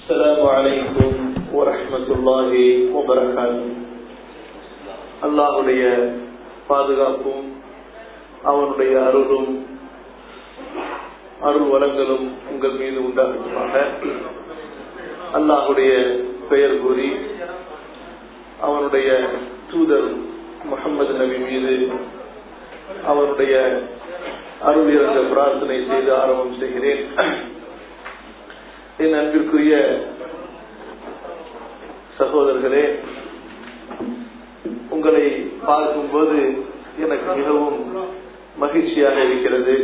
السلام عليكم ورحمة الله وبركاته அல்லாஹுடைய பாதுகாப்பும் அவனுடைய அருளும் அருள் வளங்களும் உங்கள் மீது உண்டாகட்டுமாக அல்லாஹுடைய பெயர் கூறி அவனுடைய தூதர் முகமது நபி மீது அவனுடைய அருள் இறந்த பிரார்த்தனை செய்து ஆரம்பம் செய்கிறேன் என் அன்பிற்குரிய சகோதரர்களே உங்களை பார்க்கும்போது எனக்கு மிகவும் மகிழ்ச்சியாக இருக்கிறது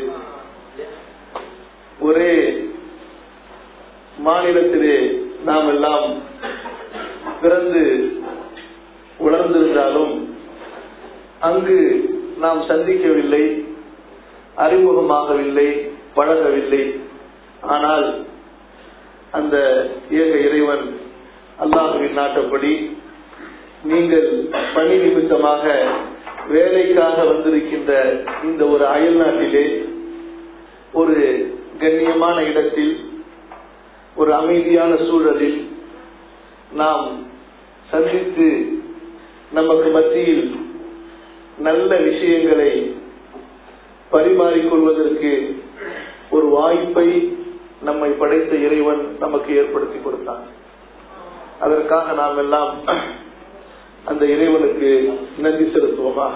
ஒரே மாநிலத்திலே நாம் எல்லாம் பிறந்து உணர்ந்திருந்தாலும் அங்கு நாம் சந்திக்கவில்லை அறிமுகமாகவில்லை பழகவில்லை ஆனால் அந்த ஏக இறைவன் அல்லாஹுவின் நாட்டப்படி நீங்கள் பணி நிமித்தமாக வேலைக்காக வந்திருக்கின்ற இந்த ஒரு அயல் நாட்டிலே ஒரு கண்ணியமான இடத்தில் ஒரு அமைதியான சூழலில் நாம் சந்தித்து நமக்கு மத்தியில் நல்ல விஷயங்களை பரிமாறிக்கொள்வதற்கு ஒரு வாய்ப்பை நம்மை படைத்த இறைவன் நமக்கு ஏற்படுத்தி கொடுத்தான் அதற்காக நாம் எல்லாம் அந்த இறைவனுக்கு நன்றி செலுத்துவோமாக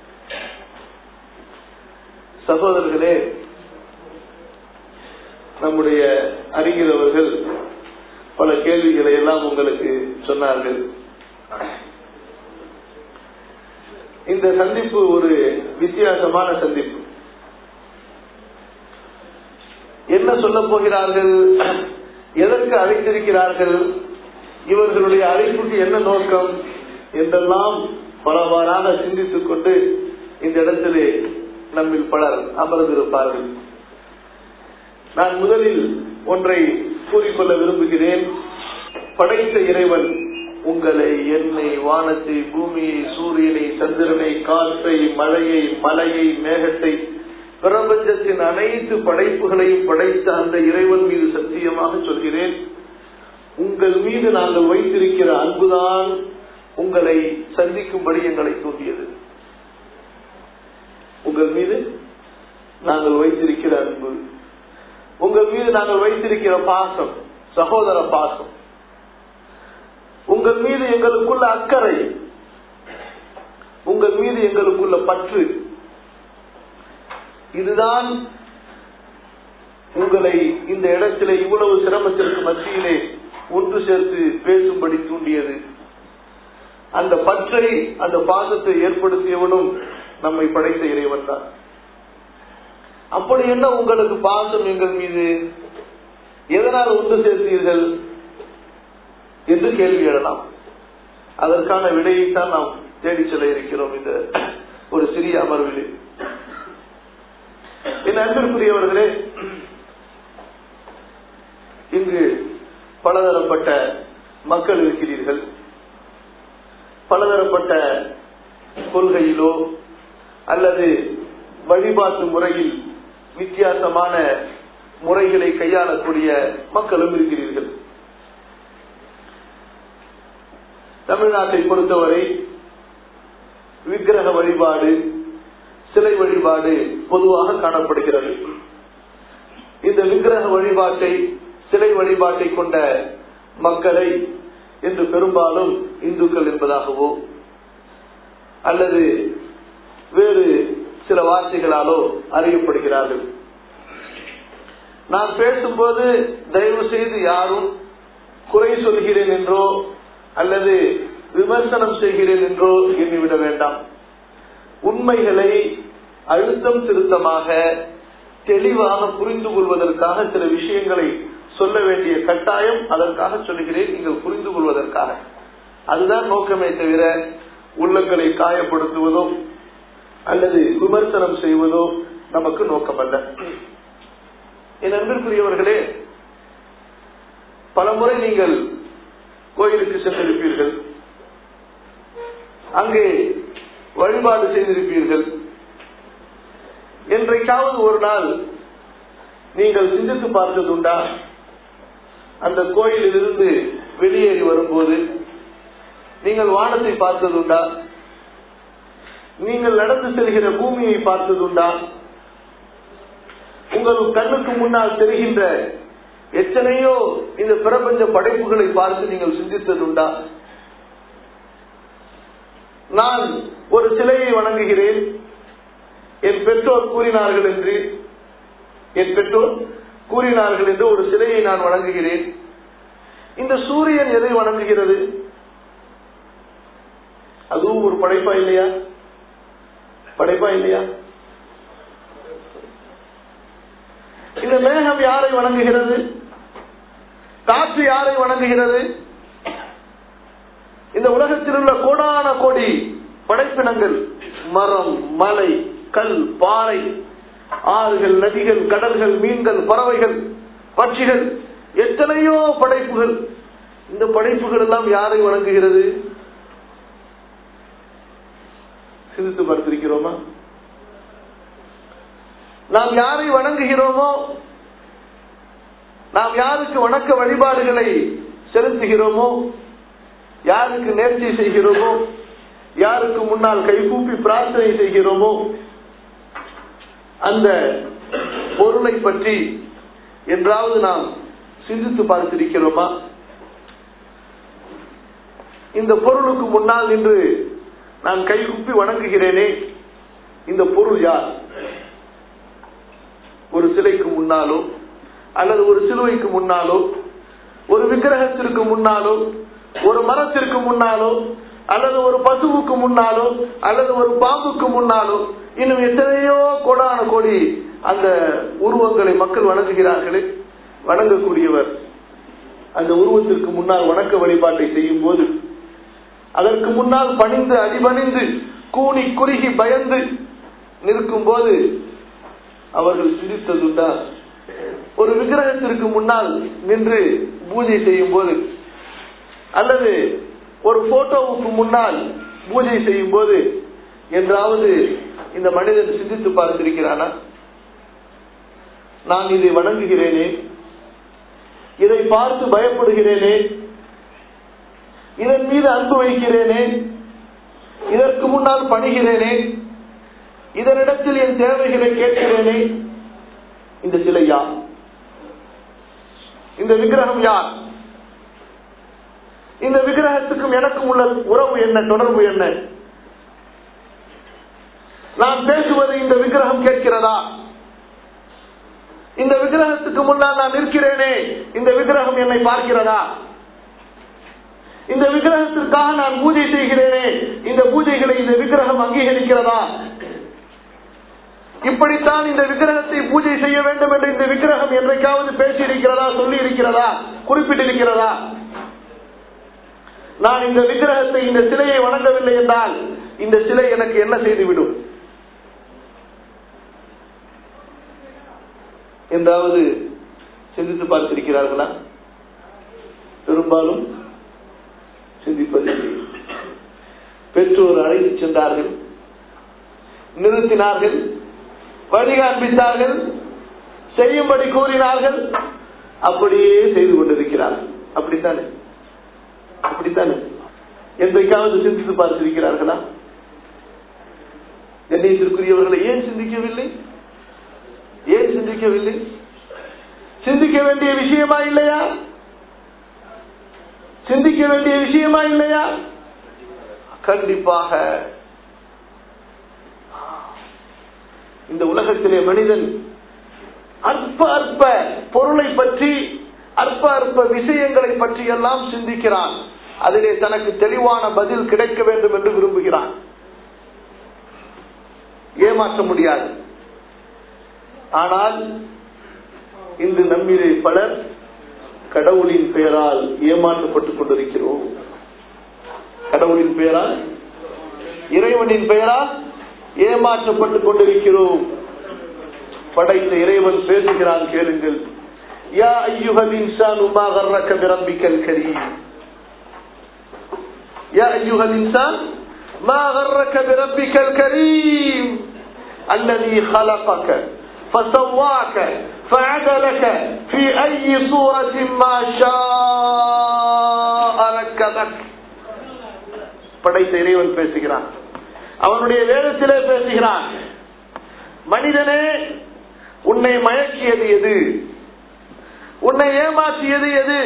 சகோதரர்களே நம்முடைய அறிஞர் அவர்கள் பல கேள்விகளை எல்லாம் உங்களுக்கு சொன்னார்கள் இந்த சந்திப்பு ஒரு வித்தியாசமான சந்திப்பு என்ன சொல்ல போகிறார்கள் எதற்கு அழைத்திருக்கிறார்கள் இவர்களுடைய அழைப்புக்கு என்ன நோக்கம் என்றெல்லாம் பலவாறாக சிந்தித்துக் கொண்டு இந்த இடத்திலே நம்மில் பலர் அமர்ந்திருப்பார்கள் நான் முதலில் ஒன்றை கூறிக்கொள்ள விரும்புகிறேன் படைத்த இறைவன் உங்களை என்னை வானத்தை பூமியை சூரியனை சந்திரனை காற்றை மழையை மலையை மேகத்தை பிரபஞ்சத்தின் அனைத்து படைப்புகளையும் படைத்த அந்த இறைவன் மீது சத்தியமாக சொல்கிறேன் உங்கள் மீது நாங்கள் வைத்திருக்கிற அன்புதான் உங்களை சந்திக்கும்படி எங்களை தூண்டியது உங்கள் மீது நாங்கள் வைத்திருக்கிற அன்பு உங்கள் மீது நாங்கள் வைத்திருக்கிற பாசம் சகோதர பாசம் உங்கள் மீது எங்களுக்குள்ள அக்கறை உங்கள் மீது எங்களுக்குள்ள பற்று இதுதான் உங்களை இந்த இடத்திலே இவ்வளவு சிரமத்திற்கு மத்தியிலே ஒன்று சேர்த்து பேசும்படி தூண்டியது அந்த பற்றை அந்த பாசத்தை ஏற்படுத்தியவனும் நம்மை படைத்த இறைவன் தான் அப்படி என்ன உங்களுக்கு பாசம் எங்கள் மீது எதனால் ஒன்று சேர்த்தீர்கள் என்று கேள்வி எழலாம் அதற்கான விடையைத்தான் நாம் தேடி செல்ல இருக்கிறோம் இந்த ஒரு சிறிய அமர்வில் என் அன்பிற்குரியவர்களே இங்கு பலதரப்பட்ட மக்கள் இருக்கிறீர்கள் பலதரப்பட்ட கொள்கையிலோ அல்லது வழிபாட்டு முறையில் வித்தியாசமான முறைகளை கையாளக்கூடிய மக்களும் இருக்கிறீர்கள் தமிழ்நாட்டை பொறுத்தவரை விக்கிரக வழிபாடு சிலை வழிபாடு பொதுவாக காணப்படுகிறது இந்த விக்கிரக வழிபாட்டை சிலை வழிபாட்டை கொண்ட மக்களை என்று பெரும்பாலும் இந்துக்கள் என்பதாகவோ அல்லது வேறு சில வார்த்தைகளாலோ அறியப்படுகிறார்கள் நான் பேசும்போது தயவு செய்து யாரும் குறை சொல்கிறேன் என்றோ அல்லது விமர்சனம் செய்கிறேன் என்றோ எண்ணிவிட வேண்டாம் உண்மைகளை அழுத்தம் திருத்தமாக தெளிவாக புரிந்து கொள்வதற்காக சில விஷயங்களை சொல்ல வேண்டிய கட்டாயம் அதற்காக சொல்லுகிறேன் நீங்கள் புரிந்து கொள்வதற்காக அதுதான் நோக்கமே தவிர உள்ளங்களை காயப்படுத்துவதோ அல்லது விமர்சனம் செய்வதோ நமக்கு நோக்கமல்ல என் அன்பிற்குரியவர்களே பல முறை நீங்கள் கோயிலுக்கு சென்றிருப்பீர்கள் அங்கே வழிபாடு செய்திருப்பீர்கள் என்றைக்காவது ஒரு நாள் நீங்கள் சிந்தித்து பார்த்ததுண்டா அந்த கோயிலிலிருந்து வெளியேறி வரும்போது நீங்கள் வானத்தை பார்த்ததுண்டா நீங்கள் நடந்து செல்கிற பூமியை பார்த்ததுண்டா உங்கள் கண்ணுக்கு முன்னால் தெரிகின்ற எத்தனையோ இந்த பிரபஞ்ச படைப்புகளை பார்த்து நீங்கள் சிந்தித்ததுண்டா நான் ஒரு சிலையை வணங்குகிறேன் என் பெற்றோர் கூறினார்கள் என்று என் பெற்றோர் கூறினார்கள் என்று ஒரு சிலையை நான் வணங்குகிறேன் இந்த சூரியன் எதை வணங்குகிறது அதுவும் ஒரு படைப்பா இல்லையா படைப்பா இல்லையா இந்த மேகம் யாரை வணங்குகிறது காற்று யாரை வணங்குகிறது இந்த உலகத்தில் உள்ள கோடான கோடி படைப்பினங்கள் மரம் மலை கல் பாறை ஆறுகள் நதிகள் கடல்கள் மீன்கள் பறவைகள் பட்சிகள் எத்தனையோ படைப்புகள் இந்த படைப்புகள் எல்லாம் யாரை வணங்குகிறது சிந்தித்து பார்த்திருக்கிறோமா நாம் யாரை வணங்குகிறோமோ நாம் யாருக்கு வணக்க வழிபாடுகளை செலுத்துகிறோமோ யாருக்கு நேர்ச்சி செய்கிறோமோ யாருக்கு முன்னால் கைகூப்பி பிரார்த்தனை செய்கிறோமோ அந்த பொருளை பற்றி என்றாவது நாம் சிந்தித்து பார்த்திருக்கிறோமா இந்த பொருளுக்கு முன்னால் நின்று நான் கைகுப்பி வணங்குகிறேனே இந்த பொருள் யார் ஒரு சிலைக்கு முன்னாலோ அல்லது ஒரு சிலுவைக்கு முன்னாலோ ஒரு விக்கிரகத்திற்கு முன்னாலோ ஒரு மரத்திற்கு முன்னாலோ அல்லது ஒரு பசுவுக்கு முன்னாலோ அல்லது ஒரு பாம்புக்கு முன்னாலோ இன்னும் எத்தனையோ கோடான கோடி அந்த உருவங்களை மக்கள் வணங்குகிறார்களே வணங்கக்கூடியவர் அந்த உருவத்திற்கு முன்னால் வணக்க வழிபாட்டை செய்யும் போது அதற்கு முன்னால் பணிந்து அடிபணிந்து கூனி குறுகி பயந்து நிற்கும் போது அவர்கள் சிரித்ததுண்டா ஒரு விக்கிரகத்திற்கு முன்னால் நின்று பூஜை செய்யும் போது அல்லது ஒரு போட்டோவுக்கு முன்னால் பூஜை செய்யும் போது என்றாவது இந்த மனிதன் சிந்தித்து பார்த்திருக்கிறானா நான் இதை வணங்குகிறேனே இதை பார்த்து பயப்படுகிறேனே இதன் மீது அன்பு வைக்கிறேனே இதற்கு முன்னால் பணிகிறேனே இதனிடத்தில் என் தேவைகளை கேட்கிறேனே இந்த சிலை யார் இந்த விக்கிரகம் யார் இந்த விக்கிரகத்துக்கும் எனக்கும் உள்ள உறவு என்ன தொடர்பு என்ன நான் பேசுவது இந்த விக்கிரகம் கேட்கிறதா இந்த விக்கிரகத்துக்கு முன்னால் நான் நிற்கிறேனே இந்த விக்கிரகம் என்னை பார்க்கிறதா இந்த விக்கிரகத்திற்காக நான் பூஜை செய்கிறேனே இந்த பூஜைகளை இந்த விக்கிரகம் அங்கீகரிக்கிறதா இப்படித்தான் இந்த விக்கிரகத்தை பூஜை செய்ய வேண்டும் என்று இந்த விக்கிரகம் என்றைக்காவது பேசி இருக்கிறதா சொல்லி இருக்கிறதா குறிப்பிட்டிருக்கிறதா நான் இந்த விக்கிரகத்தை இந்த சிலையை வணங்கவில்லை என்றால் இந்த சிலை எனக்கு என்ன செய்துவிடும் என்றாவது சிந்தித்து பார்த்திருக்கிறார்களா பெரும்பாலும் சிந்திப்பதில்லை பெற்றோர் அழைத்து சென்றார்கள் நிறுத்தினார்கள் வழி காண்பித்தார்கள் செய்யும்படி கூறினார்கள் அப்படியே செய்து கொண்டிருக்கிறார்கள் அப்படித்தானே அப்படித்தானே என்றைக்காவது சிந்தித்து பார்த்திருக்கிறார்களா கண்ணியத்திற்குரியவர்களை ஏன் சிந்திக்கவில்லை ஏன் சிந்திக்கவில்லை சிந்திக்க வேண்டிய விஷயமா இல்லையா சிந்திக்க வேண்டிய விஷயமா இல்லையா கண்டிப்பாக இந்த உலகத்திலே மனிதன் அற்ப அற்ப பொருளை பற்றி அற்ப அற்ப விஷயங்களை பற்றி எல்லாம் சிந்திக்கிறான் அதிலே தனக்கு தெளிவான பதில் கிடைக்க வேண்டும் என்று விரும்புகிறான் ஏமாற்ற முடியாது ஆனால் இன்று நம்மிலே பலர் கடவுளின் பெயரால் ஏமாற்றப்பட்டுக் கொண்டிருக்கிறோம் கடவுளின் பெயரால் இறைவனின் பெயரால் ஏமாற்றப்பட்டுக் கொண்டிருக்கிறோம் படைத்த இறைவன் பேசுகிறான் கேளுங்கள் யா ஐயுகல் இன்சான் உமா கர்ரக்க பிரம்பிக்கல் கரீம் يا أيها الإنسان ما غرك بربك الكريم الذي خلقك فسواك فعدلك في أي صورة ما شاء ركبك படைத்த இறைவன் பேசுகிறான் அவனுடைய வேதத்திலே பேசுகிறான் மனிதனே உன்னை மயக்கியது எது உன்னை ஏமாற்றியது எது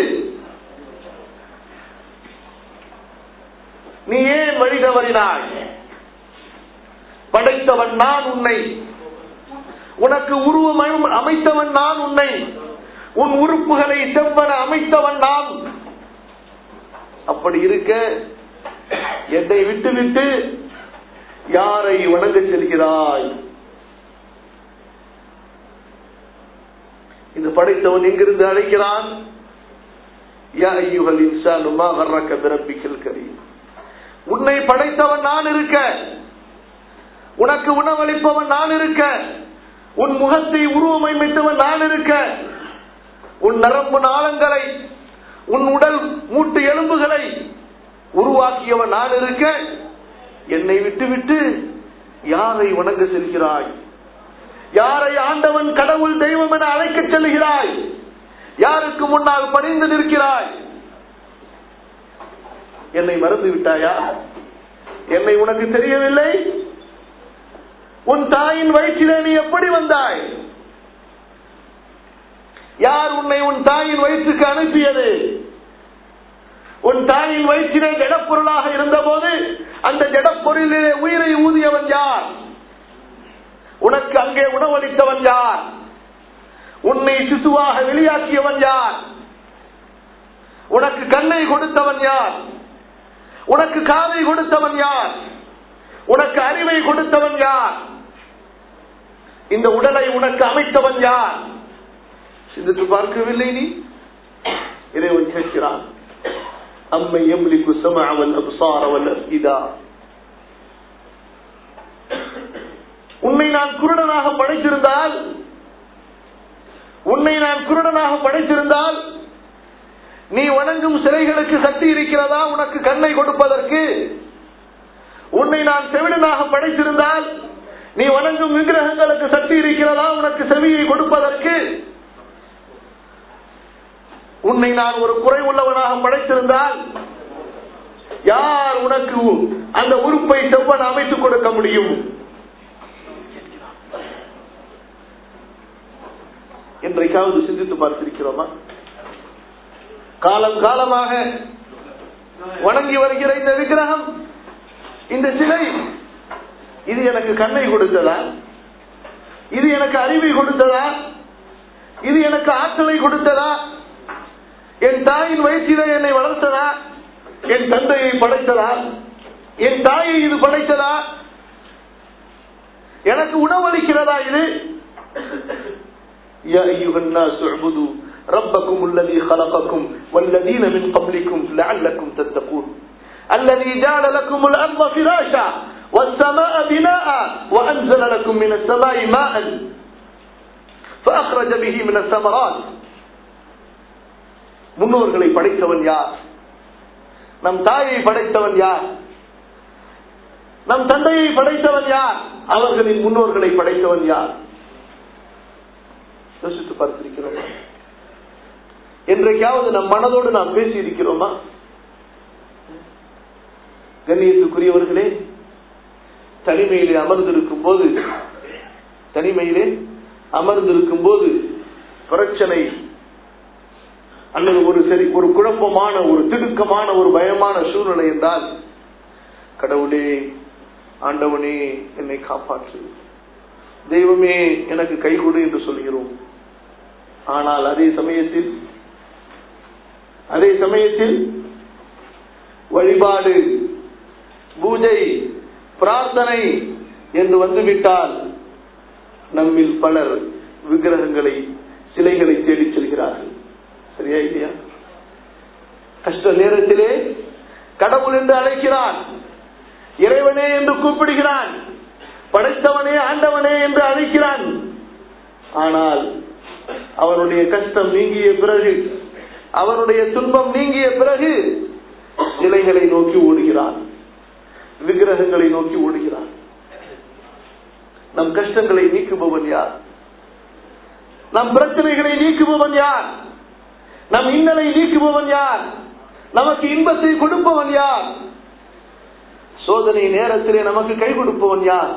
நீ ஏன் வழி தவறினாய் படைத்தவன் நான் உன்னை உனக்கு உருவம் அமை- அமைத்தவன் நான் உன்னை உன் உறுப்புகளை செவ்வன அமைத்தவன் நான் அப்படி இருக்க என்னை விட்டுவிட்டு யாரை வணங்க செல்கிறாய் இந்த படைத்தவன் எங்கிருந்து அழைக்கிறான் யா ஐயுகல் இன்சானுமா வர்றக்க பிறப்பிக்கல் கரீம் உன்னை படைத்தவன் நான் இருக்க உனக்கு உணவளிப்பவன் நான் இருக்க உன் முகத்தை உருவமைத்தவன் நான் இருக்க உன் நரம்பு நாளங்களை உன் உடல் மூட்டு எலும்புகளை உருவாக்கியவன் நான் இருக்க என்னை விட்டுவிட்டு யாரை வணங்க செல்கிறாய் யாரை ஆண்டவன் கடவுள் தெய்வம் என அழைக்கச் செல்கிறாய் யாருக்கு முன்னால் பணிந்து நிற்கிறாய் என்னை மறந்து விட்டாயா என்னை உனக்கு தெரியவில்லை உன் தாயின் வயிற்றிலே நீ எப்படி வந்தாய் யார் உன்னை உன் தாயின் வயிற்றுக்கு அனுப்பியது உன் தாயின் வயிற்றிலே ஜடப்பொருளாக இருந்தபோது அந்த ஜடப்பொருளிலே உயிரை ஊதியவன் யார் உனக்கு அங்கே உணவளித்தவன் யார் உன்னை சிசுவாக வெளியாக்கியவன் யார் உனக்கு கண்ணை கொடுத்தவன் யார் உனக்கு காதை கொடுத்தவன் யார் உனக்கு அறிவை கொடுத்தவன் யார் இந்த உடலை உனக்கு அமைத்தவன் யார் சிந்தித்து பார்க்கவில்லை நீ இறைவன் கேட்கிறான் அம்மை எம்லிக்கு சமவல் அப்சாரவல் இதா உன்னை நான் குருடனாக படைத்திருந்தால் உன்னை நான் குருடனாக படைத்திருந்தால் நீ வணங்கும் சிலைகளுக்கு சக்தி இருக்கிறதா உனக்கு கண்ணை கொடுப்பதற்கு உன்னை நான் செவிடனாக படைத்திருந்தால் நீ வணங்கும் விக்கிரகங்களுக்கு சக்தி இருக்கிறதா உனக்கு செவியை கொடுப்பதற்கு உன்னை நான் ஒரு குறை உள்ளவனாக படைத்திருந்தால் யார் உனக்கு அந்த உறுப்பை செவ்வன் அமைத்துக் கொடுக்க முடியும் என்றைக்காவது சிந்தித்து பார்த்திருக்கிறோமா காலம் காலமாக வணங்கி வருகிற இந்த விக்கிரகம் இந்த சிலை இது எனக்கு கண்ணை கொடுத்ததா இது எனக்கு அறிவை கொடுத்ததா இது எனக்கு ஆற்றலை கொடுத்ததா என் தாயின் வயிற்றிலே என்னை வளர்த்ததா என் தந்தையை படைத்ததா என் தாயை இது படைத்ததா எனக்கு உணவளிக்கிறதா இது يا أيها الناس اعبدوا ربكم الذي خلقكم والذين من قبلكم لعلكم تتقون الذي جعل لكم الأرض فراشا والسماء بناء وأنزل لكم من السماء ماء فأخرج به من الثمرات முன்னோர்களை படைத்தவன் யார் நம் தாயை படைத்தவன் யார் நம் தந்தையை படைத்தவன் யார் அவர்களின் முன்னோர்களை படைத்தவன் யார் யோசித்து பார்த்திருக்கிறோமா என்றைக்காவது நம் மனதோடு நாம் பேசி இருக்கிறோமா கண்ணியத்துக்குரியவர்களே தனிமையிலே அமர்ந்திருக்கும் போது தனிமையிலே அமர்ந்திருக்கும் போது பிரச்சனை அல்லது ஒரு சரி ஒரு குழப்பமான ஒரு திடுக்கமான ஒரு பயமான சூழ்நிலை என்றால் கடவுளே ஆண்டவனே என்னை காப்பாற்று தெய்வமே எனக்கு கை கொடு என்று சொல்கிறோம் ஆனால் அதே சமயத்தில் அதே சமயத்தில் வழிபாடு பூஜை பிரார்த்தனை என்று வந்துவிட்டால் நம்மில் பலர் விக்கிரகங்களை சிலைகளை தேடிச் செல்கிறார்கள் சரியா இல்லையா கஷ்ட நேரத்திலே கடவுள் என்று அழைக்கிறான் இறைவனே என்று கூப்பிடுகிறான் படைத்தவனே ஆண்டவனே என்று அழைக்கிறான் ஆனால் அவனுடைய கஷ்டம் நீங்கிய பிறகு அவனுடைய துன்பம் நீங்கிய பிறகு சிலைகளை நோக்கி ஓடுகிறான் விக்கிரகங்களை நோக்கி ஓடுகிறான் நம் கஷ்டங்களை நீக்குபவன் யார் நம் பிரச்சனைகளை நீக்குபவன் யார் நம் இன்னலை நீக்குபவன் யார் நமக்கு இன்பத்தை கொடுப்பவன் யார் சோதனை நேரத்திலே நமக்கு கை கொடுப்பவன் யார்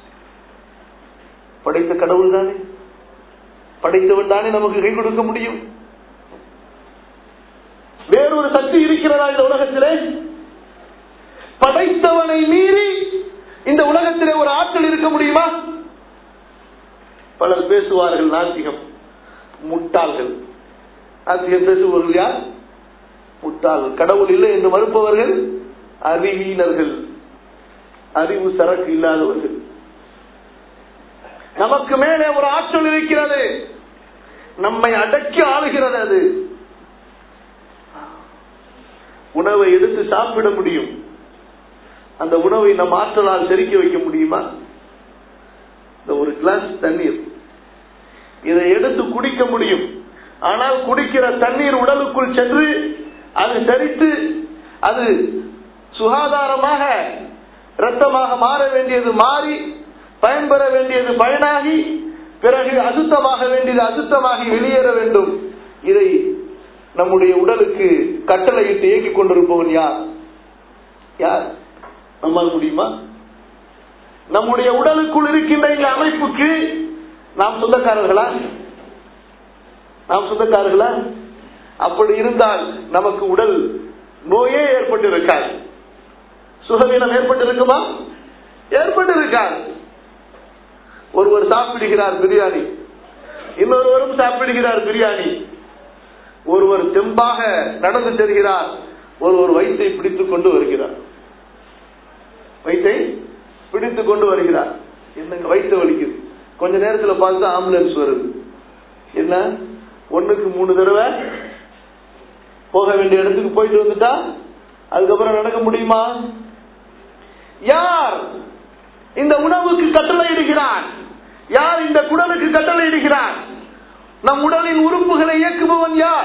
படைத்த கடவுள் தானே படைத்தவன் தானே நமக்கு கை கொடுக்க முடியும் வேறொரு சக்தி இருக்கிறதா இந்த உலகத்திலே படைத்தவனை மீறி இந்த உலகத்திலே ஒரு ஆற்றல் இருக்க முடியுமா பலர் பேசுவார்கள் நாத்திகம் முட்டாள்கள் நாத்திகம் பேசுபவர்கள் யார் முட்டாள்கள் கடவுள் இல்லை என்று மறுப்பவர்கள் அறிவீனர்கள் அறிவு சரக்கு இல்லாதவர்கள் நமக்கு மேலே ஒரு ஆற்றல் இருக்கிறது நம்மை அடக்கி ஆளுகிறது அது உணவை எடுத்து சாப்பிட முடியும் அந்த உணவை நம் ஆற்றலால் செரிக்க வைக்க முடியுமா இந்த ஒரு கிளாஸ் தண்ணீர் இதை எடுத்து குடிக்க முடியும் ஆனால் குடிக்கிற தண்ணீர் உடலுக்குள் சென்று அது செரித்து அது சுகாதாரமாக இரத்தமாக மாற வேண்டியது மாறி பயன்பெற வேண்டியது பயனாகி பிறகு அசுத்தமாக வேண்டியது அசுத்தமாகி வெளியேற வேண்டும் இதை நம்முடைய உடலுக்கு கட்டளையிட்டு இயக்கிக் கொண்டிருப்பவன் யார் யார் நம்மால் முடியுமா நம்முடைய உடலுக்குள் இருக்கின்ற இந்த அமைப்புக்கு நாம் சொந்தக்காரர்களா நாம் சொந்தக்காரர்களா அப்படி இருந்தால் நமக்கு உடல் நோயே ஏற்பட்டு இருக்காது சுகவீனம் ஏற்பட்டு இருக்குமா ஏற்பட்டு இருக்காது ஒருவர் சாப்பிடுகிறார் பிரியாணி இன்னொருவரும் சாப்பிடுகிறார் பிரியாணி ஒருவர் தெம்பாக நடந்து செல்கிறார் ஒருவர் வயிற்றை பிடித்துக் கொண்டு வருகிறார் வயிற்றை பிடித்துக் கொண்டு வருகிறார் என்னங்க வயிற்று வலிக்குது கொஞ்ச நேரத்துல பார்த்தா ஆம்புலன்ஸ் வருது என்ன ஒண்ணுக்கு மூணு தடவை போக வேண்டிய இடத்துக்கு போயிட்டு வந்துட்டா அதுக்கப்புறம் நடக்க முடியுமா யார் இந்த உணவுக்கு கட்டளை இடுகிறான் யார் இந்த குடலுக்கு கட்டளை இடுகிறான் நம் உடலின் உறுப்புகளை இயக்குபவன் யார்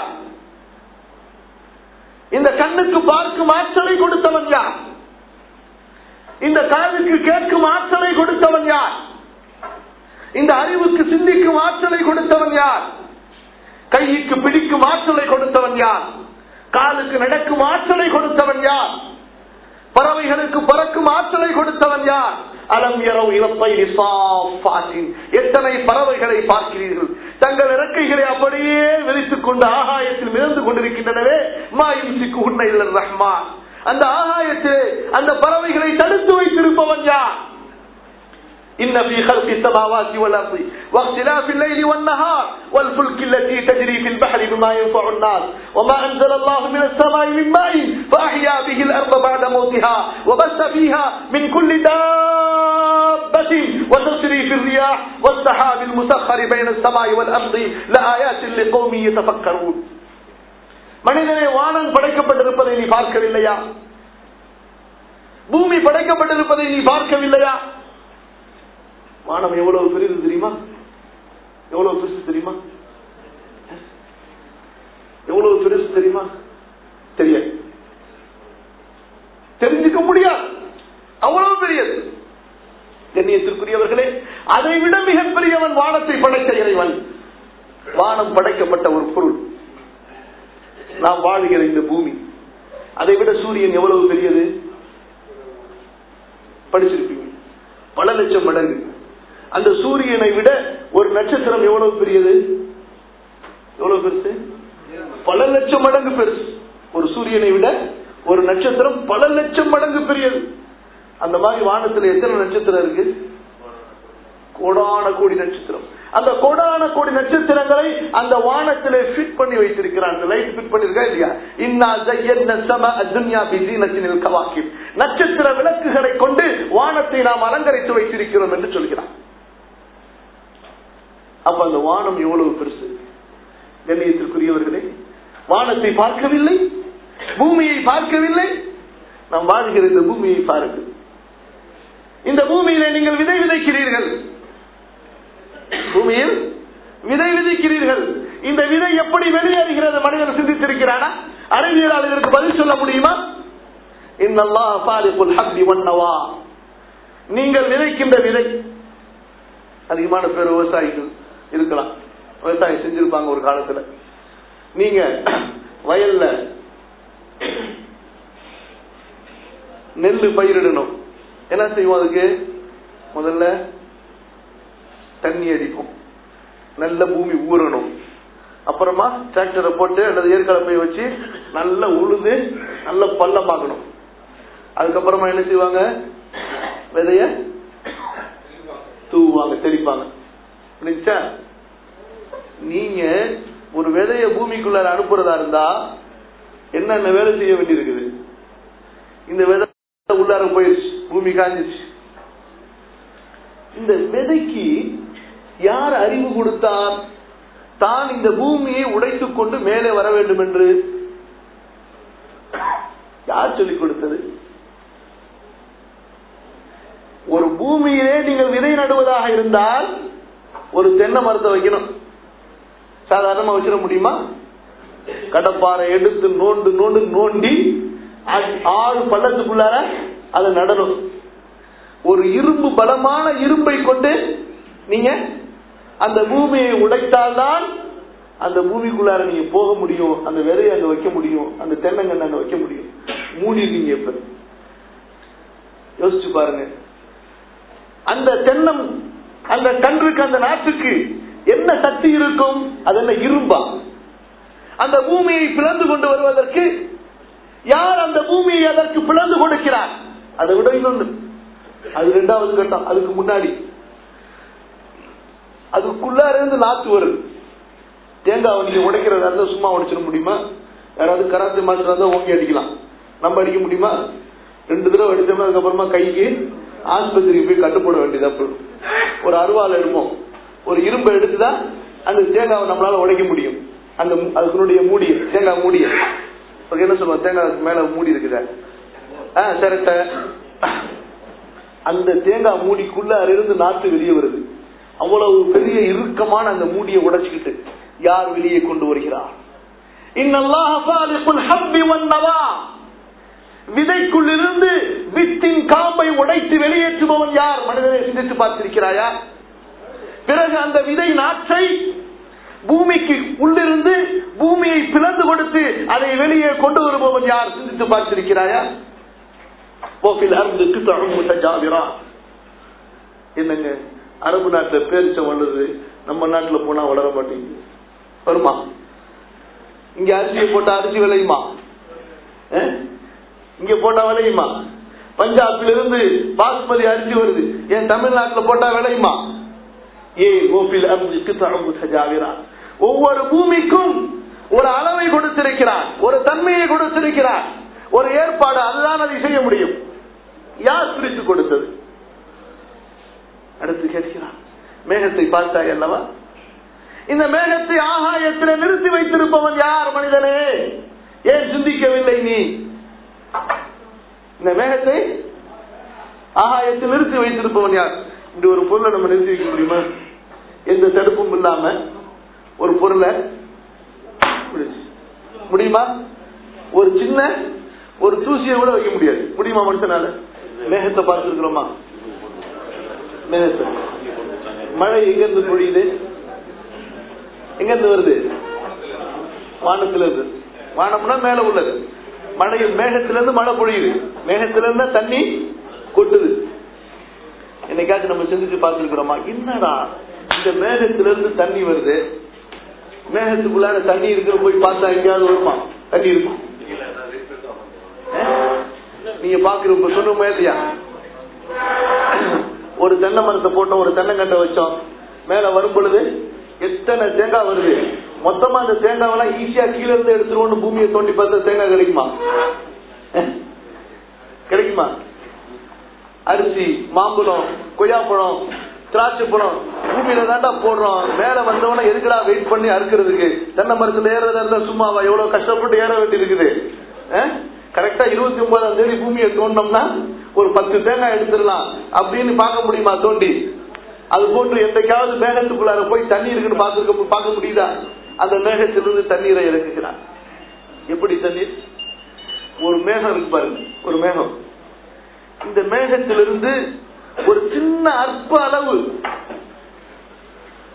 இந்த கண்ணுக்கு பார்க்கும் ஆற்றலை கொடுத்தவன் யார் இந்த காதுக்கு கேட்கும் ஆற்றலை கொடுத்தவன் யார் இந்த அறிவுக்கு சிந்திக்கும் ஆற்றலை கொடுத்தவன் யார் கைக்கு பிடிக்கும் ஆற்றலை கொடுத்தவன் யார் காலுக்கு நடக்கும் ஆற்றலை கொடுத்தவன் யார் பறவைகளுக்கு பறக்கும் ஆற்றலை கொடுத்தவன் யார் அலம் இரவு இழப்பை எத்தனை பறவைகளை பார்க்கிறீர்கள் தங்கள் இறக்கைகளை அப்படியே விரித்துக் கொண்டு ஆகாயத்தில் மிதந்து கொண்டிருக்கின்றனவே மாயும் சிக்கு உன்னை ரஹ்மான் அந்த ஆகாயத்தில் அந்த பறவைகளை தடுத்து வைத்திருப்பவன் யார் إن في خلق السماوات والأرض واختلاف الليل والنهار والفلك التي تجري في البحر بما ينفع الناس وما أنزل الله من السماء من ماء فأحيا به الأرض بعد موتها وبث فيها من كل دابة وتصري في الرياح والسحاب المسخر بين السماء والأرض لآيات لقوم يتفكرون மனிதனே வானம் படைக்கப்பட்டிருப்பதை நீ பார்க்கவில்லையா பூமி படைக்கப்பட்டிருப்பதை நீ பார்க்கவில்லையா வானம் எவ்வளவு பெரியது தெரியுமா எவ்வளவு பெருசு தெரியுமா எவ்வளவு பெருசு தெரியுமா தெரியாது தெரிஞ்சுக்க முடியாது அவ்வளவு பெரியது கண்ணியத்திற்குரியவர்களே அதை விட மிகப்பெரியவன் வானத்தை படைத்த இறைவன் வானம் படைக்கப்பட்ட ஒரு பொருள் நாம் வாழுகிற இந்த பூமி அதை விட சூரியன் எவ்வளவு பெரியது படிச்சிருப்பீங்க பல லட்சம் மடங்கு அந்த சூரியனை விட ஒரு நட்சத்திரம் எவ்வளவு பெரியது எவ்வளவு பெருசு பல லட்சம் மடங்கு பெருசு ஒரு சூரியனை விட ஒரு நட்சத்திரம் பல லட்சம் மடங்கு பெரியது அந்த மாதிரி வானத்துல எத்தனை நட்சத்திரம் இருக்கு கோடான கோடி நட்சத்திரம் அந்த கோடான கோடி நட்சத்திரங்களை அந்த வானத்திலே ஃபிட் பண்ணி வைத்திருக்கிறான் லைட் ஃபிட் பண்ணிருக்கா இல்லையா இன்னா ஜய்யன்ன சம அத்துன்யா பிஸீனத்தினில் கவாக்கிப் நட்சத்திர விளக்குகளை கொண்டு வானத்தை நாம் அலங்கரித்து வைத்திருக்கிறோம் என்று சொல்கிறான் அப்ப அந்த வானம் எவ்வளவு பெருசு கண்ணியத்திற்குரியவர்களே வானத்தை பார்க்கவில்லை பூமியை பார்க்கவில்லை நாம் வாழ்கிற இந்த பூமியை பாருங்கள் இந்த பூமியிலே நீங்கள் விதை விதைக்கிறீர்கள் பூமியில் விதை விதைக்கிறீர்கள் இந்த விதை எப்படி வெளியேறுகிறது மனிதன் சிந்தித்திருக்கிறானா அறிவியலால் இதற்கு பதில் சொல்ல முடியுமா இன்னல்லா சாலிகுல் ஹப்தி வன்னவா நீங்கள் விதைக்கின்ற விதை அதிகமான பேர் விவசாயிகள் இருக்கலாம் விவசாயம் செஞ்சிருப்பாங்க ஒரு காலத்துல நீங்க வயல்ல நெல்லு பயிரிடணும் என்ன செய்வோம் அதுக்கு முதல்ல தண்ணி அடிப்போம் நல்ல பூமி ஊறணும் அப்புறமா டிராக்டரை போட்டு அல்லது ஏற்கலப்பை வச்சு நல்லா உழுது நல்ல பள்ளமாக்கணும் அதுக்கப்புறமா என்ன செய்வாங்க விதைய தூவாங்க தெளிப்பாங்க புரிஞ்சா நீங்க ஒரு விதைய பூமிக்குள்ள அனுப்புறதா இருந்தா என்னென்ன வேலை செய்ய வேண்டியிருக்குது இந்த விதை உள்ளார போயிருச்சு பூமி காஞ்சிச்சு இந்த விதைக்கு யார் அறிவு கொடுத்தார் தான் இந்த பூமியை உடைத்துக் கொண்டு மேலே வர வேண்டும் என்று யார் சொல்லிக் கொடுத்தது ஒரு பூமியிலே நீங்கள் விதை நடுவதாக இருந்தால் ஒரு தென்னை மரத்தை வைக்கணும் சாதாரணமா வச்சிட முடியுமா கடப்பாறை எடுத்து நோண்டு நோண்டு நோண்டி ஆ- ஆறு பள்ளத்துக்குள்ளார அதை நடணும் ஒரு இரும்பு பலமான இரும்பை கொண்டு நீங்க அந்த பூமியை உடைத்தால்தான் அந்த பூமிக்குள்ளார நீங்க போக முடியும் அந்த விதையை அங்க வைக்க முடியும் அந்த தென்னங்கன்னு அங்க வைக்க முடியும் மூடிடுவீங்க இப்ப யோசிச்சு பாருங்க அந்த தென்னம் அந்த கன்றுக்கு அந்த நாட்டுக்கு என்ன சக்தி இருக்கும் அது என்ன இரும்பா அந்த பூமியை பிளந்து கொண்டு வருவதற்கு யார் அந்த பூமியை அதற்கு பிளந்து கொடுக்கிறார் அதை விட இன்னொன்று அது ரெண்டாவது கட்டம் அதுக்கு முன்னாடி அதுக்குள்ளார இருந்து நாத்து வருது தேங்காவை நீங்க உடைக்கிறதா இருந்தா சும்மா உடைச்சிட முடியுமா யாராவது கராத்தே மாஸ்டர் இருந்தா ஓங்கி அடிக்கலாம் நம்ம அடிக்க முடியுமா ரெண்டு தடவை அடிச்சோம்னா அதுக்கப்புறமா கைக்கு ஆஸ்பத்திரிக்கு போய் கட்டுப்பட வேண்டியதா போயிடும் ஒரு அருவாள் எடுப்போம் ஒரு இரும்பை எடுத்துதான் அந்த தேங்காவை நம்மளால உடைக்க முடியும் அந்த மு- அதுக்குனுடைய மூடி தேங்காய் மூடிய அதுக்கு என்ன சொல்லுவோம் தேங்காய் மேல மூடி இருக்குதா ஆ சிரட்டை அந்த தேங்காய் மூடிக்குள்ள இருந்து நாத்து வெளியே வருது அவ்வளவு பெரிய இறுக்கமான அந்த மூடியை உடைச்சுக்கிட்டு யார் வெளியே கொண்டு வருகிறார் இன்னல்லாஹ ஃபாலிகுல் ஹப்பி வன்னவா விதைக்குள் இருந்து வித்தின் காம்பை உடைத்து வெளியேற்றுபவன் யார் மனிதனை சிந்தித்து பார்த்திருக்கிறாயா பிறகு அந்த விதை நாற்றை பூமிக்கு உள்ளிருந்து பூமியை பிளந்து கொடுத்து அதை வெளியே கொண்டு வருபவன் யார் சிந்தித்து பார்த்திருக்கிறாயா போக்கில் அருந்து முத்தஜாவிரா என்னங்க அரபு நாட்டுல பேரிச்சம் வளருது நம்ம நாட்டுல போனா வளர மாட்டேங்குது வருமா இங்க அரிசியை போட்டா அரிசி விளையுமா அஹ்? இங்க போட்டா விளையுமா பஞ்சாப்ல இருந்து பாஸ்மதி அரிசி வருது என் தமிழ்நாட்டுல போட்டா விளையுமா ஏ கோபில் அம்ஜாவிரா ஒவ்வொரு பூமிக்கும் ஒரு அளவை கொடுத்திருக்கிறார் ஒரு தன்மையை கொடுத்திருக்கிறார் ஒரு ஏற்பாடு அதுதான் அதை செய்ய முடியும் யார் பிரித்து கொடுத்தது அடுத்து கேட்கிறான் மேகத்தை பார்த்தாய் அல்லவா இந்த மேகத்தை ஆகாயத்தில் நிறுத்தி வைத்திருப்பவன் யார் மனிதனே ஏன் சிந்திக்கவில்லை நீ இந்த மேகத்தை ஆகாயத்தில் நிறுத்தி வைத்திருப்பவன் யார் இப்படி ஒரு பொருளை நம்ம நிறுத்தி வைக்க முடியுமா எந்த தடுப்பும் இல்லாம ஒரு பொருளை பிடிச்சு. முடியுமா ஒரு சின்ன ஒரு தூசியை கூட வைக்க முடியாது முடியுமா மனுஷனால மேகத்தை பார்த்திருக்கிறோமா மேகத்தை மழை எங்க இருந்து பொழியுது எங்க இருந்து வருது வானத்துல இருந்து வானம்னா மேல உள்ளது மழை மேகத்திலிருந்து மழை பொழியுது மேகத்திலிருந்து தண்ணி கொட்டுது என்னைக்காச்சும் நம்ம சிந்திச்சு பார்த்திருக்கிறோமா என்னடா இந்த மேகத்திலிருந்து தண்ணி வருது மேகத்துக்குள்ளார தண்ணி இருக்கிற போய் பார்த்தா எங்கேயாவது வருமா தண்ணி இருக்கும் அஹ்? நீங்க பாக்குற இப்ப சொன்னோமா இல்லையா ஒரு தென்னை மரத்தை போட்டோம் ஒரு தென்னங்கட்டை வச்சோம் மேல வரும் பொழுது எத்தனை தேங்காய் வருது மொத்தமா அந்த தேங்காவெல்லாம் ஈஸியா கீழே இருந்து எடுத்துருவோம்னு பூமியை தோண்டி பார்த்தா தேங்காய் கிடைக்குமா அஹ்? கிடைக்குமா அரிசி மாம்பழம் கொய்யாப்பழம் திராட்சை பழம் பூமியில தாண்டா போடுறோம் மேல வந்தவன எதுக்குடா வெயிட் பண்ணி அறுக்கிறதுக்கு தென்னை மரத்துல ஏறதா இருந்தா சும்மாவா எவ்வளவு கஷ்டப்பட்டு ஏற வேண்டி இருக்குது கரெக்டா இருபத்தி ஒன்பதாம் தேதி பூமியை தோண்டோம்னா ஒரு பத்து தேங்காய் எடுத்துடலாம் அப்படின்னு பார்க்க முடியுமா தோண்டி அது போன்று என்றைக்காவது மேகத்துக்குள்ளார போய் தண்ணி இருக்குன்னு பார்க்க பார்க்க முடியுதா அந்த மேகத்திலிருந்து தண்ணீரை இறக்குகிறான் எப்படி தண்ணீர் ஒரு மேகம் இருக்கு பாருங்க ஒரு மேகம் இந்த மேகத்திலிருந்து ஒரு சின்ன அற்ப அளவு ஒரு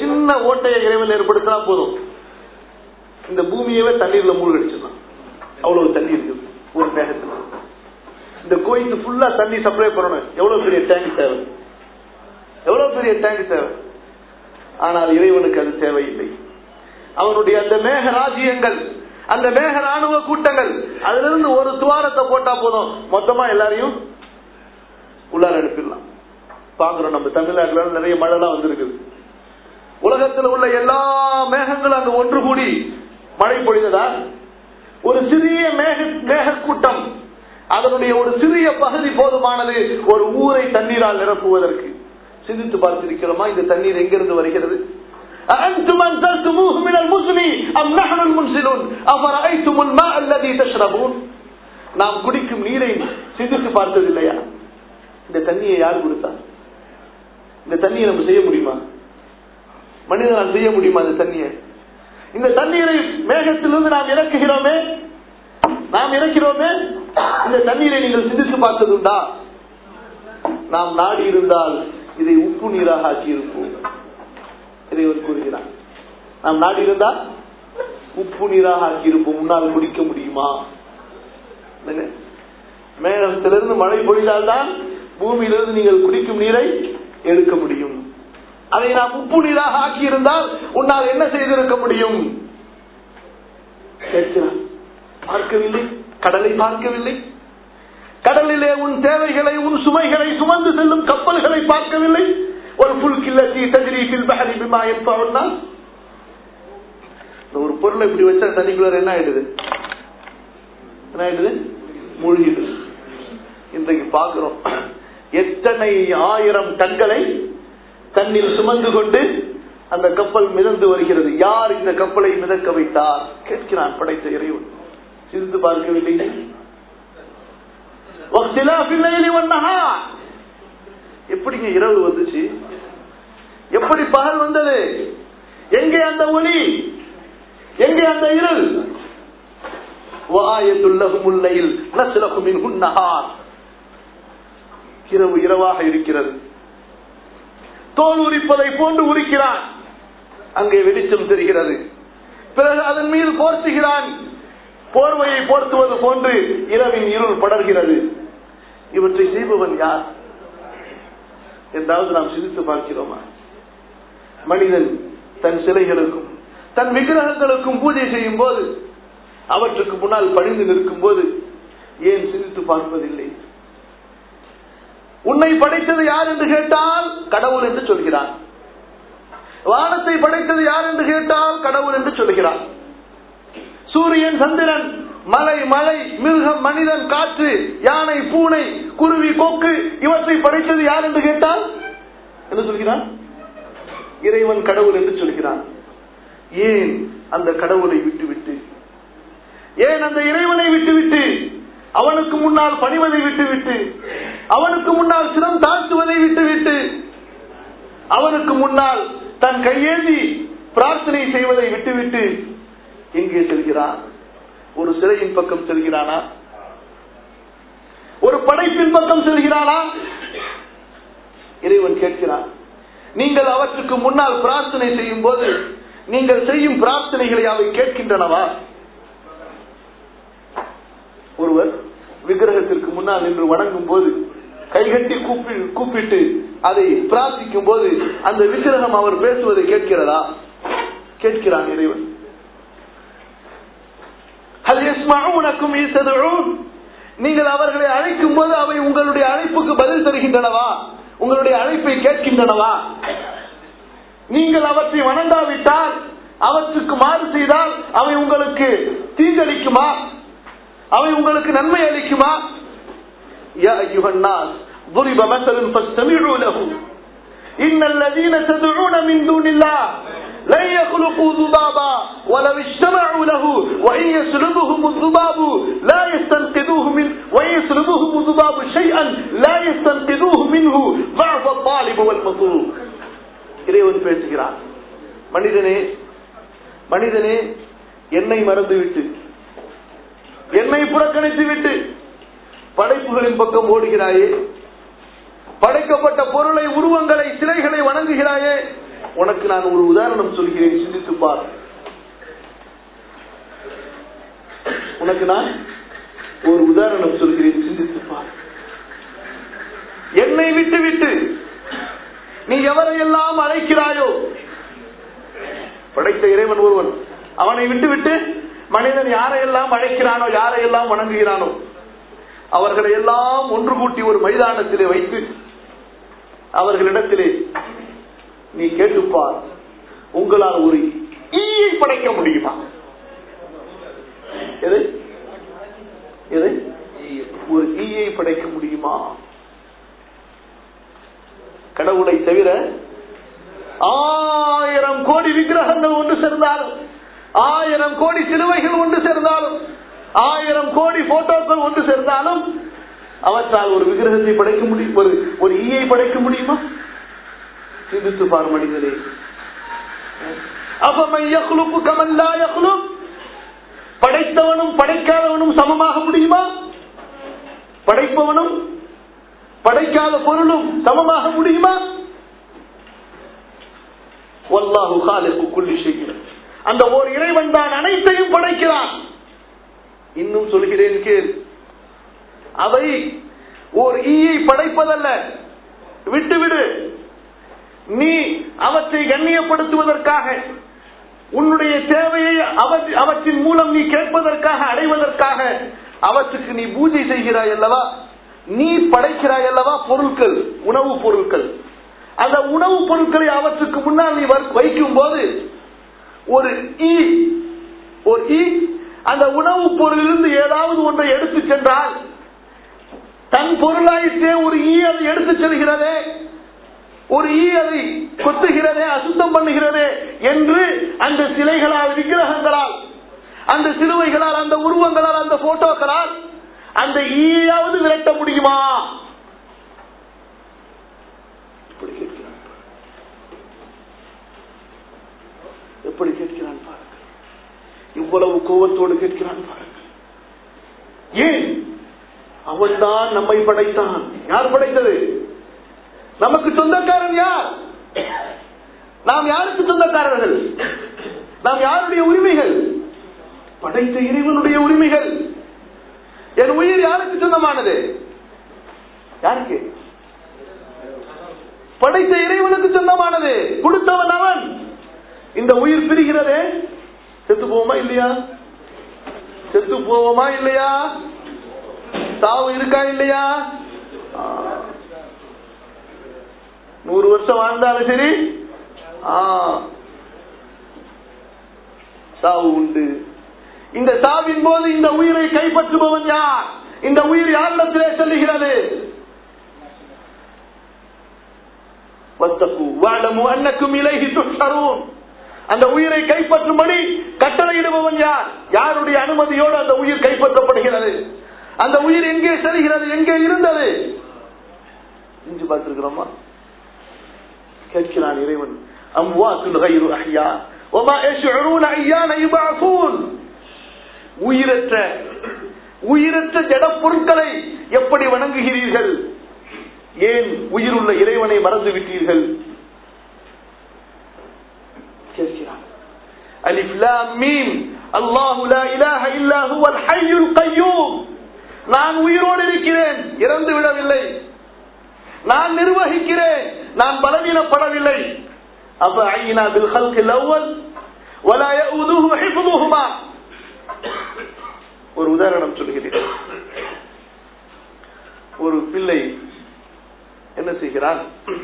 சின்ன ஓட்டையை இறைவன் ஏற்படுத்தினா போதும் இந்த பூமியவே தண்ணீர்ல மூழ்கடிச்சிடலாம் அவ்வளவு தண்ணி இருக்குது ஒரு மேகத்துல இந்த கோயிலுக்கு ஃபுல்லா தண்ணி சப்ளை பண்ணணும் எவ்வளவு பெரிய டேங்க் தேவை எவ்வளவு பெரிய டேங்க் தேவை ஆனால் இறைவனுக்கு அது தேவையில்லை அவனுடைய அந்த மேக ராஜ்யங்கள் அந்த மேக ராணுவ கூட்டங்கள் அதுல இருந்து ஒரு துவாரத்தை போட்டா போதும் மொத்தமா எல்லாரையும் உள்ளார அனுப்பிடலாம் பாக்குறோம் நம்ம தமிழ்நாட்டுல நிறைய மழைலாம் வந்திருக்குது உலகத்தில் உள்ள எல்லா மேகங்களும் அங்க ஒன்று கூடி மழை பொழிந்ததா ஒரு சிறிய மேக மேகக்கூட்டம் அதனுடைய ஒரு சிறிய பகுதி போதுமானது ஒரு ஊரை தண்ணீரால் நிரப்புவதற்கு சிந்தித்து பார்த்திருக்கிறோமா இந்த தண்ணீர் எங்கிருந்து வருகிறது أأنتم أنزلتموه من المزن أم نحن المنزلون أفرأيتم الماء الذي تشربون நாம் குடிக்கும் நீரை சிந்தித்து பார்த்தது இல்லையா இந்த தண்ணியை யார் கொடுத்தா இந்த தண்ணியை நம்ம செய்ய முடியுமா மனிதனால் செய்ய முடியுமா இந்த தண்ணியை இந்த தண்ணீரை மேகத்திலிருந்து நாம் இறக்குகிறோமே நாம் இறக்கிறோமே இந்த தண்ணீரை நீங்கள் சிந்தித்து பார்த்ததுண்டா நாம் நாடி இருந்தால் இதை உப்பு நீராக ஆக்கி இருப்போம் இறைவன் கூறுகிறான் நாம் நாடி இருந்தால் உப்பு நீராக ஆக்கி இருப்போம் முன்னால் குடிக்க முடியுமா என்னங்க? மேகத்திலிருந்து மழை பொழிந்தால்தான் பூமியிலிருந்து நீங்கள் குடிக்கும் நீரை எடுக்க முடியும் அதை நாம் உப்பு நீராக ஆக்கி இருந்தால் உன்னால் என்ன செய்திருக்க முடியும் கேட்கிறான் பார்க்கவில்லை கடலை பார்க்கவில்லை கடலிலே உன் தேவைகளை உன் சுமைகளை சுமந்து செல்லும் கப்பல்களை பார்க்கவில்லை ஒரு புல் கில்லத்தி தஜ்ரீஃபில் பஹரி பிமா என்பவன்னா ஒரு பொருளை இப்படி வச்சா தண்ணிக்குள்ள என்ன ஆயிடுது என்ன ஆயிடுது மூழ்கிடுது இன்றைக்கு பார்க்கிறோம் எத்தனை ஆயிரம் டன்களை தண்ணில் சுமந்து கொண்டு அந்த கப்பல் மிதந்து வருகிறது யார் இந்த கப்பலை மிதக்க வைத்தார் கேட்கிறான் படைத்த இறைவன் சிரித்து பார்க்கவில்லை واختلاف الليل والنهار எப்படிங்க இரவு வந்துச்சு எப்படி பகல் வந்தது எங்கே அந்த ஒளி எங்கே அந்த இருள் وآية لهم الليل نسلخ منه النهار இரவு இரவாக இருக்கிறது தோல் உரிப்பதை போன்று உரிக்கிறான் அங்கே வெளிச்சம் தெரிகிறது பிறகு அதன் மீது போர்த்துகிறான் போர்வையை போர்த்துவது போன்று இரவின் இருள் படர்கிறது இவற்றை செய்பவன் யார் என்றாவது நாம் சிந்தித்து பார்க்கிறோமா மனிதன் தன் சிலைகளுக்கும் தன் விக்கிரகங்களுக்கும் பூஜை செய்யும் போது அவற்றுக்கு முன்னால் பணிந்து நிற்கும் போது ஏன் சிந்தித்து பார்ப்பதில்லை உன்னை படைத்தது யார் என்று கேட்டால் கடவுள் என்று சொல்கிறான் வானத்தை படைத்தது யார் என்று கேட்டால் கடவுள் என்று சொல்கிறான் சூரியன் சந்திரன் மலை மலை மிருகம் மனிதன் காற்று யானை பூனை குருவி கொக்கு இவற்றை படைத்தது யார் என்று கேட்டால் என்ன சொல்கிறான் இறைவன் கடவுள் என்று சொல்கிறான் ஏன் அந்த கடவுளை விட்டுவிட்டு ஏன் அந்த இறைவனை விட்டுவிட்டு அவனுக்கு முன்னால் பணிவதை விட்டுவிட்டு அவனுக்கு முன்னால் சிரம் தாழ்த்துவதை விட்டுவிட்டு அவனுக்கு முன்னால் தன் கையேந்தி பிரார்த்தனை செய்வதை விட்டுவிட்டு எங்கே செல்கிறான் ஒரு சிலையின் பக்கம் செல்கிறானா ஒரு படைப்பின் பக்கம் செல்கிறானா இறைவன் கேட்கிறான் நீங்கள் அவற்றுக்கு முன்னால் பிரார்த்தனை செய்யும் போது நீங்கள் செய்யும் பிரார்த்தனைகளை அவை கேட்கின்றனவா ஒருவர் விக்கிரகத்திற்கு முன்னால் நின்று வணங்கும் போது கைகட்டி கூப்பி கூப்பிட்டு அதை பிரார்த்திக்கும் போது அந்த விக்கிரகம் அவர் பேசுவதை கேட்கிறதா கேட்கிறான் இறைவன் ஹல் யஸ்மஊனக்கும் இஸ்ததுஊன் நீங்கள் அவர்களை அழைக்கும் போது அவை உங்களுடைய அழைப்புக்கு பதில் தருகின்றனவா உங்களுடைய அழைப்பை கேட்கின்றனவா நீங்கள் அவற்றை வணங்காவிட்டால் அவற்றுக்கு மாறு செய்தால் அவை உங்களுக்கு தீங்களிக்குமா அவை உங்களுக்கு நன்மை அளிக்குமா يا أيها الناس ضرب مثل فاستمعوا له إن الذين تدعون من دون الله لن يخلقوا ذبابا ولو اجتمعوا له وإن يسلبهم الذباب لا يستنقذوه من وإن يسلبهم الذباب شيئا لا يستنقذوه منه ضعف الطالب والمطلوب இறைவன் பேசுகிறான் மனிதனே மனிதனே என்னை மறந்துவிட்டு என்னை புறக்கணித்து விட்டு படைப்புகளின் பக்கம் ஓடுகிறாயே படைக்கப்பட்ட பொருளை உருவங்களை சிலைகளை வணங்குகிறாயே உனக்கு நான் ஒரு உதாரணம் சொல்கிறேன் சிந்தித்து பார் உனக்கு நான் ஒரு உதாரணம் சொல்கிறேன் சிந்தித்து பார் என்னை விட்டு விட்டு நீ எவரையெல்லாம் அழைக்கிறாயோ படைத்த இறைவன் ஒருவன் அவனை விட்டு விட்டு மனிதன் யாரையெல்லாம் அழைக்கிறானோ யாரையெல்லாம் வணங்குகிறானோ அவர்களை எல்லாம் ஒன்று கூட்டி ஒரு மைதானத்திலே வைத்து அவர்களிடத்திலே நீ கேட்டுப்பார் உங்களால் ஒரு ஈயை படைக்க முடியுமா எது எது ஒரு ஈயை படைக்க முடியுமா கடவுளை தவிர ஆயிரம் கோடி விக்கிரகங்கள் ஒன்று சேர்ந்தாலும் ஆயிரம் கோடி சிலுவைகள் ஒன்று சேர்ந்தாலும் ஆயிரம் கோடி போட்டோக்கள் ஒன்று சேர்ந்தாலும் அவற்றால் ஒரு விக்கிரகத்தை படைக்க முடியும் ஒரு ஒரு ஈயை படைக்க முடியுமா சிந்தித்து பார் மனிதரே அபமை யக்லுப்பு கமல்லா யக்லுப் படைத்தவனும் படைக்காதவனும் சமமாக முடியுமா படைப்பவனும் படைக்காத பொருளும் சமமாக முடியுமா வல்லாஹு காலிக்கு குள்ளி செய்கிறான் அந்த ஓர் இறைவன் தான் அனைத்தையும் படைக்கிறான் இன்னும் சொல்கிறேன் கேள் அவை ஓர் ஈயை படைப்பதல்ல விட்டுவிடு நீ அவற்றை கண்ணியப்படுத்துவதற்காக உன்னுடைய தேவையை அவற்- அவற்றின் மூலம் நீ கேட்பதற்காக அடைவதற்காக அவற்றுக்கு நீ பூஜை செய்கிறாய் அல்லவா நீ படைக்கிறாய் அல்லவா பொருட்கள் உணவுப் பொருட்கள் அந்த உணவுப் பொருட்களை அவற்றுக்கு முன்னால் நீ வர்- வைக்கும் போது ஒரு ஈ ஒரு ஈ அந்த உணவுப் பொருளிலிருந்து ஏதாவது ஒன்றை எடுத்து சென்றால் தன் பொருளாயிற்றே ஒரு ஈ அதை எடுத்து செல்கிறதே ஒரு ஈ அதை கொத்துகிறதே அசுத்தம் பண்ணுகிறதே என்று அந்த சிலைகளால் விக்கிரகங்களால் அந்த சிலுவைகளால் அந்த உருவங்களால் அந்த போட்டோக்களால் அந்த ஈயாவது விரட்ட முடியுமா இப்படி கேட்கிறான் எப்படி கேட்கிறான் பாருங்கள் இவ்வளவு கோபத்தோடு கேட்கிறான் பாருங்கள் ஏன் அவன்தான் நம்மை படைத்தான் யார் படைத்தது நமக்கு சொந்தக்காரன் யார் நாம் யாருக்கு சொந்தக்காரர்கள் நாம் யாருடைய உரிமைகள் படைத்த இறைவனுடைய உரிமைகள் என் உயிர் யாருக்கு சொந்தமானது யாருக்கு படைத்த இறைவனுக்கு சொந்தமானது கொடுத்தவன் அவன் இந்த உயிர் பிரிகிறதே செத்து போவோமா இல்லையா செத்து போவோமா இல்லையா சாவு இருக்கா இல்லையா ஆ. நூறு வருஷம் வாழ்ந்தாலும் சரி ஆ. சாவு உண்டு இந்த சாவின் போது இந்த உயிரை கைப்பற்றுபவன் யார் இந்த உயிர் யாரிடத்திலே செல்லுகிறது واتقوا واعلموا انكم اليه تحشرون அந்த உயிரை கைப்பற்றும்படி கட்டளையிடுபவன் யார் யாருடைய அனுமதியோடு அந்த உயிர் கைப்பற்றப்படுகிறது அந்த உயிர் எங்கே செல்கிறது எங்கே இருந்தது செஞ்சு பார்த்திருக்கிறோமா கேட்கிறான் இறைவன் அம்வாத்துல் غير احياء وما يشعرون ايان يبعثون உயிரற்ற உயிரற்ற ஜட பொருட்களை எப்படி வணங்குகிறீர்கள் ஏன் உயிருள்ள இறைவனை மறந்து விட்டீர்கள் கேட்கிறான் அலிஃப் லாம் மீம் அல்லாஹு லா இலாஹ இல்லா ஹுவல் ஹய்யுல் கய்யூம் நான் உயிரோடு இருக்கிறேன் இறந்து விடவில்லை நான் நிர்வகிக்கிறேன் நான் பலவீனப்படவில்லை அப்ப ஐனா பில் ஹல்கில் அவ்வல் ولا يؤوده حفظهما ஒரு உதாரணம் சொல்கிறேன் ஒரு பிள்ளை என்ன செய்கிறான்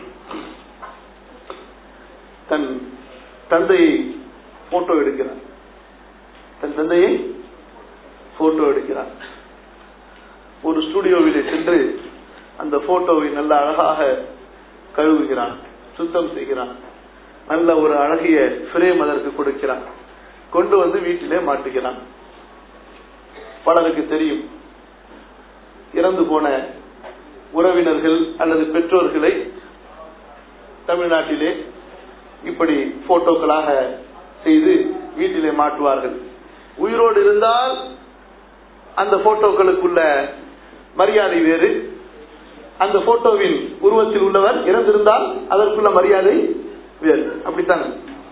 தன் தந்தையை போட்டோ எடுக்கிறான் தன் தந்தையை போட்டோ எடுக்கிறான் ஒரு ஸ்டுடியோவிலே சென்று அந்த போட்டோவை நல்ல அழகாக கழுவுகிறான் சுத்தம் செய்கிறான் நல்ல ஒரு அழகிய பிரேம் அதற்கு கொடுக்கிறான் கொண்டு வந்து வீட்டிலே மாட்டுகிறான் பலருக்கு தெரியும் இறந்து போன உறவினர்கள் அல்லது பெற்றோர்களை தமிழ்நாட்டிலே இப்படி போட்டோக்களாக செய்து வீட்டிலே மாட்டுவார்கள் உயிரோடு இருந்தால் அந்த போட்டோக்களுக்குள்ள மரியாதை வேறு அந்த போட்டோவின் உருவத்தில் உள்ளவர் இறந்திருந்தால் அதற்குள்ள மரியாதை வேறு அப்படித்தானே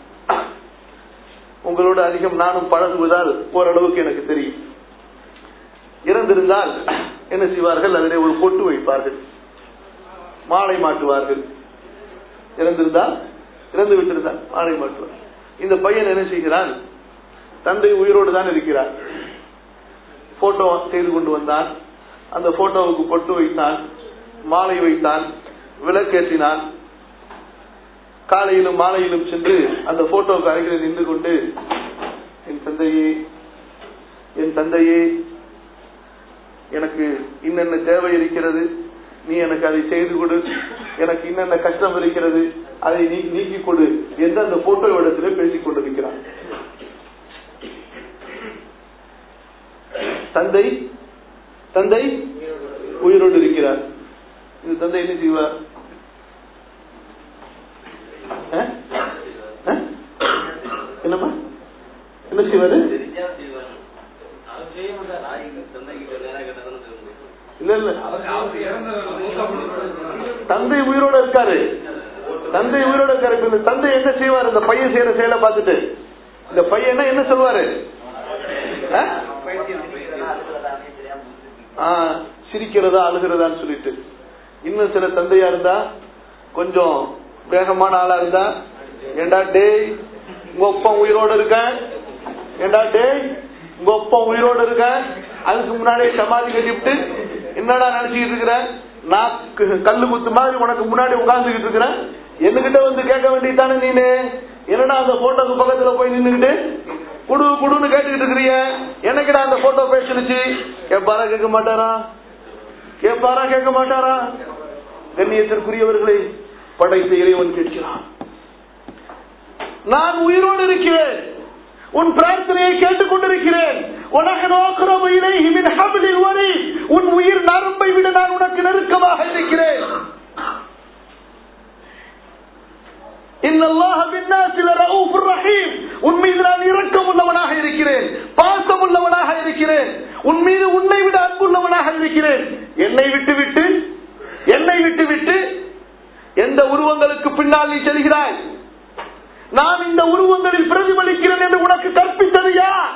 உங்களோட அதிகம் நானும் பழகுவதால் ஓரளவுக்கு எனக்கு தெரியும் இறந்திருந்தால் என்ன செய்வார்கள் அதிலே ஒரு பொட்டு வைப்பார்கள் மாலை மாட்டுவார்கள் இறந்திருந்தால் இறந்து விட்டிருந்தால் மாலை மாட்டுவார் இந்த பையன் என்ன செய்கிறான் தந்தை உயிரோடு தான் இருக்கிறார் போட்டோ செய்து கொண்டு வந்தான் அந்த போட்டோவுக்கு பொட்டு வைத்தான் மாலை வைத்தான் விளக்கேற்றினான் காலையிலும் மாலையிலும் சென்று அந்த போட்டோவுக்கு அருகில் நின்று கொண்டு என் தந்தையே என் தந்தையே எனக்கு இன்னென்ன தேவை இருக்கிறது நீ எனக்கு அதை செய்து கொடு எனக்கு இன்னென்ன கஷ்டம் இருக்கிறது அதை நீ நீக்கி கொடு என்று அந்த போட்டோ இடத்திலே பேசிக் கொண்டிருக்கிறான் தந்தை தந்தை உயிரோடு இருக்கிறார் இந்த தந்தை என்ன செய்வார் அஹ்? அஹ்? என்னம்மா என்ன செய்வாரு இல்ல இல்ல தந்தை உயிரோட இருக்காரு தந்தை உயிரோட இருக்காரு இப்ப இந்த தந்தை என்ன செய்வார் இந்த பையன் செய்யற செயலை பார்த்துட்டு இந்த பையன் என்ன சொல்வாரு அஹ்? ஆ, சிரிக்கிறதா அழுகிறதான்னு சொல்லிட்டு இன்னும் சில தந்தையா இருந்தா கொஞ்சம் வேகமான ஆளா இருந்தா ஏண்டா டேய் உங்க ஒப்பம் உயிரோட இருக்க ஏண்டா டேய் உங்க ஒப்பம் உயிரோட இருக்க அதுக்கு முன்னாடியே சமாதி கட்டிவிட்டு என்னடா நினைச்சுக்கிட்டு இருக்கிற நான் க- கல்லு குத்து மாதிரி உனக்கு முன்னாடி உட்கார்ந்துகிட்டு இருக்கிறேன் என்கிட்ட வந்து கேட்க வேண்டியதானே நீனு என்னடா அந்த போட்டோக்கு பக்கத்துல போய் நின்னுகிட்டு குடு குடுன்னு கேட்டுக்கிட்டு இருக்கிறிய என்னைக்குடா அந்த போட்டோ பேசுனுச்சு கேட்பாரா கேட்க மாட்டாரா கேட்பாரா கேட்க மாட்டாரா கண்ணியத்திற்குரியவர்களை படைத்த இறைவன் கேட்கிறான் நான் உயிரோடு இருக்கிறேன் உன் பிரார்த்தனையை கேட்டுக் கொண்டிருக்கிறேன் உனக்கு நோக்கிறவு இலைஹி மின் ஹப்லில் வரீத். உன் உயிர் நரம்பை விட நான் உனக்கு நெருக்கமாக இருக்கிறேன் இன்னல்லாஹ பின்னாசி லரஊஃபுர் ரஹீம். உன் மீது நான் இரக்கம் உள்ளவனாக இருக்கிறேன் பாசம் உள்ளவனாக இருக்கிறேன் உன் மீது உன்னை விட அன்புள்ளவனாக இருக்கிறேன் என்னை விட்டு விட்டு என்னை விட்டு விட்டு எந்த உருவங்களுக்கு பின்னால் நீ செல்கிறாய் நான் இந்த உருவங்களில் பிரதிபலிக்கிறேன் என்று உனக்கு கற்பித்தது யார்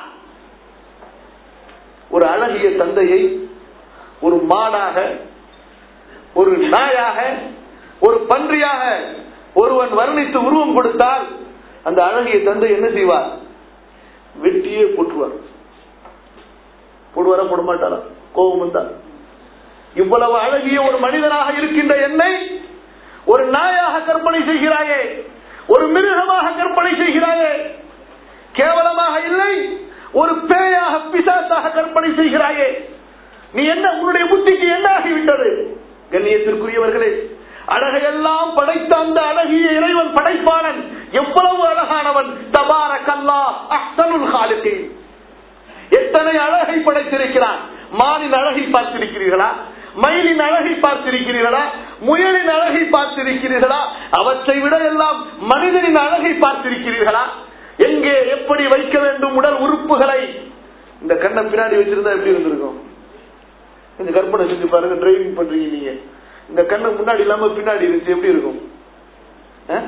ஒரு அழகிய தந்தையை ஒரு மாடாக ஒரு நாயாக ஒரு பன்றியாக ஒருவன் வர்ணித்து உருவம் கொடுத்தால் அந்த அழகிய தந்தை என்ன செய்வார் வெட்டியே போட்டுவார் போடுவாரா போட மாட்டாரா கோபம் வந்தா இவ்வளவு அழகிய ஒரு மனிதனாக இருக்கின்ற என்னை ஒரு நாயாக கற்பனை செய்கிறாயே ஒரு மிருகமாக கற்பனை செய்கிறாயே கேவலமாக இல்லை ஒரு பேயாக பிசாசாக கற்பனை செய்கிறாயே நீ என்ன உன்னுடைய புத்திக்கு என்ன ஆகிவிட்டது கண்ணியத்திற்குரியவர்களே அழகையெல்லாம் படைத்த அந்த அழகிய இறைவன் படைப்பாளன் எவ்வளவு அழகானவன் தபார கல்லா அஹ்சனுல் ஹாலுக்கு எத்தனை அழகை படைத்திருக்கிறான் மானின் அழகை பார்த்திருக்கிறீர்களா மயிலின் அழகை பார்த்திருக்கிறீர்களா முயலின் அழகை பார்த்திருக்கிறீர்களா அவற்றை விட எல்லாம் மனிதனின் அழகை பார்த்திருக்கிறீர்களா எங்கே எப்படி வைக்க வேண்டும் உடல் உறுப்புகளை இந்த கண்ணை பின்னாடி வச்சிருந்தா எப்படி இருந்திருக்கும் இந்த கற்பனை செஞ்சு பாருங்க டிரைவிங் பண்றீங்க நீங்க இந்த கண்ணு முன்னாடி இல்லாம பின்னாடி இருந்துச்சு எப்படி இருக்கும் அஹ்?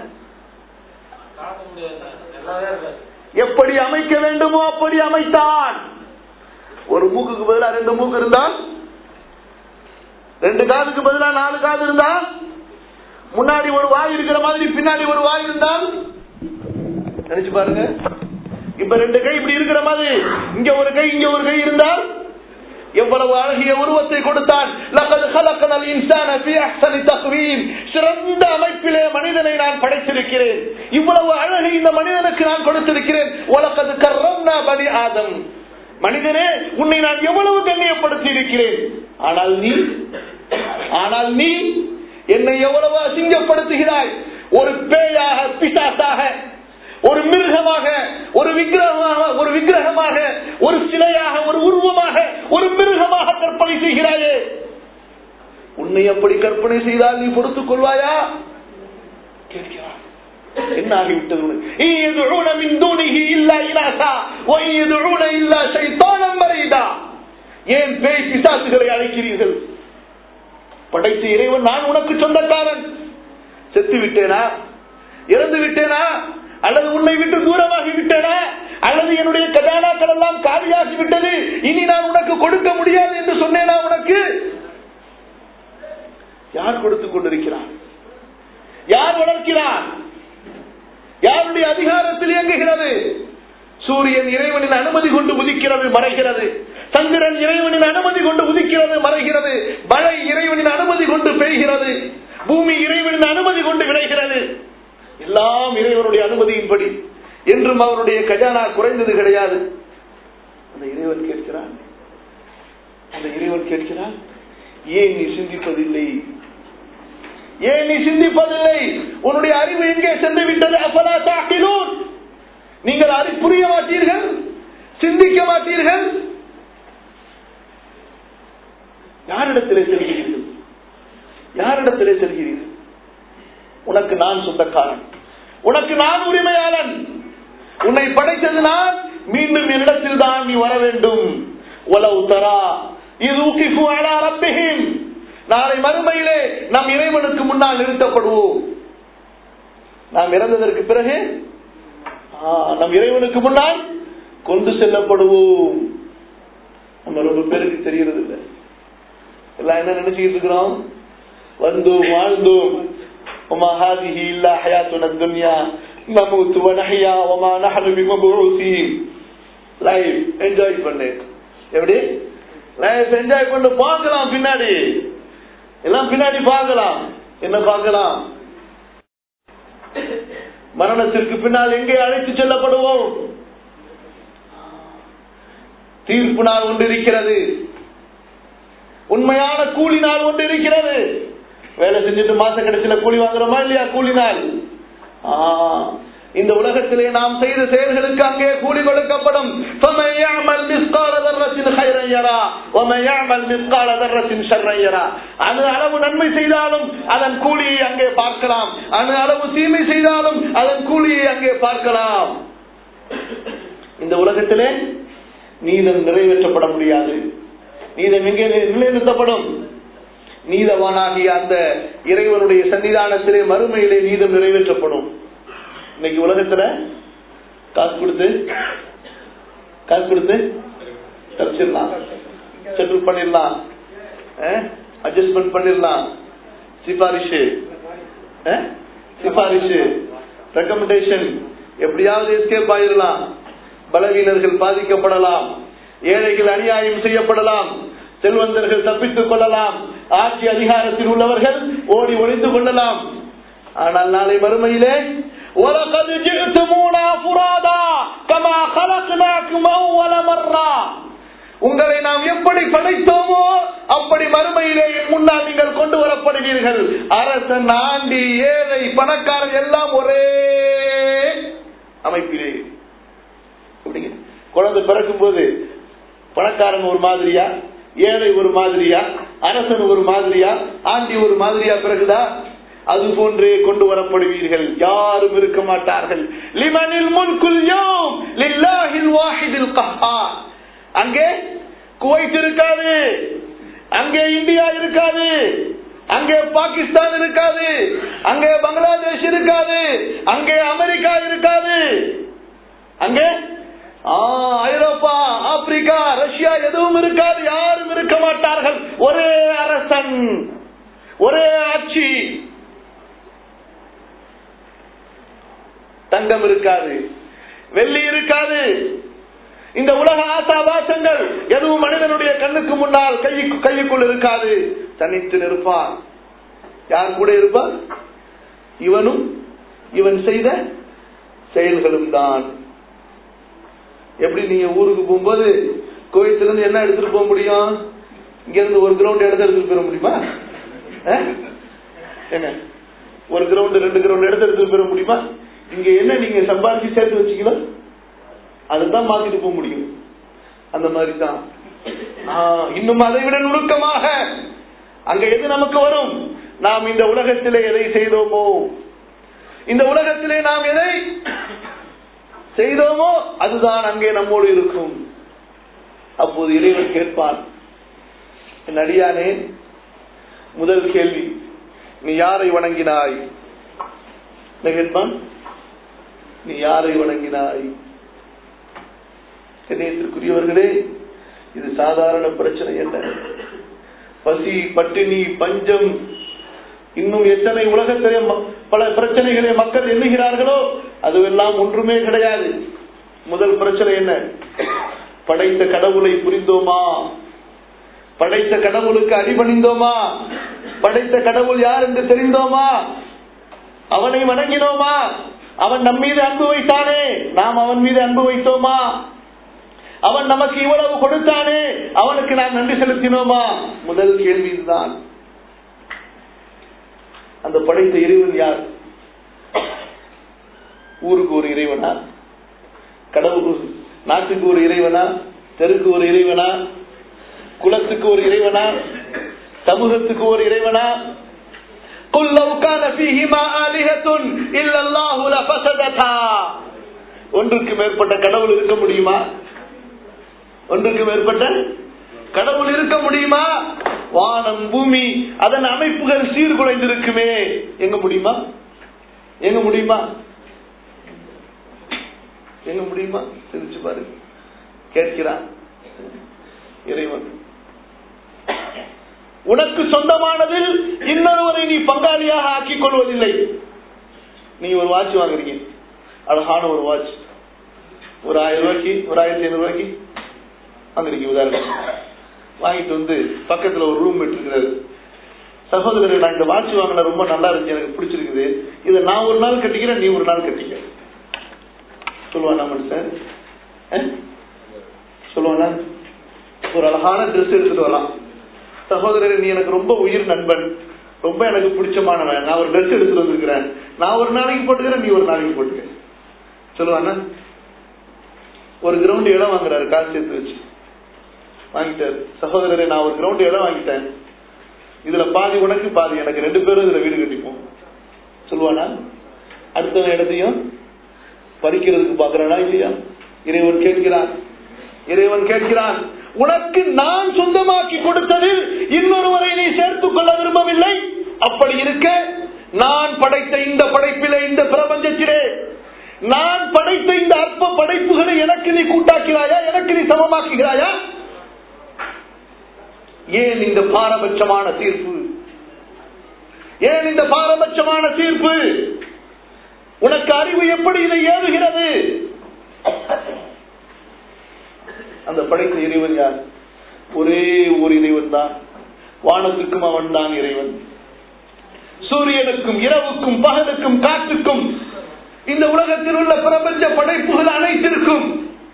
எப்படி அமைக்க வேண்டுமோ அப்படி அமைத்தான் ஒரு மூக்குக்கு பதிலா ரெண்டு மூக்கு இருந்தால் ரெண்டு காதுக்கு பதிலா நாலு காது இருந்தா முன்னாடி ஒரு வாய் இருக்கிற மாதிரி பின்னாடி ஒரு வாய் இருந்தால் நினைச்சு பாருங்க இப்ப ரெண்டு கை இப்படி இருக்கிற மாதிரி இங்க ஒரு கை இங்க ஒரு கை இருந்தால் எவ்வளவு அழகிய உருவத்தை கொடுத்தான் லகது கலக்கனல் இன்சான ஃபீ அஹ்சனி தக்வீம் சிறந்த அமைப்பிலே மனிதனை நான் படைத்திருக்கிறேன் இவ்வளவு அழகை இந்த மனிதனுக்கு நான் கொடுத்திருக்கிறேன் உலகது கர்ரம்னா பனி ஆதம் மனிதனே உன்னை நான் எவ்வளவு கண்ணியப்படுத்தி இருக்கிறேன் ஆனால் நீ ஆனால் நீ என்னை எவ்வளவு அசிங்கப்படுத்துகிறாய் ஒரு பேயாக பிசாசாக ஒரு மிருகமாக ஒரு விக்கிரகமாக ஒரு விக்கிரகமாக ஒரு சிலையாக ஒரு உருவமாக ஒரு மிருகமாக கற்பனை செய்கிறாயே உன்னை அப்படி கற்பனை செய்தால் நீ பொறுத்துக் கொள்வாயா கேட்கிறான் என்ன ஆகிவிட்டது உனக்கு? "இன் يدعون من دونه إلا إناثا وإن يدعون إلا شيطانا مريدا." ஏன் பேய் பிசாசுகளை அழைக்கிறீர்கள் படைத்த இறைவன் நான் உனக்கு சொந்தக்காரன் செத்து விட்டேனா இறந்து விட்டேனா அல்லது உன்னை விட்டு தூரமாகி விட்டேனா அல்லது என்னுடைய கஜானாக்கள் எல்லாம் காலியாகி விட்டது இனி நான் உனக்கு கொடுக்க முடியாது என்று சொன்னேனா உனக்கு யார் கொடுத்துக் கொண்டிருக்கிறார் யார் வளர்க்கிறார் யாருடைய அதிகாரத்தில் இயங்குகிறது சூரியன் இறைவனின் அனுமதி கொண்டு உதிக்கிறது மறைகிறது சந்திரன் இறைவனின் அனுமதி கொண்டு உதிக்கிறது மறைகிறது மழை இறைவனின் அனுமதி கொண்டு பெய்கிறது பூமி இறைவனின் அனுமதி கொண்டு விளைகிறது எல்லாம் இறைவனுடைய அனுமதியின்படி என்றும் அவருடைய கஜானா குறைந்தது கிடையாது அந்த இறைவன் கேட்கிறான் அந்த இறைவன் கேட்கிறான் ஏன் நீ சிந்திப்பதில்லை ஏன் நீ சிந்திப்பதில்லை உன்னுடைய அறிவு எங்கே சென்று விட்டது அப்பலா தாக்கிலூன் நீங்கள் அறி புரிய மாட்டீர்கள் சிந்திக்க மாட்டீர்கள் யாரிடத்திலே செல்கிறீர்கள் யாரிடத்திலே செல்கிறீர்கள் உனக்கு நான் சொந்தக்காரன் உனக்கு நான் உரிமையாளன் உன்னை படைத்தது நான் மீண்டும் என்னிடத்தில் தான் நீ வர வேண்டும் உலவு தரா இது ஊக்கிஃபு அலா ரப்பிஹிம் நாளை மறுமையிலே நாம் இறைவனுக்கு முன்னால் நிறுத்தப்படுவோம் நாம் இறந்ததற்கு பிறகு ஆ, நம் இறைவனுக்கு முன்னால் கொண்டு செல்லப்படுவோம் நம்ம ரொம்ப பேருக்கு தெரியறது இல்லை எல்லாம் என்ன நினைச்சுக்கிட்டு இருக்கிறோம் வந்தோம் வாழ்ந்தோம் وما هذه إلا حياتنا الدنيا نموت ونحيا وما نحن بمبعوثين லைஃப் என்ஜாய் பண்ணு எப்படி லைஃப் என்ஜாய் பண்ணு பார்க்கலாம் பின்னாடி எல்லாம் பின்னாடி பார்க்கலாம் என்ன பார்க்கலாம் மரணத்திற்கு பின்னால் எங்கே அழைத்து செல்லப்படுவோம் தீர்ப்பு நாள் ஒன்று இருக்கிறது உண்மையான கூலி நாள் ஒன்று இருக்கிறது வேலை செஞ்சுட்டு மாச கடைசியில கூலி வாங்குறோமா இல்லையா கூலி நாள் ஆ, இந்த உலகத்திலே நாம் செய்த செயல்களுக்கு அங்கே கூலி கொடுக்கப்படும் فَمَنْ يَعْمَلْ مِثْقَالَ ذَرَّةٍ خَيْرًا يَرَهُ وَمَنْ يَعْمَلْ مِثْقَالَ ذَرَّةٍ شَرًّا يَرَهُ அணு அளவு நன்மை செய்தாலும் அதன் கூலியை அங்கே பார்க்கலாம் அணு அளவு தீமை செய்தாலும் அதன் கூலியை அங்கே பார்க்கலாம் இந்த உலகத்திலே நீதம் நிறைவேற்றப்பட முடியாது நீதம் எங்கே நிலைநிறுத்தப்படும் நீதவானாகிய அந்த இறைவனுடைய சன்னிதானத்திலே மறுமையிலே நீதம் நிறைவேற்றப்படும் இன்னைக்கு உலகத்துல காசு கொடுத்து காசு கொடுத்து தப்பிச்சிடலாம் செட்டில் பண்ணிடலாம் அட்ஜஸ்ட்மெண்ட் பண்ணிடலாம் சிபாரிசு அஹ், சிபாரிசு ரெக்கமெண்டேஷன் எப்படியாவது எஸ்கேப் ஆயிடலாம் பலவீனர்கள் பாதிக்கப்படலாம் ஏழைகள் அநியாயம் செய்யப்படலாம் செல்வந்தர்கள் தப்பித்துக் கொள்ளலாம் ஆட்சி அதிகாரத்தில் உள்ளவர்கள் ஓடி ஒளிந்து கொள்ளலாம் ஆனால் நாளை மறுமையிலே وَلَقَدْ جِئْتُمُونَا فُرَادًا كَمَا خَلَقْنَاكُمْ أَوَّلَ مَرَّةٍ உங்களை நாம் எப்படி படைத்தோமோ அப்படி மறுமையிலே என் முன்னால் நீங்கள் கொண்டு வரப்படுவீர்கள் அரசன் ஆண்டி ஏழை பணக்காரன் எல்லாம் ஒரே அமைப்பிலே எப்படிங்க குழந்தை பிறக்கும் போது பணக்காரன் ஒரு மாதிரியா ஏழை ஒரு மாதிரியா அரசன் ஒரு மாதிரியா ஆண்டி ஒரு மாதிரியா பிறகுதா அது போன்றே கொண்டு வரப்படுவீர்கள் யாரும் இருக்க மாட்டார்கள் லிமனில் முன்குல் யோம் லில்லாஹில் வாஹிதில் கஹ்ஹார் அங்கே குவைத் இருக்காது அங்கே இந்தியா இருக்காது அங்கே பாகிஸ்தான் இருக்காது அங்கே பங்களாதேஷ் இருக்காது அங்கே அமெரிக்கா இருக்காது அங்கே ஆ, ஐரோப்பா ஆப்பிரிக்கா ரஷ்யா எதுவும் இருக்காது யாரும் இருக்க மாட்டார்கள் ஒரே அரசன் ஒரே ஆட்சி தங்கம் இருக்காது வெள்ளி இருக்காது இந்த உலக ஆசாபாசங்கள் எதுவும் மனிதனுடைய கண்ணுக்கு முன்னால் கை கையுக்குள் இருக்காது தனித்து நிற்பான் யார் கூட இருப்பான் இவனும் இவன் செய்த செயல்களும் தான் எப்படி நீங்க ஊருக்கு போகும்போது கோயத்துல இருந்து என்ன எடுத்துட்டு போக முடியும் இங்க இருந்து ஒரு கிரவுண்ட் இடத்த எடுத்துட்டு போயிட முடியுமா அஹ்? என்ன ஒரு கிரவுண்ட் ரெண்டு கிரவுண்ட் இடத்த எடுத்துட்டு போயிட முடியுமா இங்க என்ன நீங்க சம்பாதிச்சு சேர்த்து வச்சுக்கலாம் அதுதான் மாத்திட்டு போக முடியும் அந்த மாதிரி தான் ஆஹ், இன்னும் அதை விட நுணுக்கமாக அங்க எது நமக்கு வரும் நாம் இந்த உலகத்திலே எதை செய்தோமோ இந்த உலகத்திலே நாம் எதை செய்தோமோ அதுதான் அங்கே நம்மோடு இருக்கும் அப்போது இறைவன் கேட்பான் என் அடியானே முதல் கேள்வி நீ யாரை வணங்கினாய் என்ன கேட்பான் நீ யாரை வணங்கினாய் கணேசத்திற்குரியவர்களே இது சாதாரண பிரச்சனை அல்ல பசி பட்டினி பஞ்சம் இன்னும் எத்தனை உலகத்திலே ம- பல பிரச்சனைகளை மக்கள் எண்ணுகிறார்களோ அதுவெல்லாம் ஒன்றுமே கிடையாது முதல் பிரச்சனை என்ன படைத்த கடவுளை புரிந்தோமா படைத்த கடவுளுக்கு அடிபணிந்தோமா படைத்த கடவுள் யார் என்று தெரிந்தோமா அவனை வணங்கினோமா அவன் நம் மீது அன்பு வைத்தானே நாம் அவன் மீது அன்பு வைத்தோமா அவன் நமக்கு இவ்வளவு கொடுத்தானே அவனுக்கு நாம் நன்றி செலுத்தினோமா முதல் கேள்வி இதுதான் அந்த படைத்த இறைவன் யார் ஊருக்கு ஒரு இறைவனா கடவுள் நாட்டுக்கு ஒரு இறைவனா தெருக்கு ஒரு இறைவனா குலத்துக்கு ஒரு இறைவனா சமூகத்துக்கு ஒரு இறைவனா قل لو كان فيهما آلهة إلا الله لفسدتا ஒன்றுக்கு மேற்பட்ட கடவுள் இருக்க முடியுமா ஒன்றுக்கு மேற்பட்ட கடவுள் இருக்க முடியுமா வானம் பூமி அதன் அமைப்புகள் சீர்குலைந்திருக்குமே எங்க முடியுமா எங்க முடியுமா எங்க முடியுமா சிரிச்சு பாரு கேட்கிறான் இறைவன் உனக்கு சொந்தமானதில் இன்னொருவரை நீ பங்காளியாக ஆக்கிக் கொள்வதில்லை நீ ஒரு வாட்ச் வாங்குறீங்க அழகான ஒரு வாட்ச் ஒரு ஆயிரம் ரூபாய்க்கு ஒரு ஆயிரத்தி ஐநூறு ரூபாய்க்கு வாங்குறீங்க உதாரணம் வாங்கிட்டு வந்து பக்கத்துல ஒரு ரூம் இருக்கிறாரு சகோதரர் நான் இந்த வாட்ச் வாங்கின ரொம்ப நல்லா இருந்துச்சு எனக்கு பிடிச்சிருக்குது இதை நான் ஒரு நாள் கட்டிக்கிறேன் நீ ஒரு நாள் கட்டிக்க சொல்லுவானா மனுஷன் அஹ்? சொல்லுவானா ஒரு அழகான ட்ரெஸ் எடுத்துட்டு வரலாம் சகோதரர் நீ எனக்கு ரொம்ப உயிர் நண்பன் ரொம்ப எனக்கு பிடிச்சமானவன் நான் ஒரு ட்ரெஸ் எடுத்துட்டு வந்திருக்கிறேன் நான் ஒரு நாளைக்கு போட்டுக்கிறேன் நீ ஒரு நாளைக்கு போட்டுக்க சொல்லுவானா ஒரு கிரவுண்ட் இடம் வாங்குறாரு காசு சேர்த்து வச்சு வாங்கிட்டாரு சகோதரரே நான் ஒரு கிரவுண்ட் இடம் வாங்கிட்டேன் இதுல பாதி உனக்கு பாதி எனக்கு ரெண்டு பேரும் இதுல வீடு கட்டிப்போம் சொல்லுவானா அடுத்த இடத்தையும் பறிக்கிறதுக்கு பாக்குறானா இல்லையா இறைவன் கேட்கிறான் இறைவன் கேட்கிறான் உனக்கு நான் சொந்தமாக்கி கொடுத்ததில் இன்னொருவரை நீ சேர்த்துக் கொள்ள விரும்பவில்லை அப்படி இருக்க நான் படைத்த இந்த படைப்பிலே இந்த பிரபஞ்சத்திலே நான் படைத்த இந்த அற்ப படைப்புகளை எனக்கு நீ கூட்டாக்கிறாயா எனக்கு நீ சமமாக்குகிறாயா ஏன் இந்த பாரபட்சமான தீர்ப்பு ஏன் இந்த பாரபட்சமான தீர்ப்பு உனக்கு அறிவு எப்படி இதை ஏவுகிறது அந்த படைத்த இறைவன் யார் ஒரே ஒரு இறைவன் தான் வானத்துக்கும் அவன் தான் இறைவன் சூரியனுக்கும் இரவுக்கும் பகலுக்கும் காற்றுக்கும் இந்த உலகத்தில் உள்ள பிரபஞ்ச படைப்புகள் அனைத்திற்கும்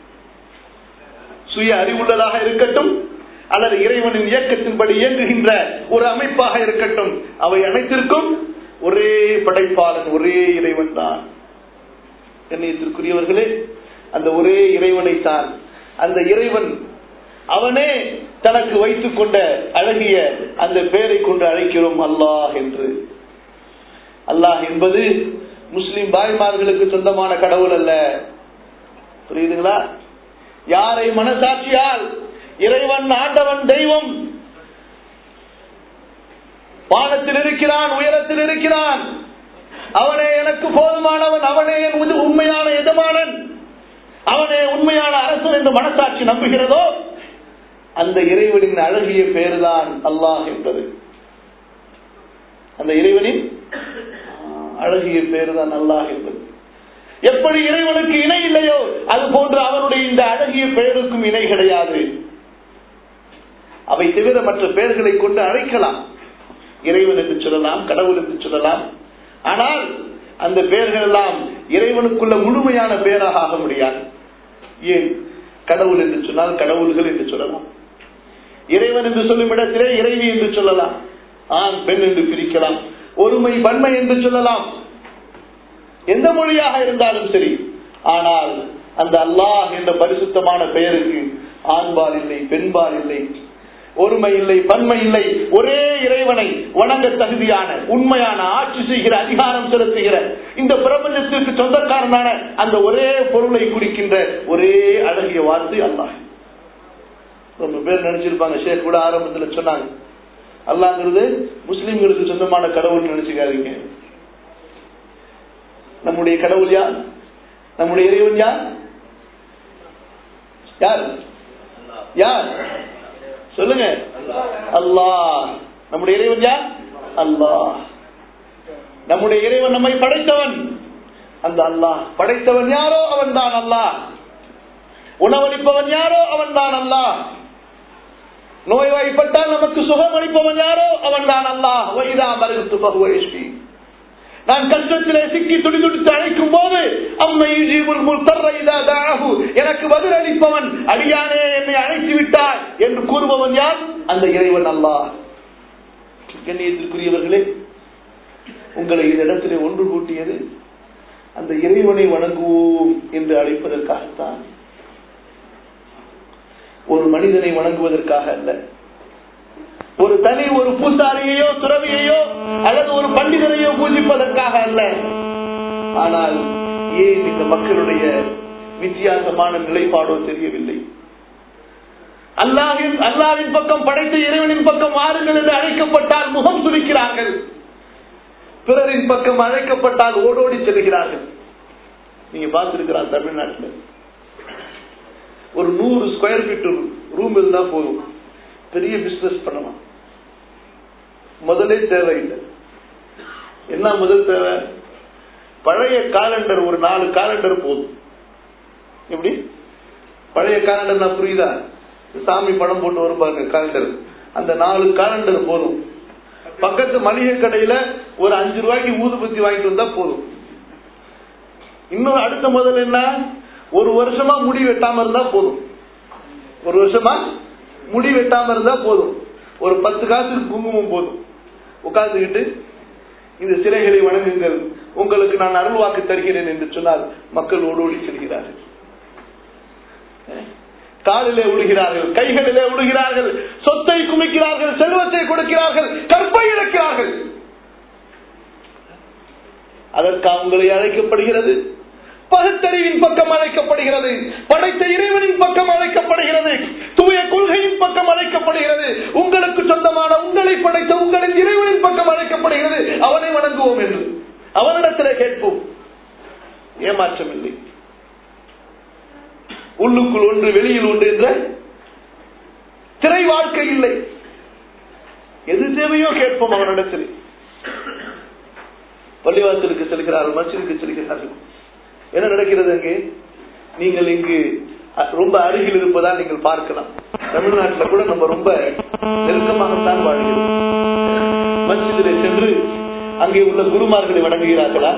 சுய அறிவுள்ளதாக இருக்கட்டும் அல்லது இறைவனின் இயக்கத்தின்படி இயங்குகின்ற ஒரு அமைப்பாக இருக்கட்டும் அவை அனைத்திற்கும் ஒரே படைப்பாளன் ஒரே இறைவன் தான் கண்ணியத்திற்குரியவர்களே அந்த ஒரே இறைவனை தான் அந்த இறைவன் அவனே தனக்கு வைத்துக் கொண்ட அழகிய அந்த பெயரை கொண்டு அழைக்கிறோம் அல்லாஹ் என்று அல்லாஹ் என்பது முஸ்லிம் பாய்மார்களுக்கு சொந்தமான கடவுள் அல்ல புரியுதுங்களா யாரை மனசாட்சியால் இறைவன் ஆண்டவன் தெய்வம் வானத்தில் இருக்கிறான் உயரத்தில் இருக்கிறான் அவனே எனக்கு போதுமானவன் அவனே என் உது- உண்மையான எஜமானன் அவனே உண்மையான அரசன் என்று மனசாட்சி நம்புகிறதோ அந்த இறைவனின் அழகிய பெயர்தான் அல்லாஹ் என்பது அந்த இறைவனின் ஆஹ், அழகிய பெயர்தான் அல்லாஹ் என்பது எப்படி இறைவனுக்கு இணை இல்லையோ அது போன்று அவனுடைய இந்த அழகிய பெயருக்கும் இணை கிடையாது அவை தவிர மற்ற பெயர்களை கொண்டு அழைக்கலாம் இறைவன் என்று சொல்லலாம் கடவுள் என்று சொல்லலாம் ஆனால் அந்த பெயர்கள் எல்லாம் இறைவனுக்குள்ள முழுமையான பெயராக ஆக முடியாது ஏன் கடவுள் என்று சொன்னால் கடவுள்கள் என்று சொல்லலாம் இறைவன் என்று சொல்லும் இடத்திலே இறைவி என்று சொல்லலாம் ஆண் பெண் என்று பிரிக்கலாம் ஒருமை பன்மை என்று சொல்லலாம் எந்த மொழியாக இருந்தாலும் சரி ஆனால் அந்த அல்லாஹ் என்ற பரிசுத்தமான பெயருக்கு ஆண்பால் இல்லை பெண்பால் இல்லை ஒருமை இல்லை பன்மை இல்லை ஒரே இறைவனை வணங்க தகுதியான உண்மையான ஆட்சி செய்கிற அதிகாரம் செலுத்துகிற இந்த பிரபஞ்சத்திற்கு சொந்தக்காரனான அந்த ஒரே பொருளை குறிக்கின்ற ஒரே அழகிய வார்த்தை அல்லாஹ் ரொம்ப பேர் நினைச்சிருப்பாங்க ஷேக் கூட ஆரம்பத்துல சொன்னாங்க அல்லாங்கிறது முஸ்லிம்களுக்கு சொந்தமான கடவுள் நினைச்சுக்காதீங்க நம்முடைய கடவுள் யார் நம்முடைய இறைவன் யார் யார் யார் சொல்லுங்க அல்லாஹ் நம்முடைய இறைவன் யார் அல்லாஹ் நம்முடைய இறைவன் நம்மை படைத்தவன் அந்த அல்லாஹ் படைத்தவன் யாரோ அவன் தான் அல்லாஹ் உணவளிப்பவன் யாரோ அவன் தான் அல்லாஹ் நோய்வாய்ப்பட்டால் நமக்கு சுகம் அளிப்பவன் யாரோ அவன் தான் அல்லாஹ் வைதா மருத்து பகுவேஷ்டி நான் கஷ்டத்திலே சிக்கி துடி துடித்து அழைக்கும் போது அம்மை எனக்கு பதில் அளிப்பவன் அடியானே என்னை அழைத்து விட்டார் என்று கூறுபவன் யார் அந்த இறைவன் அல்லாஹ் கண்ணியத்திற்குரியவர்களே உங்களை இந்த இடத்திலே ஒன்று கூட்டியது அந்த இறைவனை வணங்குவோம் என்று அழைப்பதற்காகத்தான் ஒரு மனிதனை வணங்குவதற்காக அல்ல ஒரு தனி ஒரு பூசாரியையோ துறவியையோ அல்லது ஒரு பண்டிதரையோ பூஜிப்பதற்காக அல்ல ஆனால் ஏன் இந்த மக்களுடைய வித்தியாசமான நிலைப்பாடோ தெரியவில்லை அல்லாவின் அல்லாவின் பக்கம் படைத்த இறைவனின் பக்கம் வாருங்கள் என்று அழைக்கப்பட்டால் முகம் சுரிக்கிறார்கள் பிறரின் பக்கம் அழைக்கப்பட்டால் ஓடோடி செல்கிறார்கள் நீங்க பார்த்திருக்கிறார் தமிழ்நாட்டில் ஒரு நூறு ஸ்கொயர் ஃபீட் ரூம் இருந்தா போதும் பெரிய பிசினஸ் பண்ணலாம் முதலே தேவையில்லை என்ன முதல் தேவை பழைய காலண்டர் ஒரு நாலு காலண்டர் போதும் எப்படி பழைய காலண்டர் புரியுதா சாமி படம் போட்டு வரும் பாருங்க காலண்டர் அந்த நாலு காலண்டர் போதும் பக்கத்து மளிகை கடையில ஒரு அஞ்சு ரூபாய்க்கு ஊதுபத்தி வாங்கிட்டு வந்தா போதும் இன்னும் அடுத்த முதல் என்ன ஒரு வருஷமா முடி வெட்டாம இருந்தா போதும் ஒரு வருஷமா முடி வெட்டாம இருந்தா போதும் ஒரு பத்து காசுக்கு குங்குமம் போதும் உட்கார்ந்துகிட்டு இந்த சிலைகளை வணங்குங்கள் உங்களுக்கு நான் அருள் வாக்கு தருகிறேன் என்று சொன்னால் மக்கள் ஓடோடி செல்கிறார்கள் காலிலே விடுகிறார்கள் கைகளிலே விடுகிறார்கள் சொத்தை குமிக்கிறார்கள் செல்வத்தை கொடுக்கிறார்கள் கற்பை இழக்கிறார்கள் அதற்கு அவங்களை அழைக்கப்படுகிறது பகுத்தறிவின் பக்கம் அழைக்கப்படுகிறது படைத்த இறைவனின் பக்கம் அழைக்கப்படுகிறது தூய கொள்கையின் பக்கம் அழைக்கப்படுகிறது உங்களுக்கு சொந்தமான உங்களை படைத்த உங்களின் இறைவனின் பக்கம் அழைக்கப்படுகிறது அவனை வணங்குவோம் என்று அவனிடத்திலே கேட்போம் ஏமாற்றம் இல்லை உள்ளுக்குள் ஒன்று வெளியில் ஒன்று என்ற திரை வாழ்க்கை இல்லை எது தேவையோ கேட்போம் அவனிடத்தில் பள்ளிவாசலுக்கு செல்கிறார்கள் மசிலுக்கு செல்கிறார்கள் என்ன நடக்கிறது அங்கே நீங்கள் இங்கு ரொம்ப அருகில் இருப்பதால் நீங்கள் பார்க்கலாம் தமிழ்நாட்டில் கூட நம்ம ரொம்ப நெருக்கமாகத்தான் வாழ்கிறோம் மசிதிலே சென்று அங்கே உள்ள குருமார்களை வணங்குகிறார்களா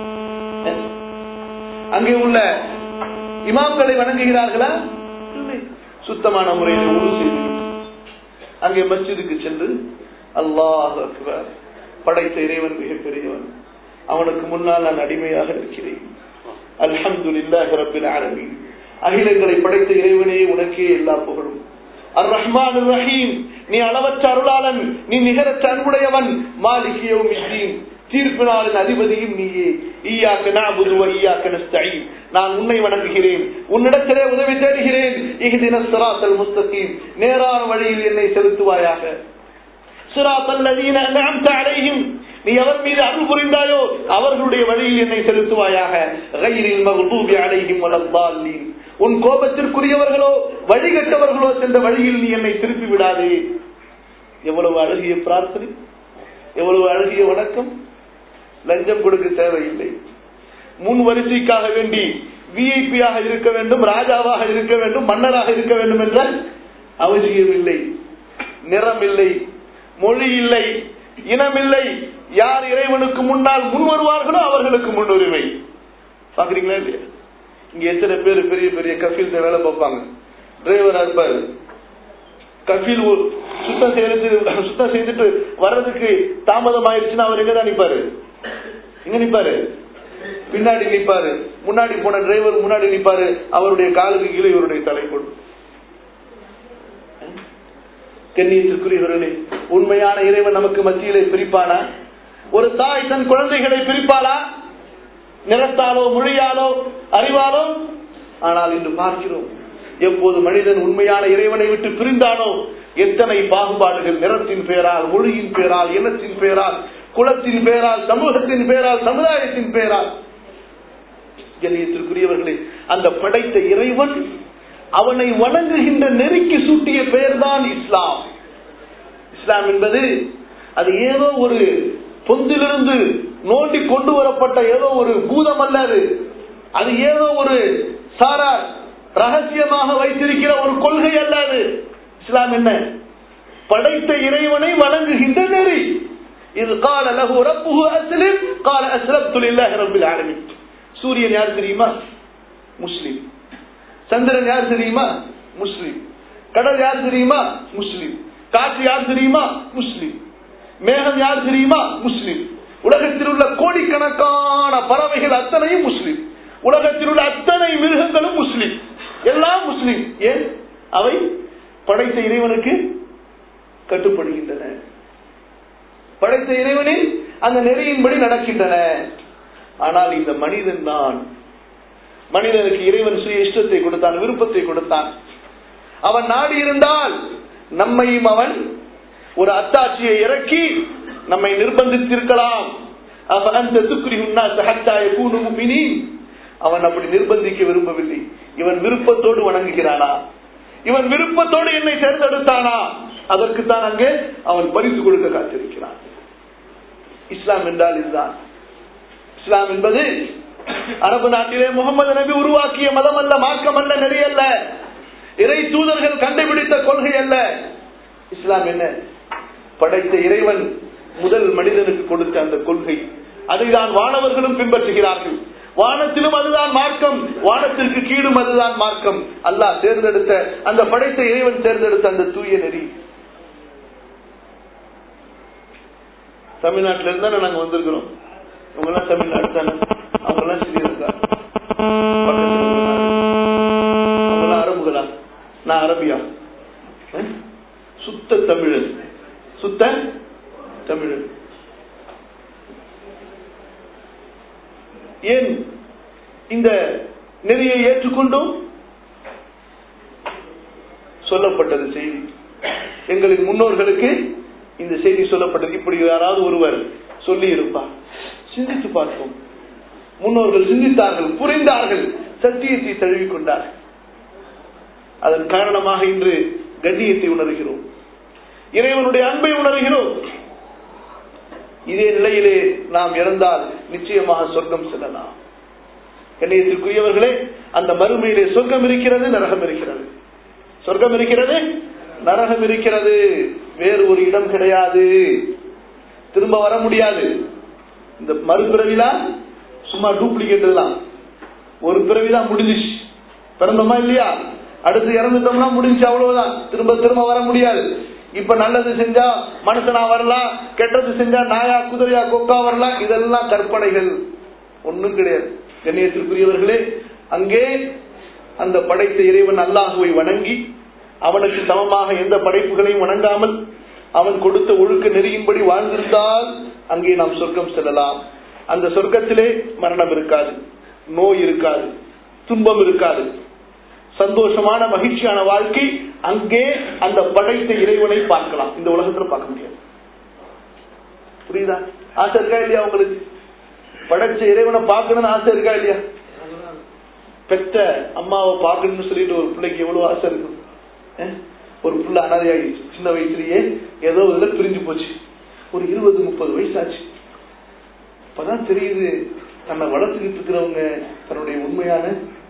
அங்கே உள்ள இமாம்களை வணங்குகிறார்களா இல்லை சுத்தமான முறையில் உரு செய்து அங்கே மஸ்ஜிதுக்கு சென்று அல்லாஹ் படைத்த இறைவன் மிகப்பெரியவன் அவனுக்கு முன்னால் நான் அடிமையாக இருக்கிறேன் அல்ஹம்துலில்லாஹி ரப்பில் ஆலமீன் அகிலங்களை படைத்த இறைவனே உனக்கே எல்லா புகழும் அர் ரஹ்மான் ரஹீம் நீ அளவற்ற அருளாளன் நீ நிகரற்ற அன்புடையவன் மாலிக் யௌமித்தீன் தீர்ப்பு நாளின் அதிபதியும் நீயே ஈயாக்க நஅபுது வ ஈயாக்க நஸ்தஈன் நான் உன்னை வணங்குகிறேன் உன்னிடத்திலே உதவி தேடுகிறேன் இஹ்தின ஸிராத்தல் முஸ்தகீம் நேரான வழியில் என்னை செலுத்துவாயாக ஸிராத்தல் லதீன அன்அம்த அலைஹிம் நீ எவர் மீது அருள் புரிந்தாயோ அவர்களுடைய வழியில் என்னை செலுத்துவாயாக கைரில் மகதூபி அலைஹிம் வலத்தாலீன் உன் கோபத்திற்குரியவர்களோ வழிகட்டவர்களோ சென்ற வழியில் நீ என்னை திருப்பி விடாதே எவ்வளவு அழகிய பிரார்த்தனை எவ்வளவு அழகிய வணக்கம் லஞ்சம் கொடுக்க தேவையில்லை முன் வரிசைக்காக வேண்டி விஐபியாக இருக்க வேண்டும் ராஜாவாக இருக்க வேண்டும் மன்னராக இருக்க வேண்டும் என்ற அவசியம் இல்லை நிறம் இல்லை மொழி இல்லை இனமில்லை யார் இறைவனுக்கு முன்னால் முன் வருவார்களோ அவர்களுக்கு முன்னுரிமை பாக்குறீங்களா இல்லையா இங்க எத்தனை பேர் பெரிய பெரிய கஃபீல் வேலை பார்ப்பாங்க டிரைவரா இருப்பாரு கஃபீல் சுத்தம் செய்யறது சுத்தம் செய்துட்டு வர்றதுக்கு தாமதம் ஆயிடுச்சுன்னா அவர் எங்கதான் நிப்பாரு எங்க நிப்பாரு பின்னாடி நிப்பாரு முன்னாடி போன டிரைவர் முன்னாடி நிப்பாரு அவருடைய காலுக்கு கீழே இவருடைய தலை கொண்டு கண்ணியத்திற்குரியவர்களே உண்மையான இறைவன் நமக்கு மத்தியிலே பிரிப்பானா ஒரு தாய் தன் குழந்தைகளை பிரிப்பாளா நிறத்தாலோ மொழியாலோ அறிவாலோ ஆனால் இன்று பார்க்கிறோம் எப்போது மனிதன் உண்மையான இறைவனை விட்டு பிரிந்தானோ எத்தனை பாகுபாடுகள் நிறத்தின் பெயரால் மொழியின் பெயரால் இனத்தின் பெயரால் குலத்தின் பெயரால் சமூகத்தின் பெயரால் சமுதாயத்தின் பெயரால் கண்ணியத்திற்குரியவர்களே அந்த படைத்த இறைவன் அவனை வணங்குகின்ற நெருக்கி சூட்டிய பெயர்தான் இஸ்லாம் இஸ்லாம் என்பது அது ஏதோ ஒரு பொந்திலிருந்து நோண்டி கொண்டு வரப்பட்ட ஏதோ ஒரு பூதம் அல்ல அது அது ஏதோ ஒரு சாரார் ரகசியமாக வைத்திருக்கிற ஒரு கொள்கை அல்ல அது இஸ்லாம் என்ன படைத்த இறைவனை வணங்குகின்ற நெறி இது கால லகு ரப்புஹு அஸ்லிம் கால அஸ்லம்து லில்லாஹி ரப்பில் ஆலமீன் சூரியன் யார் தெரியுமா முஸ்லிம் சந்திரன் யார் தெரியுமா முஸ்லிம் கடல் யார் தெரியுமா முஸ்லிம் காற்று யார் தெரியுமா முஸ்லிம் மேகம் யார் தெரியுமா முஸ்லிம் உலகத்தில் உள்ள கோடிக்கணக்கான பறவைகள் அத்தனையும் முஸ்லிம் உலகத்தில் உள்ள அத்தனை மிருகங்களும் முஸ்லிம் எல்லாம் முஸ்லிம் ஏன் அவை படைத்த இறைவனுக்கு கட்டுப்படுகின்றன படைத்த இறைவனில் அந்த நெறியின்படி நடக்கின்றன ஆனால் இந்த மனிதன் தான் மனிதனுக்கு இறைவன் சுய இஷ்டத்தை கொடுத்தான் விருப்பத்தை கொடுத்தான் அவன் நாடி இருந்தால் நம்மையும் அவன் ஒரு அத்தாட்சியை இறக்கி நம்மை நிர்பந்தித்திருக்கலாம் அவன் அப்படி நிர்பந்திக்க விரும்பவில்லை இவன் விருப்பத்தோடு வணங்குகிறானா இவன் விருப்பத்தோடு என்னை தேர்ந்தெடுத்தானா அதற்குத்தான் அங்கே அவன் பரிசு கொடுக்க காத்திருக்கிறான் இஸ்லாம் என்றால் இதுதான் இஸ்லாம் என்பது அரபு நாட்டிலே முகமது நபி உருவாக்கிய மதம் அல்ல மார்க்கம் அல்ல நெறி அல்ல இறை தூதர்கள் கண்டுபிடித்த கொள்கை அல்ல இஸ்லாம் என்ன படைத்த இறைவன் முதல் மனிதனுக்கு கொடுத்த அந்த கொள்கை அதைதான் வானவர்களும் பின்பற்றுகிறார்கள் வானத்திலும் அதுதான் மார்க்கம் வானத்திற்கு கீழும் அதுதான் மார்க்கம் அல்லாஹ் தேர்ந்தெடுத்த அந்த படைத்த இறைவன் தேர்ந்தெடுத்த அந்த தூய நெறி தமிழ்நாட்டில இருந்தா நாங்க வந்திருக்கிறோம் அவங்க எல்லாம் தமிழ்நாடு தானே அவங்க எல்லாம் ஸ்ரீலங்கா அவங்க அரபுகளா நான் அரபியா சுத்த தமிழன் சுத்த தமிழன் ஏன் இந்த நெறியை ஏற்றுக்கொண்டோம் சொல்லப்பட்டது செய்தி எங்களின் முன்னோர்களுக்கு இந்த செய்தி சொல்லப்பட்டது இப்படி யாராவது ஒருவர் சொல்லி இருப்பார் சிந்தித்து பார்ப்போம் முன்னோர்கள் சிந்தித்தார்கள் புரிந்தார்கள் சத்தியத்தை தழுவிக் கொண்டார்கள் அதன் காரணமாக இன்று கண்ணியத்தை உணர்கிறோம் இறைவனுடைய அன்பை உணர்கிறோம் இதே நிலையிலே நாம் இறந்தால் நிச்சயமாக சொர்க்கம் செல்லலாம் கண்ணியத்திற்குரியவர்களே அந்த மறுமையிலே சொர்க்கம் இருக்கிறது நரகம் இருக்கிறது சொர்க்கம் இருக்கிறது நரகம் இருக்கிறது வேறு ஒரு இடம் கிடையாது திரும்ப வர முடியாது இந்த மறுபிறவிலாம் சும்மா டூப்ளிகேட் தான் ஒரு பிறவிதான் முடிஞ்சிச்சு பிறந்தோமா இல்லையா அடுத்து இறந்துட்டோம்னா முடிஞ்சு அவ்வளவுதான் திரும்ப திரும்ப வர முடியாது இப்ப நல்லது செஞ்சா மனுஷனா வரலாம் கெட்டது செஞ்சா நாயா குதிரையா கொக்கா வரலாம் இதெல்லாம் கற்பனைகள் ஒண்ணும் கிடையாது கண்ணியத்திற்குரியவர்களே அங்கே அந்த படைத்த இறைவன் அல்லாஹுவை வணங்கி அவனுக்கு சமமாக எந்த படைப்புகளையும் வணங்காமல் அவன் கொடுத்த ஒழுக்க நெறியின்படி வாழ்ந்திருந்தால் அங்கே நாம் சொர்க்கம் செல்லலாம் அந்த சொர்க்கத்திலே மரணம் இருக்காது நோய் இருக்காது துன்பம் இருக்காது சந்தோஷமான மகிழ்ச்சியான வாழ்க்கை அங்கே அந்த படைத்த இறைவனை பார்க்கலாம் இந்த உலகத்துல பார்க்க முடியாது புரியுதா ஆசை இருக்கா இல்லையா உங்களுக்கு படைச்ச இறைவனை பார்க்கணும்னு ஆசை இருக்கா இல்லையா பெத்த அம்மாவை பார்க்கணும்னு சொல்லிட்டு ஒரு பிள்ளைக்கு எவ்வளவு ஆசை இருக்கும் ஒரு புள்ள அனாதையாகிடுச்சு சின்ன வயசுலயே ஏதோ இதுல பிரிஞ்சு போச்சு ஒரு இருபது முப்பது வயசாச்சு அப்பதான் தெரியுது தன்னை வளர்த்துக்கிட்டு இருக்கிறவங்க தன்னுடைய உண்மையான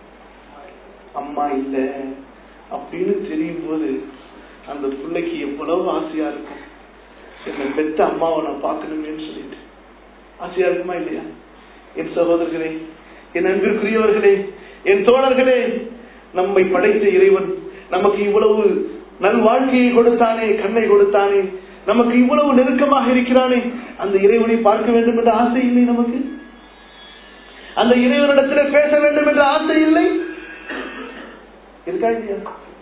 அம்மா இல்ல அப்படின்னு தெரியும் போது அந்த பிள்ளைக்கு எவ்வளவு ஆசையா இருக்கும் என்னை பெத்த அம்மாவை நான் பார்க்கணுமேன்னு சொல்லிட்டு ஆசையா இருக்குமா இல்லையா என் சகோதரர்களே என் அன்பிற்குரியவர்களே என் தோழர்களே நம்மை படைத்த இறைவன் நமக்கு இவ்வளவு நல் வாழ்க்கையை கொடுத்தானே கண்ணை கொடுத்தானே நமக்கு இவ்வளவு நெருக்கமாக இருக்கிறானே அந்த இறைவனை பார்க்க வேண்டும் என்ற ஆசை இல்லை நமக்கு அந்த இறைவனிடத்தில் பேச வேண்டும் என்ற ஆசை இல்லை இருக்கா இல்லையா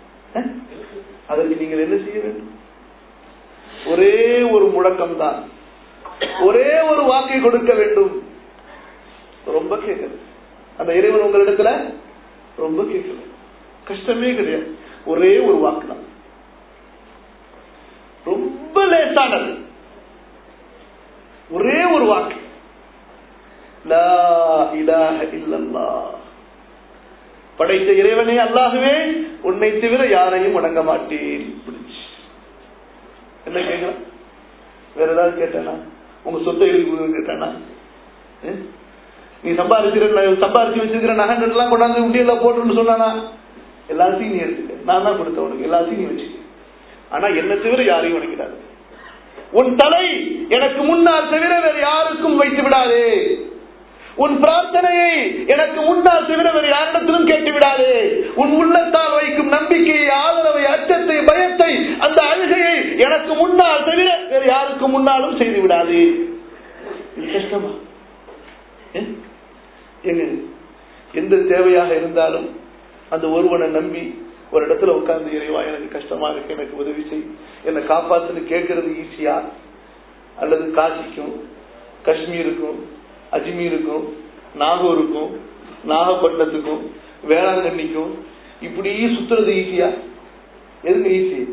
அதற்கு நீங்கள் என்ன செய்ய வேண்டும் ஒரே ஒரு முழக்கம் தான் ஒரே ஒரு வாக்கை கொடுக்க வேண்டும் ரொம்ப கேட்கல அந்த இறைவன் உங்களிடத்துல ரொம்ப கேட்கல கஷ்டமே கிடையாது ஒரே ஒரு வாக்கு தான் ரொம்ப லேசானது ஒரே ஒரு வாக்கு லா இலாஹ இல்லல்லாஹ் படைத்த இறைவனே அல்லாகவே உன்னை தவிர யாரையும் வணங்க மாட்டேன் முடிஞ்சு. என்ன கேட்கலாம் வேற ஏதாவது கேட்டானா உங்க சொத்தை எழுதி கொடுங்க கேட்டானா ஏ? நீ சம்பாதிக்கிற சம்பாதிச்சு வச்சிருக்கிற நகங்கள் எல்லாம் கொண்டாந்து உண்டியல்ல போட்டுன்னு சொன்னானா எல்லாத்தையும் நீ எடுத்துக்க நான் தான் கொடுத்த உனக்கு எல்லாத்தையும் நீ வச்சுக்க ஆனா என்ன தவிர யாரையும் வணங்கிடாது உன் தலை எனக்கு முன்னால் தவிர வேறு யாருக்கும் வைத்து விடாதே உன் பிரார்த்தனையை எனக்கு முன்னால் தவிர வேறு யாரிடத்திலும் கேட்டு விடாதே உன் உள்ளத்தால் வைக்கும் நம்பிக்கையை ஆதரவை அச்சத்தை பயத்தை அந்த அழுகையை எனக்கு முன்னால் தவிர வேறு யாருக்கு முன்னாலும் செய்து விடாதே இது கஷ்டமா ஏ? ஏங்க எந்த தேவையாக இருந்தாலும் அந்த ஒருவனை நம்பி ஒரு இடத்துல உட்கார்ந்து இறைவா எனக்கு கஷ்டமா இருக்கு எனக்கு உதவி செய் என்னை காப்பாத்துன்னு கேட்கறது ஈஸியா அல்லது காசிக்கும் காஷ்மீருக்கும் அஜ்மீருக்கும் நாகூருக்கும் நாகப்பட்டினத்துக்கும் வேளாங்கண்ணிக்கும் இப்படி சுத்துறது ஈஸியா எதுங்க ஈஸி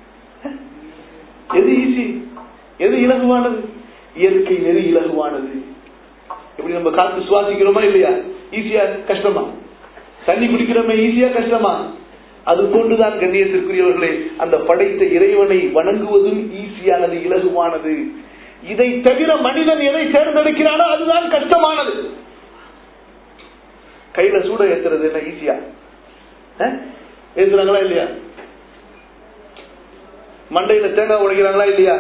எது ஈஸி எது இலகுவானது இயற்கை நெறி இலகுவானது எப்படி நம்ம காத்து சுவாசிக்கிறோமா இல்லையா ஈஸியா கஷ்டமா தண்ணி குடிக்கிறோமே ஈஸியா கஷ்டமா அது போன்றுதான் கண்ணியத்திற்குரியவர்களே அந்த படைத்த இறைவனை வணங்குவதும் ஈஸியானது இலகுவானது இதை தவிர மனிதன் எதை தேர்ந்தெடுக்கிறானோ அதுதான் கஷ்டமானது கையில சூட ஏத்துறது என்ன ஈஸியா அஹ்? ஏத்துறாங்களா இல்லையா மண்டையில தேங்காய் உடைக்கிறாங்களா இல்லையா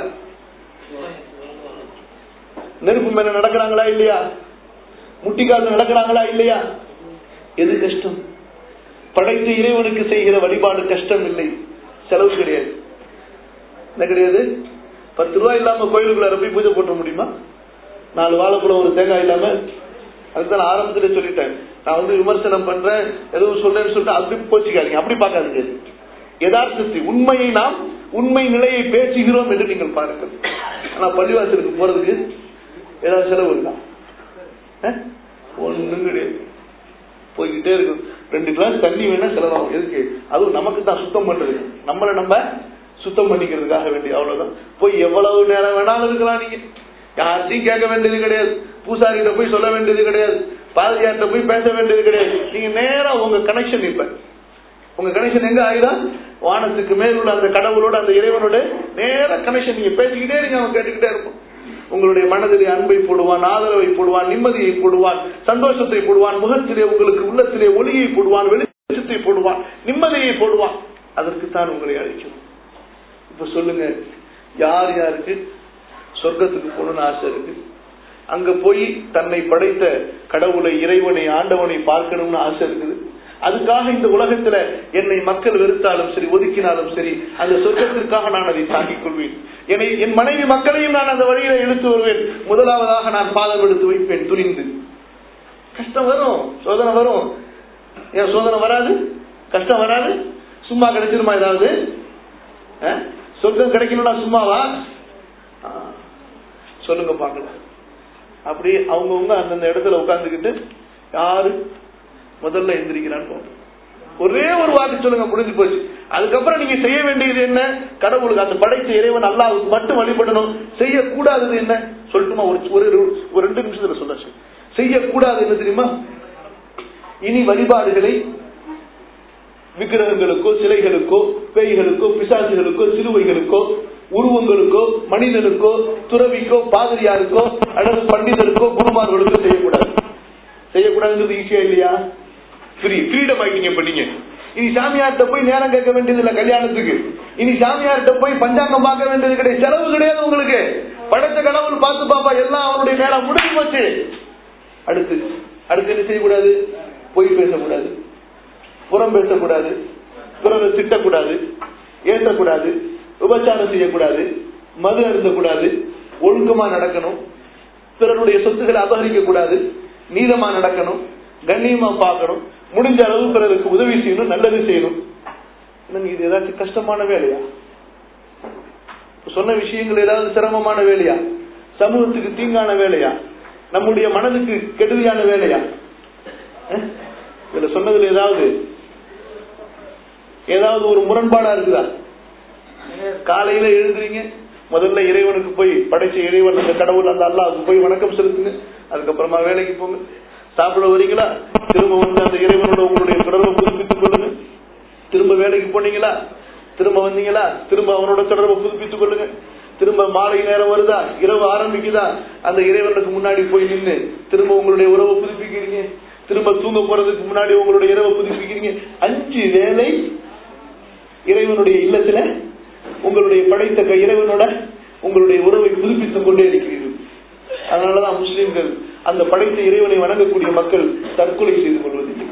நெருப்பு மேல நடக்கிறாங்களா இல்லையா முட்டிக்கால நடக்கிறாங்களா இல்லையா எது கஷ்டம் படைத்த இறைவனுக்கு செய்கிற வழிபாடு கஷ்டம் இல்லை செலவு கிடையாது என்ன கிடையாது பத்து ரூபாய் இல்லாம கோயிலுக்குள்ள போய் பூஜை போட்ட முடியுமா நாலு வாழைப்பழம் ஒரு தேங்காய் இல்லாம அதுதான் நான் ஆரம்பத்துல சொல்லிட்டேன் நான் வந்து விமர்சனம் பண்றேன் எதுவும் சொல்றேன்னு சொல்லிட்டு அப்படி போச்சுக்காதீங்க அப்படி பார்க்காதீங்க யதார்த்தத்தை உண்மையை நாம் உண்மை நிலையை பேசுகிறோம் என்று நீங்கள் பாருங்கள் ஆனா பள்ளிவாசலுக்கு போறதுக்கு ஏதாவது செலவு இருக்கா அஹ்? ஒண்ணும் கிடையாது போய்கிட்டே இருக்கும் ரெண்டு கிளாஸ் தண்ணி வேணா செலவாகும் எதுக்கு அதுவும் நமக்கு தான் சுத்தம் பண்றது நம்மளை நம்ம சுத்தம் பண்ணிக்கிறதுக்காக வேண்டிய அவ்வளவுதான் போய் எவ்வளவு நேரம் வேணாலும் இருக்கலாம் நீங்க யார்ட்டையும் கேட்க வேண்டியது கிடையாது பூசாரிகிட்ட போய் சொல்ல வேண்டியது கிடையாது பாதிரியார்ட்ட போய் பேச வேண்டியது கிடையாது நீங்க நேரா உங்க கனெக்ஷன் இப்ப உங்க கனெக்ஷன் எங்க ஆகுதா வானத்துக்கு மேல் உள்ள அந்த கடவுளோட அந்த இறைவனோட நேர கனெக்ஷன் நீங்க பேசிக்கிட்டே இருங்க அவன் கேட்டுக்கிட்டே இருக்கும் உங்களுடைய மனதிலே அன்பை போடுவான் ஆதரவை போடுவான் நிம்மதியை போடுவான் சந்தோஷத்தை போடுவான் முகத்திலே உங்களுக்கு உள்ளத்திலே ஒளியை போடுவான் வெளிச்சத்தை போடுவான் நிம்மதியை போடுவான் அதற்குத்தான் உங்களை அழைக்கும் இப்ப சொல்லுங்க யார் யாருக்கு சொர்க்கத்துக்கு போகணும்னு ஆசை இருக்கு அங்க போய் தன்னை படைத்த கடவுளை இறைவனை ஆண்டவனை பார்க்கணும்னு ஆசை இருக்குது அதுக்காக இந்த உலகத்துல என்னை மக்கள் வெறுத்தாலும் சரி ஒதுக்கினாலும் சரி அந்த சொர்க்கத்திற்காக நான் அதை தாங்கிக் கொள்வேன் என்னை என் மனைவி மக்களையும் நான் அந்த வழியில இழுத்து வருவேன் முதலாவதாக நான் பாதம் எடுத்து வைப்பேன் துணிந்து கஷ்டம் வரும் சோதனை வரும் ஏன் சோதனை வராது கஷ்டம் வராது சும்மா கிடைச்சிருமா ஏதாவது அஹ்? சொர்க்கம் கிடைக்கணும்னா சும்மாவா ஆ. சொல்லுங்க பாக்கலாம் அப்படி அவங்கவுங்க அந்தந்த இடத்துல உட்கார்ந்துக்கிட்டு யாரு முதல்ல எந்திரிக்கிறான்னு பாப்போம். ஒரே ஒரு வாக்கு சொல்லுங்க முடிஞ்சு போச்சு அதுக்கப்புறம் நீங்க செய்ய வேண்டியது என்ன கடவுளுக்கு அந்த படைத்த இறைவன் அல்லாவுக்கு மட்டும் வழிபடணும் செய்யக்கூடாதது என்ன சொல்லட்டுமா ஒரு ஒரு ஒரு ரெண்டு நிமிஷத்துல சொல்ல செய்யக்கூடாது என்ன தெரியுமா இனி வழிபாடுகளை விக்கிரகங்களுக்கோ சிலைகளுக்கோ பேய்களுக்கோ பிசாசுகளுக்கோ சிலுவைகளுக்கோ உருவங்களுக்கோ மனிதனுக்கோ துறவிக்கோ பாதிரியாருக்கோ அல்லது பண்டிதருக்கோ குருமார்களுக்கோ செய்யக்கூடாது செய்யக்கூடாதுங்கிறது ஈஸியா இல்லையா ஃப்ரீ ஃப்ரீடம் ஆயிட்டீங்க இப்ப நீங்க இனி சாமியார்ட்ட போய் நேரம் கேட்க வேண்டியது இல்ல கல்யாணத்துக்கு இனி சாமியார்ட்ட போய் பஞ்சாங்கம் பார்க்க வேண்டியது கிடையாது செலவு கிடையாது உங்களுக்கு படைத்த கடவுள் பார்த்து பாப்பா எல்லாம் அவனுடைய நேரம் முடிஞ்சு போச்சு அடுத்து அடுத்து என்ன செய்யக்கூடாது பொய் பேசக்கூடாது புறம் பேசக்கூடாது பிறரை திட்டக்கூடாது ஏற்றக்கூடாது விபச்சாரம் செய்யக்கூடாது மது அருந்தக்கூடாது ஒழுக்கமா நடக்கணும் பிறருடைய சொத்துக்களை அபகரிக்க கூடாது நீதமா நடக்கணும் கண்ணியமா பார்க்கணும் முடிஞ்ச அளவு பிறருக்கு உதவி செய்யணும் நல்லது செய்யணும் என்னங்க இது ஏதாச்சும் கஷ்டமான வேலையா இப்ப சொன்ன விஷயங்கள் ஏதாவது சிரமமான வேலையா சமூகத்துக்கு தீங்கான வேலையா நம்முடைய மனதுக்கு கெடுதியான வேலையா அஹ்? இதுல சொன்னதுல ஏதாவது ஏதாவது ஒரு முரண்பாடா இருக்குதா காலையில எழுதுறீங்க முதல்ல இறைவனுக்கு போய் படைச்ச இறைவன் அந்த கடவுள் அந்த அல்லாஹ்வுக்கு போய் வணக்கம் செலுத்துங்க அதுக்கப்புறமா வேலைக்கு போங்க சாப்பிட வரீங்களா திரும்ப வந்து அந்த இறைவனோட உங்களுடைய தொடர்பை புதுப்பித்துக் கொள்ளுங்க திரும்ப வேலைக்கு போனீங்களா திரும்ப வந்தீங்களா திரும்ப அவனோட தொடர்பை புதுப்பித்துக் கொள்ளுங்க திரும்ப மாலை நேரம் வருதா இரவு ஆரம்பிக்குதா அந்த இறைவனுக்கு முன்னாடி போய் நின்று திரும்ப உங்களுடைய உறவை புதுப்பிக்கிறீங்க திரும்ப தூங்க போறதுக்கு முன்னாடி உங்களுடைய இரவை புதுப்பிக்கிறீங்க அஞ்சு வேலை இறைவனுடைய இல்லத்துல உங்களுடைய படைத்த க- இறைவனோட உங்களுடைய உறவை புதுப்பித்துக் கொண்டே இருக்கிறீர்கள் அதனாலதான் முஸ்லிம்கள் அந்த படைத்த இறைவனை வணங்கக்கூடிய மக்கள் தற்கொலை செய்து கொள்வதில்லை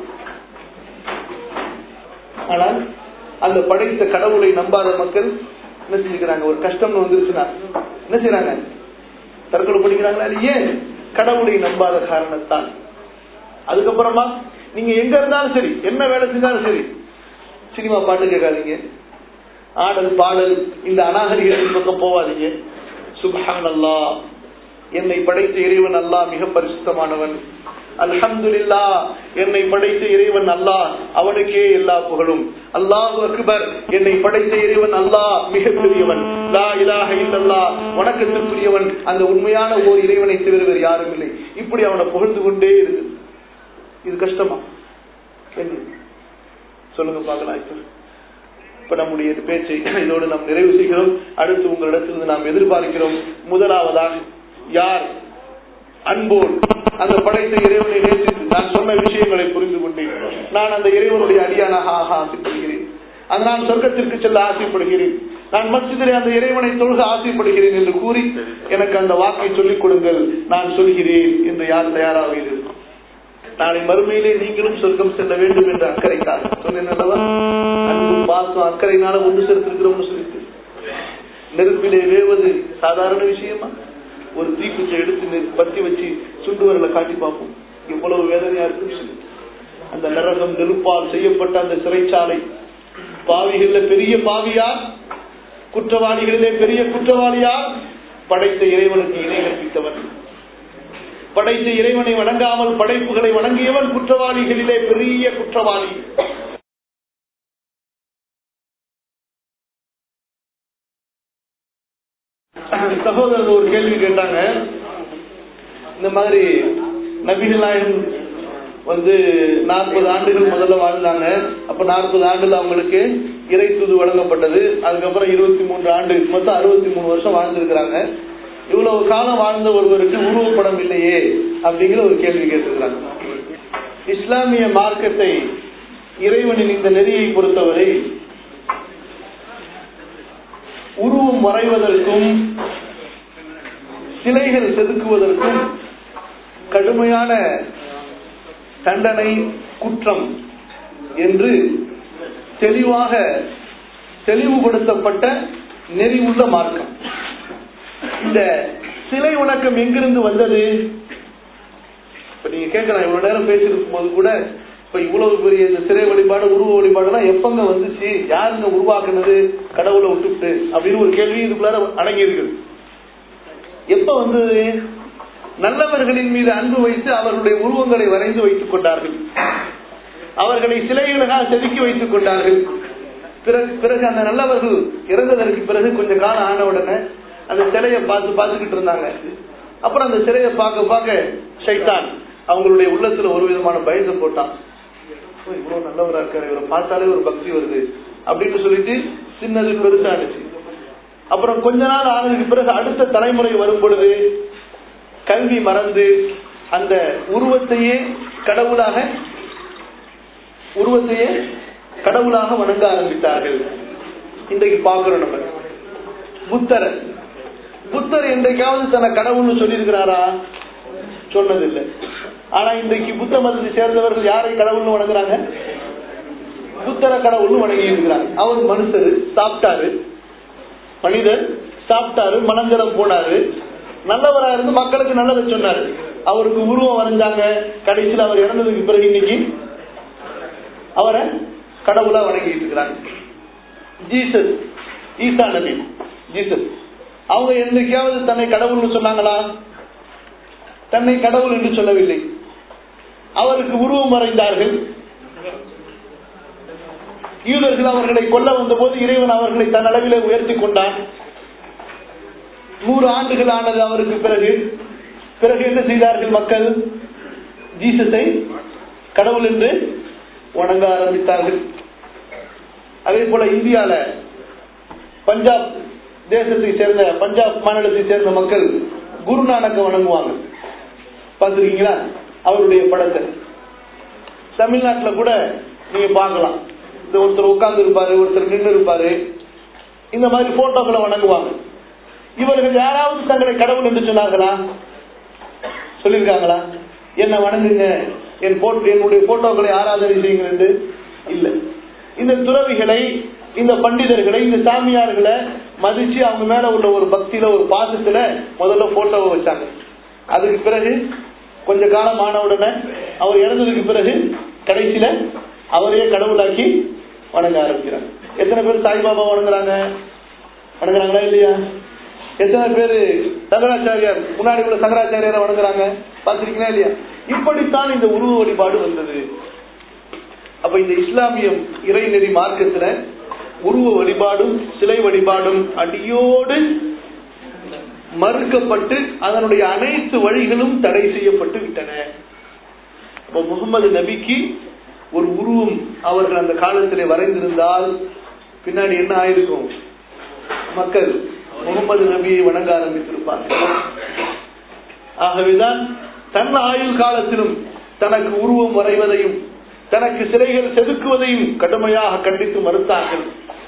ஆனால் அந்த படைத்த கடவுளை நம்பாத மக்கள் என்ன செஞ்சுக்கிறாங்க ஒரு கஷ்டம்னு வந்துருச்சுன்னா என்ன செய்யறாங்க தற்கொலை பண்ணிக்கிறாங்களா அது ஏன் கடவுளை நம்பாத காரணத்தான் அதுக்கப்புறமா நீங்க எங்க இருந்தாலும் சரி என்ன வேலை செஞ்சாலும் சரி சினிமா பாட்டு கேட்காதீங்க ஆடல் பாடல் இந்த அநாகரிகத்தின் பக்கம் போவாதீங்க சுபஹான் அல்லாஹ் என்னை படைத்த இறைவன் அல்லாஹ் மிக பரிசுத்தமானவன் அல்ஹம்துலில்லா என்னை படைத்த இறைவன் அல்லாஹ் அவனுக்கே எல்லா புகழும் அல்லாஹு அக்பர் என்னை படைத்த இறைவன் அல்லாஹ் மிக பெரியவன் லா இலாஹ இல்லல்லாஹ் வணக்கத்திற்குரியவன் அந்த உண்மையான ஓர் இறைவனை தவிர வேறு யாரும் இல்லை இப்படி அவனை புகழ்ந்து கொண்டே இருக்கு இது கஷ்டமா கேள்வி. சொல்லுங்க பார்க்கலாம் இப்ப இப்ப நம்முடைய பேச்சை இதோடு நாம் நிறைவு செய்கிறோம் அடுத்து உங்களிடத்திலிருந்து நாம் எதிர்பார்க்கிறோம் முதலாவதாக யார் அன்போடு அந்த படைத்த இறைவனை நேசித்து நான் சொன்ன விஷயங்களை புரிந்து கொண்டேன் நான் அந்த இறைவனுடைய அடியானாக ஆக ஆசைப்படுகிறேன் அது நான் சொர்க்கத்திற்கு செல்ல ஆசைப்படுகிறேன் நான் மஸ்ஜிதிலே அந்த இறைவனை தொழுக ஆசைப்படுகிறேன் என்று கூறி எனக்கு அந்த வாக்கை சொல்லிக் கொடுங்கள் நான் சொல்கிறேன் என்று யார் தயாராக இருக்கும் நாளை மறுமையிலே நீங்களும் சொர்க்கம் செல்ல வேண்டும் என்ற அக்கறை தான் சொன்னேன் அல்லவா அன்பு பாசம் அக்கறையினால ஒன்று சேர்த்திருக்கிறோம்னு சொல்லிட்டு நெருப்பிலே வேவது சாதாரண விஷயமா ஒரு தீக்குச்சை எடுத்து நெருப்பு பத்தி வச்சு சுண்டு வரல காட்டி பார்ப்போம் எவ்வளவு வேதனையா இருக்குன்னு சொல்லி அந்த நரகம் நெருப்பால் செய்யப்பட்ட அந்த சிறைச்சாலை பாவிகள்ல பெரிய பாவியா குற்றவாளிகளிலே பெரிய குற்றவாளியா படைத்த இறைவனுக்கு இணை கற்பித்தவன் படைத்த இறைவனை வணங்காமல் படைப்புகளை வணங்கியவன் குற்றவாளிகளிலே பெரிய குற்றவாளி சகோதரர் ஒரு கேள்வி கேட்டாங்க இந்த மாதிரி நபிகள் நாயகம் வந்து நாற்பது ஆண்டுகள் முதல்ல வாழ்ந்தாங்க அப்ப நாற்பது ஆண்டுல அவங்களுக்கு இறை தூது வழங்கப்பட்டது அதுக்கப்புறம் இருபத்தி மூன்று ஆண்டு மொத்தம் அறுபத்தி மூணு வருஷம் வாழ்ந்திருக்கிறாங்க இவ்வளவு காலம் வாழ்ந்த ஒருவருக்கு உருவப்படம் இல்லையே அப்படிங்கிற ஒரு கேள்வி கேட்டிருக்கிறாங்க இஸ்லாமிய மார்க்கத்தை இறைவனின் இந்த நெறியை பொறுத்தவரை உருவம் வரைவதற்கும் சிலைகள் செதுக்குவதற்கும் கடுமையான தண்டனை குற்றம் என்று தெளிவாக தெளிவுபடுத்தப்பட்ட நெறிவுள்ள மார்க்கம் இந்த சிலை வணக்கம் எங்கிருந்து வந்தது இப்ப நீங்க கேட்கலாம் இவ்வளவு நேரம் பேசியிருக்கும் போது கூட இப்ப இவ்வளவு பெரிய இந்த சிலை வழிபாடு உருவ வழிபாடுலாம் எப்பங்க வந்துச்சு யாருங்க உருவாக்குனது கடவுளை விட்டுவிட்டு அப்படின்னு ஒரு கேள்வி இதுக்குள்ளார அடங்கி இருக்குது எப்ப வந்தது நல்லவர்களின் மீது அன்பு வைத்து அவர்களுடைய உருவங்களை வரைந்து வைத்துக் கொண்டார்கள் அவர்களை சிலைகளாக செதுக்கி வைத்துக் கொண்டார்கள் பிறகு பிறகு அந்த நல்லவர்கள் இறந்ததற்கு பிறகு கொஞ்ச காலம் ஆன உடனே அந்த சிலையை பார்த்து பார்த்துக்கிட்டு இருந்தாங்க அப்புறம் அந்த சிலையை பார்க்க பார்க்க ஷைத்தான் அவங்களுடைய உள்ளத்துல ஒரு விதமான பயத்தை போட்டான் ஓ, இவ்வளவு நல்லவரா இருக்காரு இவரை பார்த்தாலே ஒரு பக்தி வருது அப்படின்னு சொல்லிட்டு சின்னது பெருசா ஆனிச்சு அப்புறம் கொஞ்ச நாள் ஆனதுக்கு பிறகு அடுத்த தலைமுறை வரும் பொழுது கல்வி மறந்து அந்த உருவத்தையே கடவுளாக உருவத்தையே கடவுளாக வணங்க ஆரம்பித்தார்கள் இன்றைக்கு பார்க்கிறோம் நம்ம புத்தர் புத்தர் என்றைக்காவது தன்னை கடவுள்னு சொல்லியிருக்கிறாரா சொன்னதில்லை ஆனா இன்றைக்கு புத்த மதத்தை சேர்ந்தவர்கள் யாரை கடவுள்னு வணங்குறாங்க புத்தர கடவுள்னு வணங்கி இருக்கிறாங்க அவர் மனுஷர் சாப்பிட்டாரு மனிதர் சாப்பிட்டாரு மனஞ்சலம் போனாரு நல்லவரா இருந்து மக்களுக்கு நல்லதை சொன்னாரு அவருக்கு உருவம் வரைஞ்சாங்க கடைசியில் அவர் இறந்ததுக்கு பிறகு இன்னைக்கு அவரை கடவுளா வணங்கிட்டு இருக்கிறாங்க ஜீசஸ் ஈசா நபி ஜீசஸ் அவங்க என்னைக்காவது தன்னை கடவுள்னு சொன்னாங்களா தன்னை கடவுள் என்று சொல்லவில்லை அவருக்கு உருவம் வரைந்தார்கள் யூதர்கள் அவர்களை கொல்ல வந்த போது இறைவன் அவர்களை தன் அளவிலே உயர்த்தி கொண்டான் நூறு ஆண்டுகள் ஆனது அவருக்கு பிறகு பிறகு என்ன செய்தார்கள் மக்கள் ஜீசஸை கடவுள் என்று வணங்க ஆரம்பித்தார்கள் அதே போல இந்தியால பஞ்சாப் தேசத்தை சேர்ந்த பஞ்சாப் மாநிலத்தை சேர்ந்த மக்கள் குருநானக்க வணங்குவாங்க பார்த்துருக்கீங்களா அவருடைய படத்தை தமிழ்நாட்டுல கூட நீங்க பார்க்கலாம் இந்த ஒருத்தர் உட்கார்ந்து இருப்பாரு ஒருத்தர் நின்று இருப்பாரு இந்த மாதிரி போட்டோக்களை வணங்குவாங்க இவர்கள் யாராவது தங்களை கடவுள் என்று சொன்னார்களா சொல்லியிருக்காங்களா என்ன வணங்குங்க என் போட்டோ என்னுடைய போட்டோக்களை ஆராதனை செய்யுங்கள் என்று இல்லை இந்த துறவிகளை இந்த பண்டிதர்களை இந்த சாமியார்களை மதிச்சு அவங்க மேல உள்ள ஒரு பக்தியில ஒரு பாசத்துல முதல்ல போட்டோவை வச்சாங்க அதுக்கு பிறகு கொஞ்ச காலம் ஆன உடனே அவர் இறந்ததுக்கு பிறகு கடைசியில அவரையே கடவுளாக்கி வணங்க ஆரம்பிக்கிறாங்க எத்தனை பேர் சாய்பாபா வணங்குறாங்க வணங்குறாங்களா இல்லையா எத்தனை பேரு சங்கராச்சாரியார் முன்னாடி உள்ள சங்கராச்சாரியார வணங்குறாங்க பாத்திருக்கீங்களா இல்லையா இப்படித்தான் இந்த உருவ வழிபாடு வந்தது அப்ப இந்த இஸ்லாமியம் இறைநெறி மார்க்கத்துல உருவ வழிபாடும் சிலை வழிபாடும் அடியோடு மறுக்கப்பட்டு அதனுடைய அனைத்து வழிகளும் தடை செய்யப்பட்டு விட்டன அப்ப முகமது நபிக்கு ஒரு உருவம் அவர்கள் அந்த காலத்திலே வரைந்திருந்தால் பின்னாடி என்ன ஆயிருக்கும் மக்கள் முகமது நபியை வணங்க ஆரம்பித்திருப்பார்கள் ஆகவேதான் தன் ஆயுள் காலத்திலும் தனக்கு உருவம் வரைவதையும் தனக்கு சிலைகள் செதுக்குவதையும் கடுமையாக கண்டித்து மறுத்தார்கள்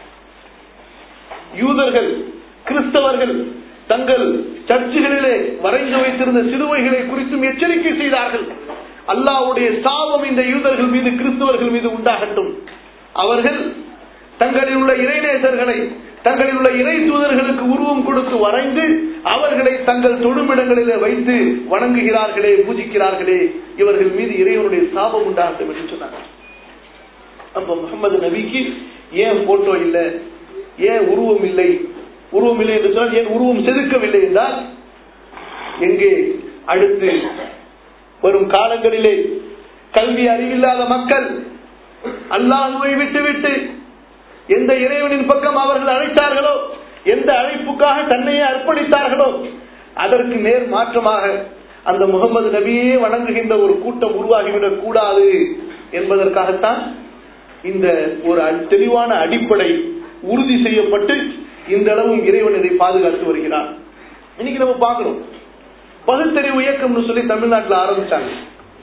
யூதர்கள் கிறிஸ்தவர்கள் தங்கள் சர்ச்சுகளிலே வரைந்து வைத்திருந்த சிலுவைகளை குறித்தும் எச்சரிக்கை செய்தார்கள் அல்லாவுடைய சாபம் இந்த யூதர்கள் மீது கிறிஸ்தவர்கள் மீது உண்டாகட்டும் அவர்கள் தங்களில் உள்ள இறைநேசர்களை தங்களில் உள்ள இறை தூதர்களுக்கு உருவம் கொடுத்து வரைந்து அவர்களை தங்கள் தொடுமிடங்களிலே வைத்து வணங்குகிறார்களே பூஜிக்கிறார்களே இவர்கள் மீது இறைவனுடைய சாபம் உண்டாகட்டும் என்று சொன்னாங்க அப்ப முகமது நபிக்கு ஏன் போட்டோ இல்லை ஏன் உருவம் இல்லை உருவம் இல்லை என்று சொன்னால் ஏன் உருவம் செதுக்கவில்லை என்றால் எங்கே அடுத்து வரும் காலங்களிலே கல்வி அறிவில்லாத மக்கள் அல்லாஹுவை விட்டுவிட்டு எந்த இறைவனின் பக்கம் அவர்கள் அழைத்தார்களோ எந்த அழைப்புக்காக தன்னையே அர்ப்பணித்தார்களோ அதற்கு நேர் மாற்றமாக அந்த முகமது நபியே வணங்குகின்ற ஒரு கூட்டம் உருவாகிவிடக் கூடாது என்பதற்காகத்தான் இந்த ஒரு தெளிவான அடிப்படை உறுதி செய்யப்பட்டு இந்த அளவும் இறைவன் இதை பாதுகாத்து வருகிறார் இன்னைக்கு நம்ம பார்க்கணும் பகுத்தறிவு இயக்கம்னு சொல்லி தமிழ்நாட்டில் ஆரம்பிச்சாங்க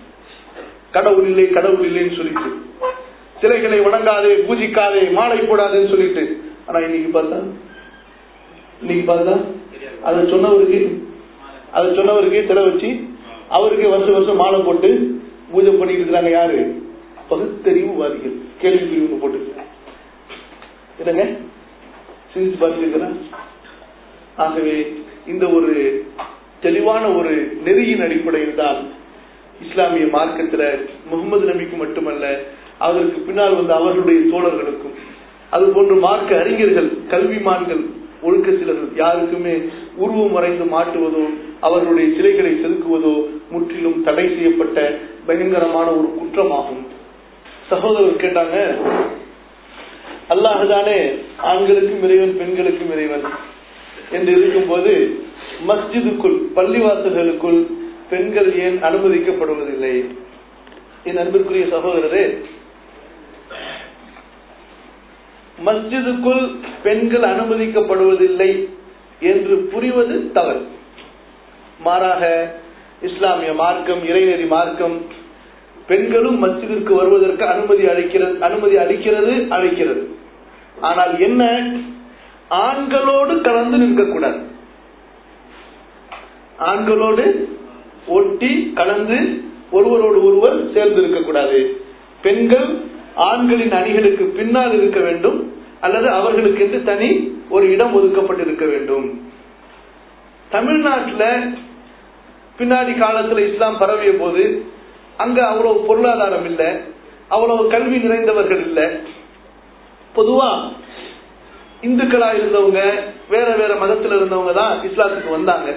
கடவுள் இல்லை கடவுள் இல்லைன்னு சொல்லிட்டு சிலைகளை வணங்காதே பூஜிக்காதே மாலை போடாதேன்னு சொல்லிட்டு ஆனா இன்னைக்கு பார்த்தா இன்னைக்கு பார்த்தா அதை சொன்னவருக்கு அதை சொன்னவருக்கு சிலை வச்சு அவருக்கு வருஷம் வருஷம் மாலை போட்டு பூஜை பண்ணிட்டு இருக்கிறாங்க யாரு பகுத்தறிவுவாதிகள் கேள்வி பிரிவு போட்டு என்னங்க சிந்திச்சு பார்த்துருக்கிறேன் ஆகவே இந்த ஒரு தெளிவான ஒரு நெறியின் அடிப்படையில் தான் இஸ்லாமிய மார்க்கத்துல முகமது நபிக்கு மட்டுமல்ல அதற்கு பின்னால் வந்த அவர்களுடைய தோழர்களுக்கும் அது போன்று மார்க்க அறிஞர்கள் கல்விமான்கள் ஒழுக்க சிலர்கள் யாருக்குமே உருவம் வரைந்து மாட்டுவதோ அவர்களுடைய சிலைகளை செதுக்குவதோ முற்றிலும் தடை செய்யப்பட்ட பயங்கரமான ஒரு குற்றமாகும் சகோதரர் கேட்டாங்க அல்லாஹுதானே ஆண்களுக்கும் இறைவன் பெண்களுக்கும் இறைவன் என்று இருக்கும்போது மஸ்ஜிதுக்குள் பள்ளிவாசல்களுக்குள் பெண்கள் ஏன் அனுமதிக்கப்படுவதில்லை என் அன்பிற்குரிய சகோதரரே மஸ்ஜிதுக்குள் பெண்கள் அனுமதிக்கப்படுவதில்லை என்று புரிவது தவறு மாறாக இஸ்லாமிய மார்க்கம் இறைநெறி மார்க்கம் பெண்களும் மஸ்ஜிதிற்கு வருவதற்கு அனுமதி அளிக்கிறது அனுமதி அளிக்கிறது அளிக்கிறது ஆனால் என்ன ஆண்களோடு கலந்து நிற்கக்கூடாது ஆண்களோடு ஒட்டி கலந்து ஒருவரோடு ஒருவர் சேர்ந்து இருக்கக்கூடாது பெண்கள் ஆண்களின் அணிகளுக்கு பின்னால் இருக்க வேண்டும் அல்லது அவர்களுக்கு என்று தனி ஒரு இடம் ஒதுக்கப்பட்டிருக்க வேண்டும் தமிழ்நாட்டில் பின்னாடி காலத்துல இஸ்லாம் பரவிய போது அங்க அவ்வளவு பொருளாதாரம் இல்லை அவ்வளவு கல்வி நிறைந்தவர்கள் இல்லை பொதுவா இந்துக்களா இருந்தவங்க வேற வேற மதத்துல இருந்தவங்க தான் இஸ்லாத்துக்கு வந்தாங்க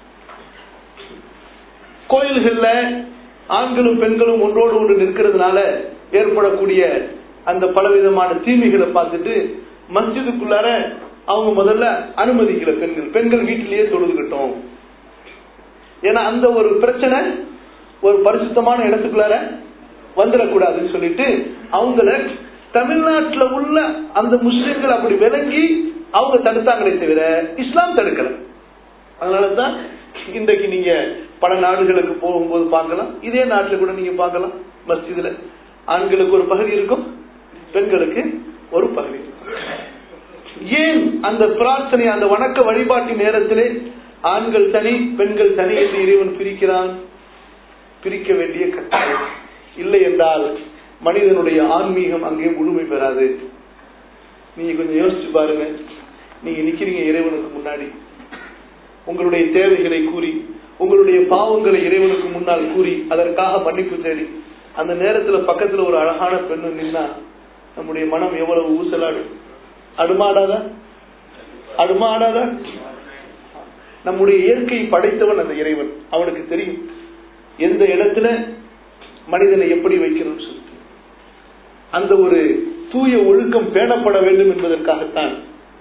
கோயில்கள்ல ஆண்களும் பெண்களும் ஒன்றோடு ஒன்று நிற்கிறதுனால ஏற்படக்கூடிய அந்த பலவிதமான தீமைகளை பார்த்துட்டு மஸ்ஜிதுக்குள்ளார அவங்க முதல்ல அனுமதிக்கல பெண்கள் பெண்கள் வீட்டிலேயே தொழுதுகிட்டோம் ஏன்னா அந்த ஒரு பிரச்சனை ஒரு பரிசுத்தமான இடத்துக்குள்ளார வந்துடக்கூடாதுன்னு சொல்லிட்டு அவங்கள தமிழ்நாட்டுல உள்ள அந்த முஸ்லிம்கள் அப்படி விளங்கி அவங்க தடுத்தாங்களே தவிர இஸ்லாம் தடுக்கல அதனாலதான் இன்றைக்கு நீங்க பல நாடுகளுக்கு போகும்போது பார்க்கலாம் இதே நாட்டுல கூட நீங்க பார்க்கலாம் மஸ்ஜிதுல ஆண்களுக்கு ஒரு பகுதி இருக்கும் பெண்களுக்கு ஒரு பகுதி இருக்கும் ஏன் அந்த பிரார்த்தனை அந்த வணக்க வழிபாட்டின் நேரத்திலே ஆண்கள் தனி பெண்கள் தனி என்று இறைவன் பிரிக்கிறான் பிரிக்க வேண்டிய கட்டாயம் இல்லை என்றால் மனிதனுடைய ஆன்மீகம் அங்கே முழுமை பெறாது நீங்க கொஞ்சம் யோசிச்சு பாருங்க நீங்க நிக்கிறீங்க இறைவனுக்கு முன்னாடி உங்களுடைய தேவைகளை கூறி உங்களுடைய பாவங்களை இறைவனுக்கு முன்னால் கூறி அதற்காக மன்னிப்பு தேடி அந்த நேரத்துல பக்கத்துல ஒரு அழகான பெண்ணு நின்னா நம்முடைய மனம் எவ்வளவு ஊசலாடும் அடுமாடாதா அடுமாடாதா நம்முடைய இயற்கையை படைத்தவன் அந்த இறைவன் அவனுக்கு தெரியும் எந்த இடத்துல மனிதனை எப்படி வைக்கணும்னு சொல்லிட்டு அந்த ஒரு தூய ஒழுக்கம் பேணப்பட வேண்டும் என்பதற்காகத்தான்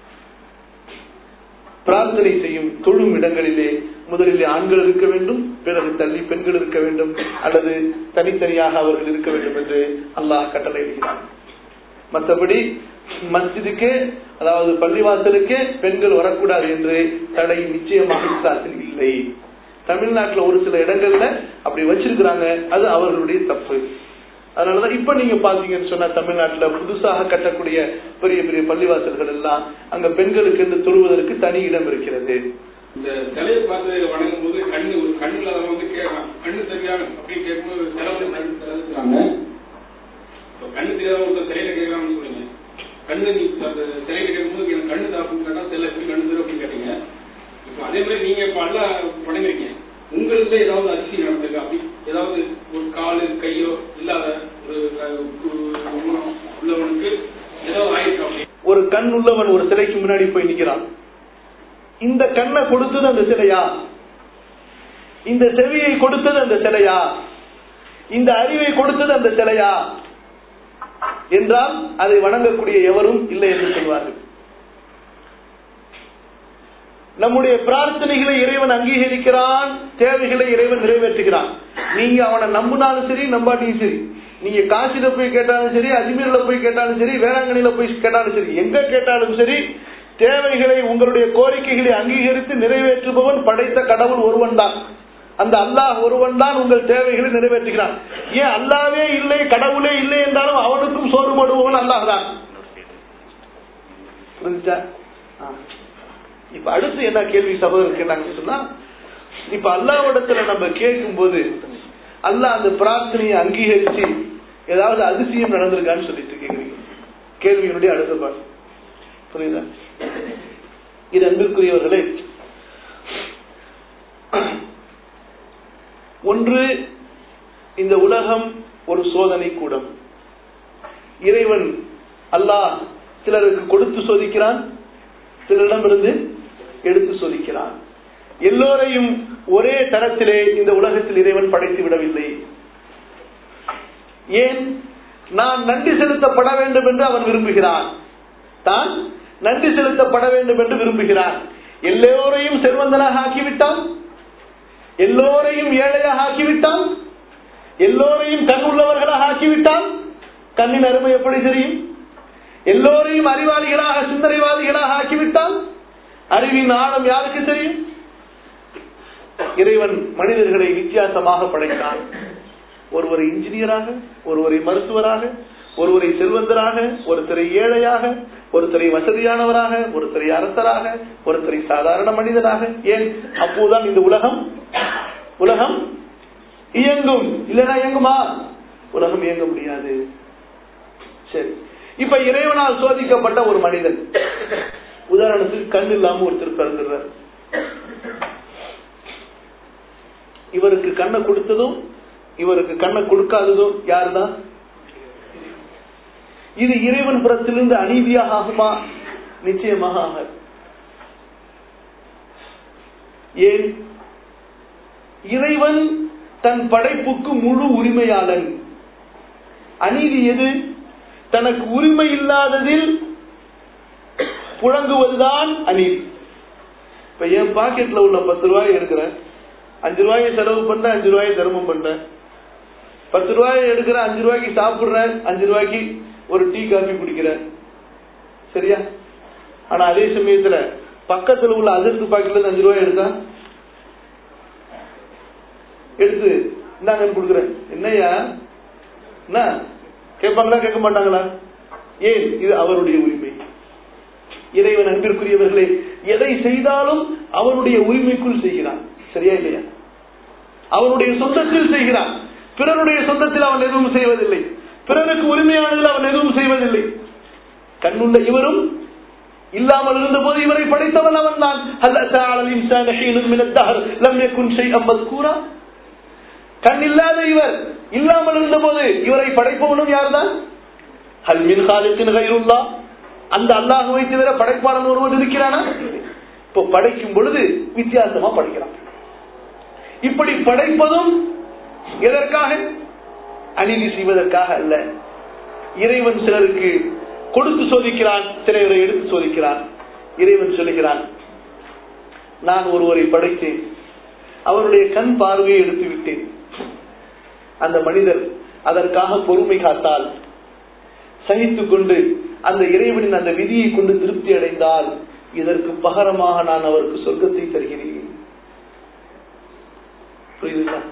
பிரார்த்தனை செய்யும் தொழும் இடங்களிலே முதலிலே ஆண்கள் இருக்க வேண்டும் பிறகு தள்ளி பெண்கள் இருக்க வேண்டும் அல்லது தனித்தனியாக அவர்கள் இருக்க வேண்டும் என்று அல்லாஹ் கட்டளையிடுகிறான் மற்றபடி மஸ்ஜிதுக்கு அதாவது பள்ளிவாசலுக்கு பெண்கள் வரக்கூடாது என்று தடை நிச்சயமாக இஸ்லாத்தில் இல்லை தமிழ்நாட்டுல ஒரு சில இடங்கள்ல அப்படி வச்சிருக்கிறாங்க அது அவர்களுடைய தப்பு அதனாலதான் இப்ப நீங்க பாத்தீங்கன்னு சொன்னா தமிழ்நாட்டுல புதுசாக கட்டக்கூடிய பெரிய பெரிய பள்ளிவாசல்கள் எல்லாம் அங்க பெண்களுக்கு என்று தொழுவதற்கு தனி இடம் இருக்கிறது இந்த சிலையை பார்த்து வணங்கும் போது கண்ணு ஒரு கண்ணுல அதை வந்து கேட்கலாம் கண்ணு தெரியாது அப்படின்னு கேட்கும்போது சிலை வந்து கண்ணு திறந்துக்கிறாங்க இப்போ கண்ணு தெரியாத ஒருத்தர் சிலையில கேட்கலாம்னு சொன்னீங்க கண்ணு நீ அந்த சிலையில கேட்கும்போது எனக்கு கண்ணு தான் அப்படின்னு கேட்டா சிலை எப்படி கண்ணு தரும் அப்படின்னு கேட்டீங்க இப்போ அதே மாதிரி நீங்க இப்ப அல்ல வணங்குறீங்க உங்களுக்கு ஏதாவது அதிசயம் நடந்திருக்கு அப்படி ஏதாவது ஒரு காலு கையோ இல்லாத ஒரு அஹ், ஒரு ஊனம் உள்ளவனுக்கு ஏதாவது ஆயிருக்கு அப்படி ஒரு கண் உள்ளவன் ஒரு சிலைக்கு முன்னாடி போய் நிக்கிறான் இந்த கண்ணை கொடுத்தது அந்த சிலையா இந்த செவியை கொடுத்தது அந்த சிலையா இந்த அறிவை கொடுத்தது அந்த சிலையா என்றால் அதை வணங்கக்கூடிய எவரும் இல்லை என்று சொல்வார்கள் நம்முடைய பிரார்த்தனைகளை இறைவன் அங்கீகரிக்கிறான் தேவைகளை இறைவன் நிறைவேற்றுகிறான் நீங்க அவனை நம்பினாலும் சரி நம்பாட்டியும் சரி நீங்க காசில போய் கேட்டாலும் சரி அஜ்மீர்ல போய் கேட்டாலும் சரி வேளாங்கண்ணில போய் கேட்டாலும் சரி எங்க கேட்டாலும் சரி தேவைகளை உங்களுடைய கோரிக்கைகளை அங்கீகரித்து நிறைவேற்றுபவன் படைத்த கடவுள் ஒருவன் தான் அந்த அல்லாஹ் ஒருவன் தான் உங்கள் தேவைகளை நிறைவேற்றுகிறான் ஏன் அல்லாவே இல்லை கடவுளே இல்லை என்றாலும் அவனுக்கும் சோறு போடுபவன் அல்லாஹ் தான் புரிஞ்சுச்சா ஆ. இப்ப அடுத்து என்ன கேள்வி சகோதரருக்கு என்ன சொன்னா இப்ப அல்லாவிடத்துல நம்ம கேட்கும் போது அல்லாஹ் அந்த பிரார்த்தனையை அங்கீகரிச்சு ஏதாவது அதிசயம் நடந்திருக்கான்னு சொல்லிட்டு கேக்குறீங்க கேள்வியினுடைய அடுத்த பாட்டு புரியுதா இது அன்பிற்குரியவர்களே ஒன்று இந்த உலகம் ஒரு சோதனை கூடம் இறைவன் அல்லாஹ் சிலருக்கு கொடுத்து சோதிக்கிறான் சிலரிடமிருந்து எடுத்து சோதிக்கிறான் எல்லோரையும் ஒரே தரத்திலே இந்த உலகத்தில் இறைவன் படைத்து விடவில்லை ஏன் நான் நன்றி செலுத்தப்பட வேண்டும் என்று அவன் விரும்புகிறான் தான் நன்றி செலுத்தப்பட வேண்டும் என்று விரும்புகிறான் எல்லோரையும் செல்வந்தனாக ஆக்கிவிட்டான் எல்லோரையும் ஏழையாக ஆக்கிவிட்டான் எல்லோரையும் கண் உள்ளவர்களாக ஆக்கிவிட்டான் கண்ணின் அருமை எப்படி தெரியும் எல்லோரையும் அறிவாளிகளாக சிந்தனைவாதிகளாக ஆக்கிவிட்டால் அறிவின் ஆழம் யாருக்கு தெரியும் இறைவன் மனிதர்களை வித்தியாசமாக படைத்தான் ஒருவரை இன்ஜினியராக ஒருவரை மருத்துவராக ஒருவரை செல்வந்தராக ஒருத்தரை ஏழையாக ஒருத்தரை வசதியானவராக ஒருத்தரை அரசராக ஒருத்தரை சாதாரண மனிதனாக ஏன் அப்போதுதான் இந்த உலகம் உலகம் இயங்கும் இல்லைன்னா இயங்குமா உலகம் இயங்க முடியாது சரி இப்ப இறைவனால் சோதிக்கப்பட்ட ஒரு மனிதன் உதாரணத்துக்கு கண் இல்லாம ஒருத்தர் பிறந்துடுறார் இவருக்கு கண்ணை கொடுத்ததும் இவருக்கு கண்ணை கொடுக்காததும் யாருதான் இது இறைவன் புறத்திலிருந்து அநீதியாக ஆகுமா நிச்சயமாக ஆகாது ஏன் இறைவன் தன் படைப்புக்கு முழு உரிமையாளன் அநீதி எது தனக்கு உரிமை இல்லாததில் புழங்குவதுதான் அநீதி இப்ப என் பாக்கெட்ல உள்ள பத்து ரூபாய் எடுக்கிறேன் அஞ்சு ரூபாயை செலவு பண்றேன் அஞ்சு ரூபாயை தர்மம் பண்றேன் பத்து ரூபாயை எடுக்கிறேன் அஞ்சு ரூபாய்க்கு சாப்பிடுறேன் அஞ்சு ரூபாய்க்கு ஒரு டீ காஃபி குடிக்கிறேன் சரியா ஆனா அதே சமயத்துல பக்கத்துல உள்ள அதிர்த்து பாக்கெட்ல இருந்து அஞ்சு ரூபாய் எடுத்தா எடுத்து இந்தாங்க கொடுக்குறேன் என்னய்யா என்ன கேட்பாங்களா கேட்க மாட்டாங்களா ஏன் இது அவருடைய உரிமை இறைவன் அன்பிற்குரியவர்களே எதை செய்தாலும் அவனுடைய உரிமைக்குள் செய்கிறான் சரியா இல்லையா அவனுடைய சொந்தத்தில் செய்கிறான் பிறருடைய சொந்தத்தில் அவன் எதுவும் செய்வதில்லை பிறருக்கு உரிமையானதில் அவன் எதுவும் செய்வதில்லை கண்ணுள்ள இவரும் இல்லாமல் இருந்த போது இவரை படைத்தவன் அவன் தான் கண் இல்லாத இவர் இல்லாமல் இருந்த போது இவரை படைப்பவனும் யார்தான் ஹல்மின் காலத்தின் கைருல்லா அந்த அல்லாஹுவை தவிர படைப்பாளன் ஒருவன் இருக்கிறானா இப்போ படைக்கும் பொழுது வித்தியாசமா படைக்கிறான் இப்படி படைப்பதும் எதற்காக அநீதி செய்வதற்காக அல்ல இறைவன் சிலருக்கு கொடுத்து சோதிக்கிறான் சிலரை எடுத்து சோதிக்கிறான் இறைவன் சொல்லுகிறான் நான் ஒருவரை படைத்தேன் அவருடைய கண் பார்வையை எடுத்து விட்டேன் அந்த மனிதர் அதற்காக பொறுமை காத்தால் சகித்துக் கொண்டு அந்த இறைவனின் அந்த விதியை கொண்டு திருப்தி அடைந்தால் இதற்கு பகரமாக நான் அவருக்கு சொர்க்கத்தை தருகிறேன் புரியுதுங்களா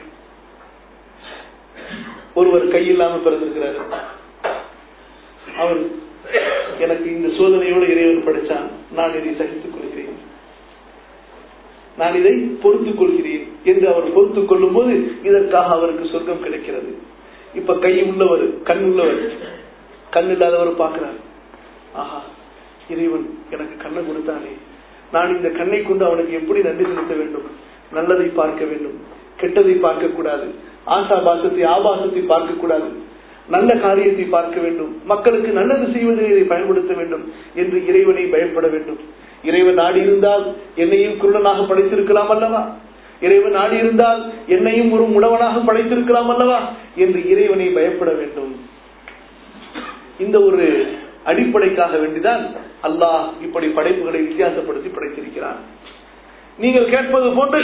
ஒருவர் கையில்லாம பிறந்திருக்கிறார் அவர் எனக்கு இந்த சோதனையோடு இறைவன் படிச்சான் நான் இதை சகித்துக் கொள்கிறேன் நான் இதை பொறுத்துக் கொள்கிறேன் என்று அவர் பொறுத்துக் கொள்ளும் போது இதற்காக அவருக்கு சொர்க்கம் கிடைக்கிறது இப்ப கை உள்ளவர் கண் உள்ளவர் கண் இல்லாதவர் பார்க்கிறார் ஆஹா இறைவன் எனக்கு கண்ணை கொடுத்தானே நான் இந்த கண்ணை கொண்டு அவனுக்கு எப்படி நன்றி செலுத்த வேண்டும் நல்லதை பார்க்க வேண்டும் கெட்டதை பார்க்க கூடாது ஆசா பாசத்தை ஆபாசத்தை பார்க்க கூடாது நல்ல காரியத்தை பார்க்க வேண்டும் மக்களுக்கு நல்லது செய்வதில் இதை பயன்படுத்த வேண்டும் என்று இறைவனை பயப்பட வேண்டும் இறைவன் நாடி இருந்தால் என்னையும் குருடனாக படைத்திருக்கலாம் அல்லவா இறைவன் நாடி இருந்தால் என்னையும் ஒரு உணவனாக படைத்திருக்கலாம் அல்லவா என்று இறைவனை பயப்பட வேண்டும் இந்த ஒரு அடிப்படைக்காக வேண்டிதான் அல்லாஹ் இப்படி படைப்புகளை வித்தியாசப்படுத்தி படைத்திருக்கிறான் நீங்கள் கேட்பது போன்று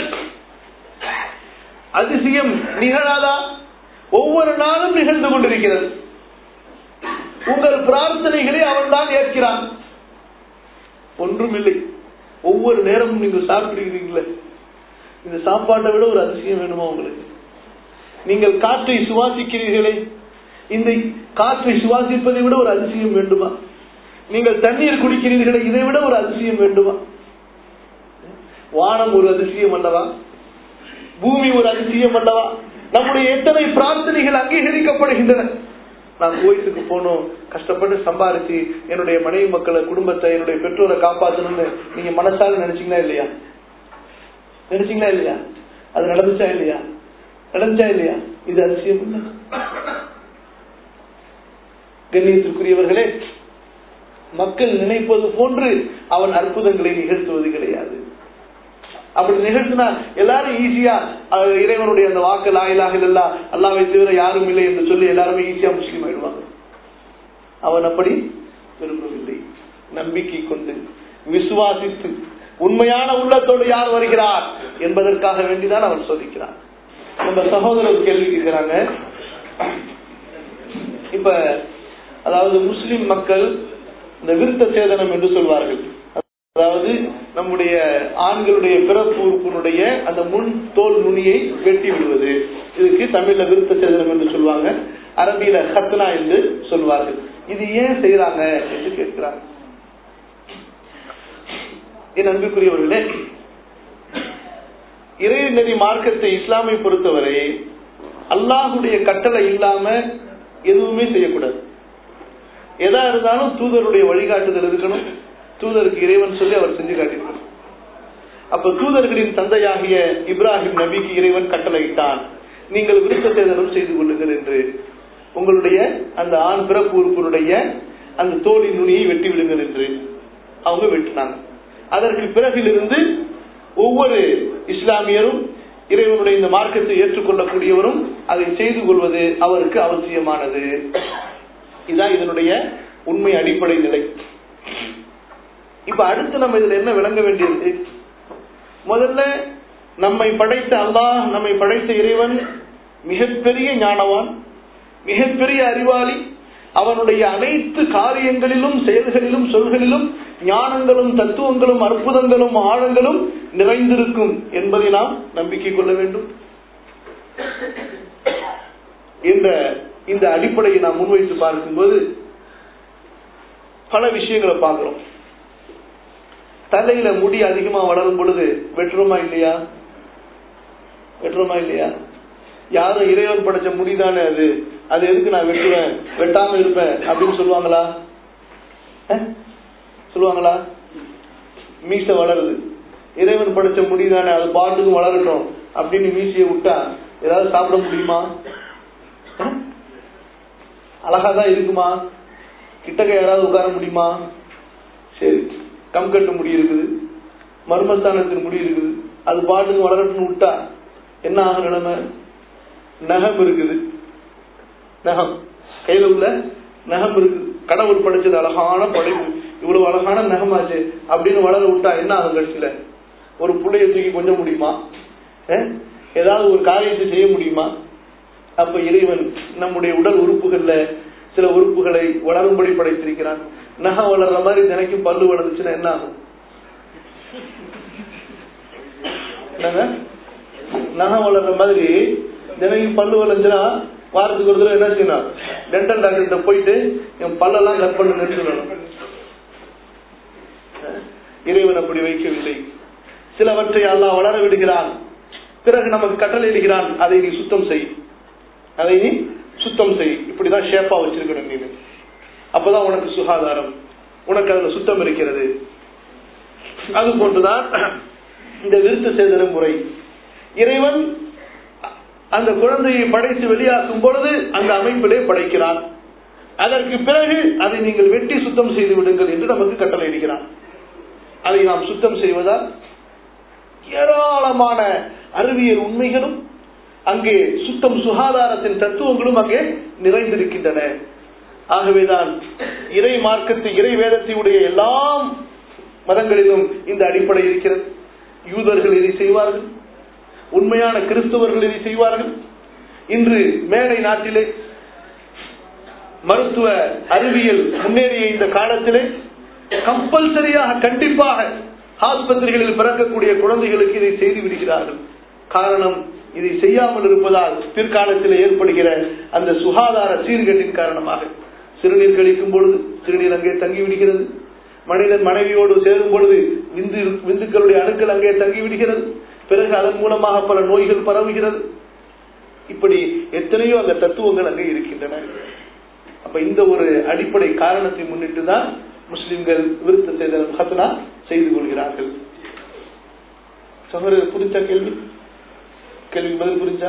அதிசயம் நிகழாதா ஒவ்வொரு நாளும் நிகழ்ந்து கொண்டிருக்கிறது உங்கள் பிரார்த்தனைகளை அவன் தான் ஏற்கிறான் ஒன்றுமில்லை ஒவ்வொரு நேரமும் நீங்கள் சாப்பிடுகிறீங்களே இந்த சாப்பாட்டை விட ஒரு அதிசயம் வேணுமா உங்களுக்கு நீங்கள் காற்றை சுவாசிக்கிறீர்களே இந்த காற்றை சுவாசிப்பதை விட ஒரு அதிசயம் வேண்டுமா நீங்கள் தண்ணீர் குடிக்கிறீர்களே இதை விட ஒரு அதிசயம் வேண்டுமா வானம் ஒரு அதிசயம் அல்லவா பூமி ஒரு அதிசயம் அல்லவா நம்முடைய எத்தனை பிரார்த்தனைகள் அங்கீகரிக்கப்படுகின்றன நான் கோயிலுக்கு போனோம் கஷ்டப்பட்டு சம்பாரிச்சு என்னுடைய மனைவி மக்களை குடும்பத்தை என்னுடைய பெற்றோரை காப்பாற்றணும்னு நீங்க மனசால நினைச்சீங்களா இல்லையா நினைச்சீங்களா இல்லையா அது நடந்துச்சா இல்லையா நடந்துச்சா இல்லையா இது அதிசயம் இல்லை கண்ணியத்திற்குரியவர்களே மக்கள் நினைப்பது போன்று அவன் அற்புதங்களை நிகழ்த்துவது கிடையாது அப்படி நிகழ்த்தினா எல்லாரும் ஈஸியா இறைவனுடைய அந்த வாக்கு லாயிலாக இல்லா அல்லாவை தவிர யாரும் இல்லை என்று சொல்லி எல்லாருமே ஈஸியா முஸ்லீம் ஆயிடுவாங்க அவன் அப்படி விரும்பவில்லை நம்பிக்கை கொண்டு விசுவாசித்து உண்மையான உள்ளத்தோடு யார் வருகிறார் என்பதற்காக வேண்டிதான் அவன் சோதிக்கிறான் நம்ம சகோதரர் கேள்வி கேட்கிறாங்க இப்ப அதாவது முஸ்லிம் மக்கள் இந்த விருத்த சேதனம் என்று சொல்வார்கள் அதாவது நம்முடைய ஆண்களுடைய பிறப்பு உறுப்பினுடைய அந்த முன் தோல் நுனியை வெட்டி விடுவது இதுக்கு தமிழ்ல விருத்த சேதனம் என்று சொல்லுவாங்க அரபியில ஹத்னா என்று சொல்வார்கள் இது ஏன் செய்யறாங்க என்று கேட்கிறாங்க என் அன்புக்குரியவர்களே இறைநெறி மார்க்கத்தை இஸ்லாமை பொறுத்தவரை அல்லாஹுடைய கட்டளை இல்லாம எதுவுமே செய்யக்கூடாது எதா இருந்தாலும் தூதருடைய வழிகாட்டுதல் இருக்கணும் தூதருக்கு இறைவன் சொல்லி அவர் செஞ்சு காட்டியிருக்கிறார் அப்ப தூதர்களின் தந்தையாகிய இப்ராஹிம் நபிக்கு இறைவன் கட்டளையிட்டான் நீங்கள் விருத்த சேதனம் செய்து கொள்ளுங்கள் என்று உங்களுடைய அந்த ஆண் பிறப்பு உறுப்பினுடைய அந்த தோளின் நுனியை வெட்டி விடுங்கள் என்று அவங்க வெட்டினாங்க அதற்கு பிறகிலிருந்து ஒவ்வொரு இஸ்லாமியரும் இறைவனுடைய இந்த மார்க்கத்தை ஏற்றுக்கொள்ளக்கூடியவரும் அதை செய்து கொள்வது அவருக்கு அவசியமானது இதுதான் இதனுடைய உண்மை அடிப்படை நிலை இப்ப அடுத்து நம்ம இதுல என்ன விளங்க வேண்டியது முதல்ல நம்மை படைத்த அல்லாஹ் நம்மை படைத்த இறைவன் மிகப்பெரிய ஞானவான் மிகப்பெரிய அறிவாளி அவனுடைய அனைத்து காரியங்களிலும் செயல்களிலும் சொல்களிலும் ஞானங்களும் தத்துவங்களும் அற்புதங்களும் ஆழங்களும் நிறைந்திருக்கும் என்பதை நாம் நம்பிக்கை கொள்ள வேண்டும் என்ற இந்த அடிப்படையை நாம் முன்வைத்து பார்க்கும்போது பல விஷயங்களை பார்க்கிறோம் தலையில முடி அதிகமா வளரும் பொழுது வெட்டுறோமா இல்லையா வெட்டுறோமா இல்லையா யாரும் இறைவன் படைச்ச முடிதானே அது அது எதுக்கு நான் வெட்டுவேன் வெட்டாம இருப்பேன் அப்படின்னு சொல்லுவாங்களா அஹ்? சொல்லுவாங்களா மீச வளருது இறைவன் படைச்ச முடிதானே அது பாட்டுக்கு வளரட்டும் அப்படின்னு மீசையை விட்டா ஏதாவது சாப்பிட முடியுமா அஹ்? அழகாதான் இருக்குமா கிட்டக்க யாராவது உட்கார முடியுமா சரி கம்கட்டு முடி இருக்குது மர்மஸ்தானத்தின் முடி இருக்குது அது பாட்டுக்கு வளரட்டும்னு விட்டா என்ன ஆகும் நிலைமை நகம் இருக்குது நகம் கையில உள்ள நகம் இருக்குது கடவுள் படைச்சது அழகான படைப்பு இவ்வளவு அழகான நகமாச்சு அப்படின்னு வளர விட்டா என்ன ஆகும் கட்சியில ஒரு புள்ளைய தூக்கி கொஞ்சம் முடியுமா அஹ்? ஏதாவது ஒரு காரியத்தை செய்ய முடியுமா அப்ப இறைவன் நம்முடைய உடல் உறுப்புகள்ல சில உறுப்புகளை வளரும்படி படைத்திருக்கிறான் நகம் வளர்ற மாதிரி தினைக்கும் பல்லு வளர்ந்துச்சுன்னா என்ன ஆகும் என்னங்க நகம் வளர்ற மாதிரி தினைக்கும் பல்லு வளர்ந்துச்சுன்னா வாரத்துக்கு ஒரு தடவை என்ன செய்யணும் டென்டல் டாக்டர்கிட்ட போயிட்டு என் பல்லெல்லாம் கட் பண்ணுங்கன்னு சொல்லணும் இறைவன் அப்படி வைக்கவில்லை சிலவற்றை அல்லாஹ் வளர விடுகிறான் பிறகு நமக்கு கட்டளை இடுகிறான் அதை நீ சுத்தம் செய் அதை நீ சுத்தம் செய் இப்படிதான் ஷேப்பா வச்சிருக்கணும் நீ அப்பதான் உனக்கு சுகாதாரம் உனக்கு அதுல சுத்தம் இருக்கிறது அது போன்றுதான் இந்த விருத்த சேதன முறை இறைவன் அந்த குழந்தையை படைத்து வெளியாக்கும் பொழுது அந்த அமைப்பிலே படைக்கிறான் அதற்கு பிறகு அதை நீங்கள் வெட்டி சுத்தம் செய்து விடுங்கள் என்று நமக்கு கட்டளை இடுகிறான் அதை நாம் சுத்தம் செய்வதால் ஏராளமான அறிவியல் உண்மைகளும் அங்கே சுத்தம் சுகாதாரத்தின் தத்துவங்களும் அங்கே நிறைந்திருக்கின்றன ஆகவேதான் இறை மார்க்கத்தை இறை வேதத்தையுடைய எல்லா மதங்களிலும் இந்த அடிப்படை இருக்கிறது யூதர்கள் இதை செய்வார்கள் உண்மையான கிறிஸ்தவர்கள் இதை செய்வார்கள் இன்று மேலை நாட்டிலே மருத்துவ அறிவியல் முன்னேறிய இந்த காலத்திலே கம்பல்சரியாக கண்டிப்பாக ஆஸ்பத்திரிகளில் பிறக்கக்கூடிய குழந்தைகளுக்கு இதை செய்து விடுகிறார்கள் காரணம் இதை செய்யாமல் இருப்பதால் பிற்காலத்தில் ஏற்படுகிற அந்த சுகாதார சீர்கேட்டின் காரணமாக சிறுநீர் கழிக்கும் பொழுது சிறுநீர் அங்கே தங்கி விடுகிறது மனிதன் மனைவியோடு சேரும் பொழுது விந்து விந்துக்களுடைய அணுக்கள் அங்கே தங்கி விடுகிறது பிறகு அதன் மூலமாக பல நோய்கள் பரவுகிறது இப்படி எத்தனையோ அந்த தத்துவங்கள் அங்கே இருக்கின்றன அப்ப இந்த ஒரு அடிப்படை காரணத்தை முன்னிட்டு தான் முஸ்லிம்கள் விருத்த சேதனம் ஹத்னா செய்து கொள்கிறார்கள் சகோதரர் புரிஞ்சா கேள்வி கேள்வி பதில் புரிஞ்சா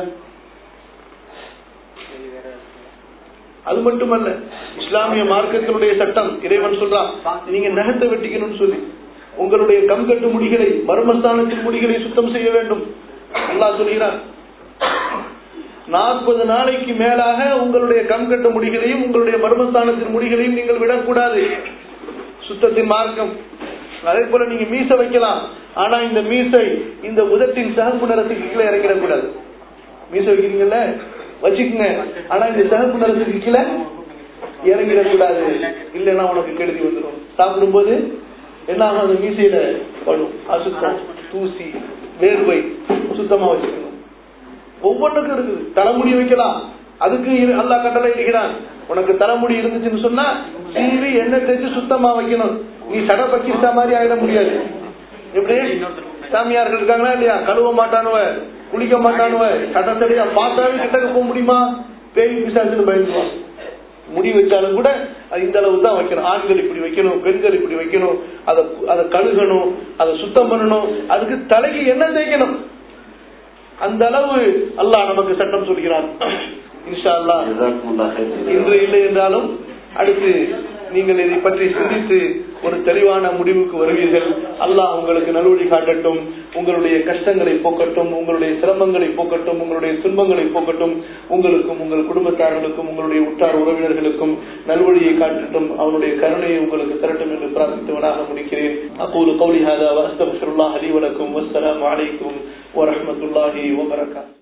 அது மட்டுமல்ல இஸ்லாமிய மார்க்கத்தினுடைய சட்டம் இறைவன் சொல்றான் நீங்க நகத்தை வெட்டிக்கணும்னு சொல்லி உங்களுடைய கம்கட்டு முடிகளை மர்மஸ்தானத்தின் முடிகளை சுத்தம் செய்ய வேண்டும் அல்லாஹ் சொல்கிறான் நாற்பது நாளைக்கு மேலாக உங்களுடைய கம்கட்டு முடிகளையும் உங்களுடைய மர்மஸ்தானத்தின் முடிகளையும் நீங்கள் விடக்கூடாது சுத்தத்தின் மார்க்கம் அதே போல நீங்க மீசை வைக்கலாம் ஆனா இந்த மீசை இந்த உதட்டின் சகப்பு நிறத்துக்கு கீழே இறங்கிடக்கூடாது மீசை வைக்கிறீங்கல்ல வச்சுக்கோங்க ஆனா இந்த சகப்பு நிறத்துக்கு கீழே இறங்கிடக்கூடாது இல்லைன்னா உனக்கு கெடுதி வந்துடும் சாப்பிடும்போது என்ன ஆகும் அந்த மீசையில படும் அசுத்தம் தூசி வேர்வை சுத்தமா வச்சுக்கணும் ஒவ்வொன்றுக்கும் இருக்குது தலைமுடி வைக்கலாம் அதுக்கு இரு- அல்லாஹ் கட்டளை இருக்கிறான் உனக்கு தலைமுடி இருந்துச்சுன்னு சொன்னா சீவி எண்ணெய் தேய்ச்சி சுத்தமா வைக்கணும் நீ சட பக்கிஸ்தா மாதிரி ஆயிட முடியாது எப்படி சாமியார்கள் இருக்காங்களா இல்லையா கழுவ மாட்டானுவ குளிக்க மாட்டானுவ சட சடையா பார்த்தாவே கிட்டக்க போக முடியுமா பேய் பிசாசுன்னு பயந்துவான் முடி வச்சாலும் கூட அது இந்த அளவு தான் வைக்கணும் ஆண்கள் இப்படி வைக்கணும் பெண்கள் இப்படி வைக்கணும் அதை அதை கழுகணும் அதை சுத்தம் பண்ணணும் அதுக்கு தலைக்கு எண்ணெய் தேய்க்கணும் அந்த அளவு அல்லாஹ் நமக்கு சட்டம் சொல்கிறான் இன்ஷா அல்லாஹ் ஜஸாக்குமுல்லாஹ் ஹைர். இன்று இல்லை என்றாலும் அடுத்து நீங்கள் இதை பற்றி சிந்தித்து ஒரு தெளிவான முடிவுக்கு வருவீர்கள் அல்லாஹ் உங்களுக்கு நல்வழி காட்டட்டும் உங்களுடைய கஷ்டங்களை போக்கட்டும் உங்களுடைய சிரமங்களை போக்கட்டும் உங்களுடைய துன்பங்களை போக்கட்டும் உங்களுக்கும் உங்கள் குடும்பத்தார்களுக்கும் உங்களுடைய உற்றார் உறவினர்களுக்கும் நல்வழியை காட்டட்டும் அவனுடைய கருணையை உங்களுக்கு தரட்டும் என்று பிரார்த்தித்தவனாக முடிக்கிறேன் அப்போது கௌலி ஹாதா வஸ்தபிருல்லாஹ் அலி வலக்கும் வஸ்ஸலாமு அலைக்கும் வரஹ்மத்துல்லாஹி வபரகாத்துஹு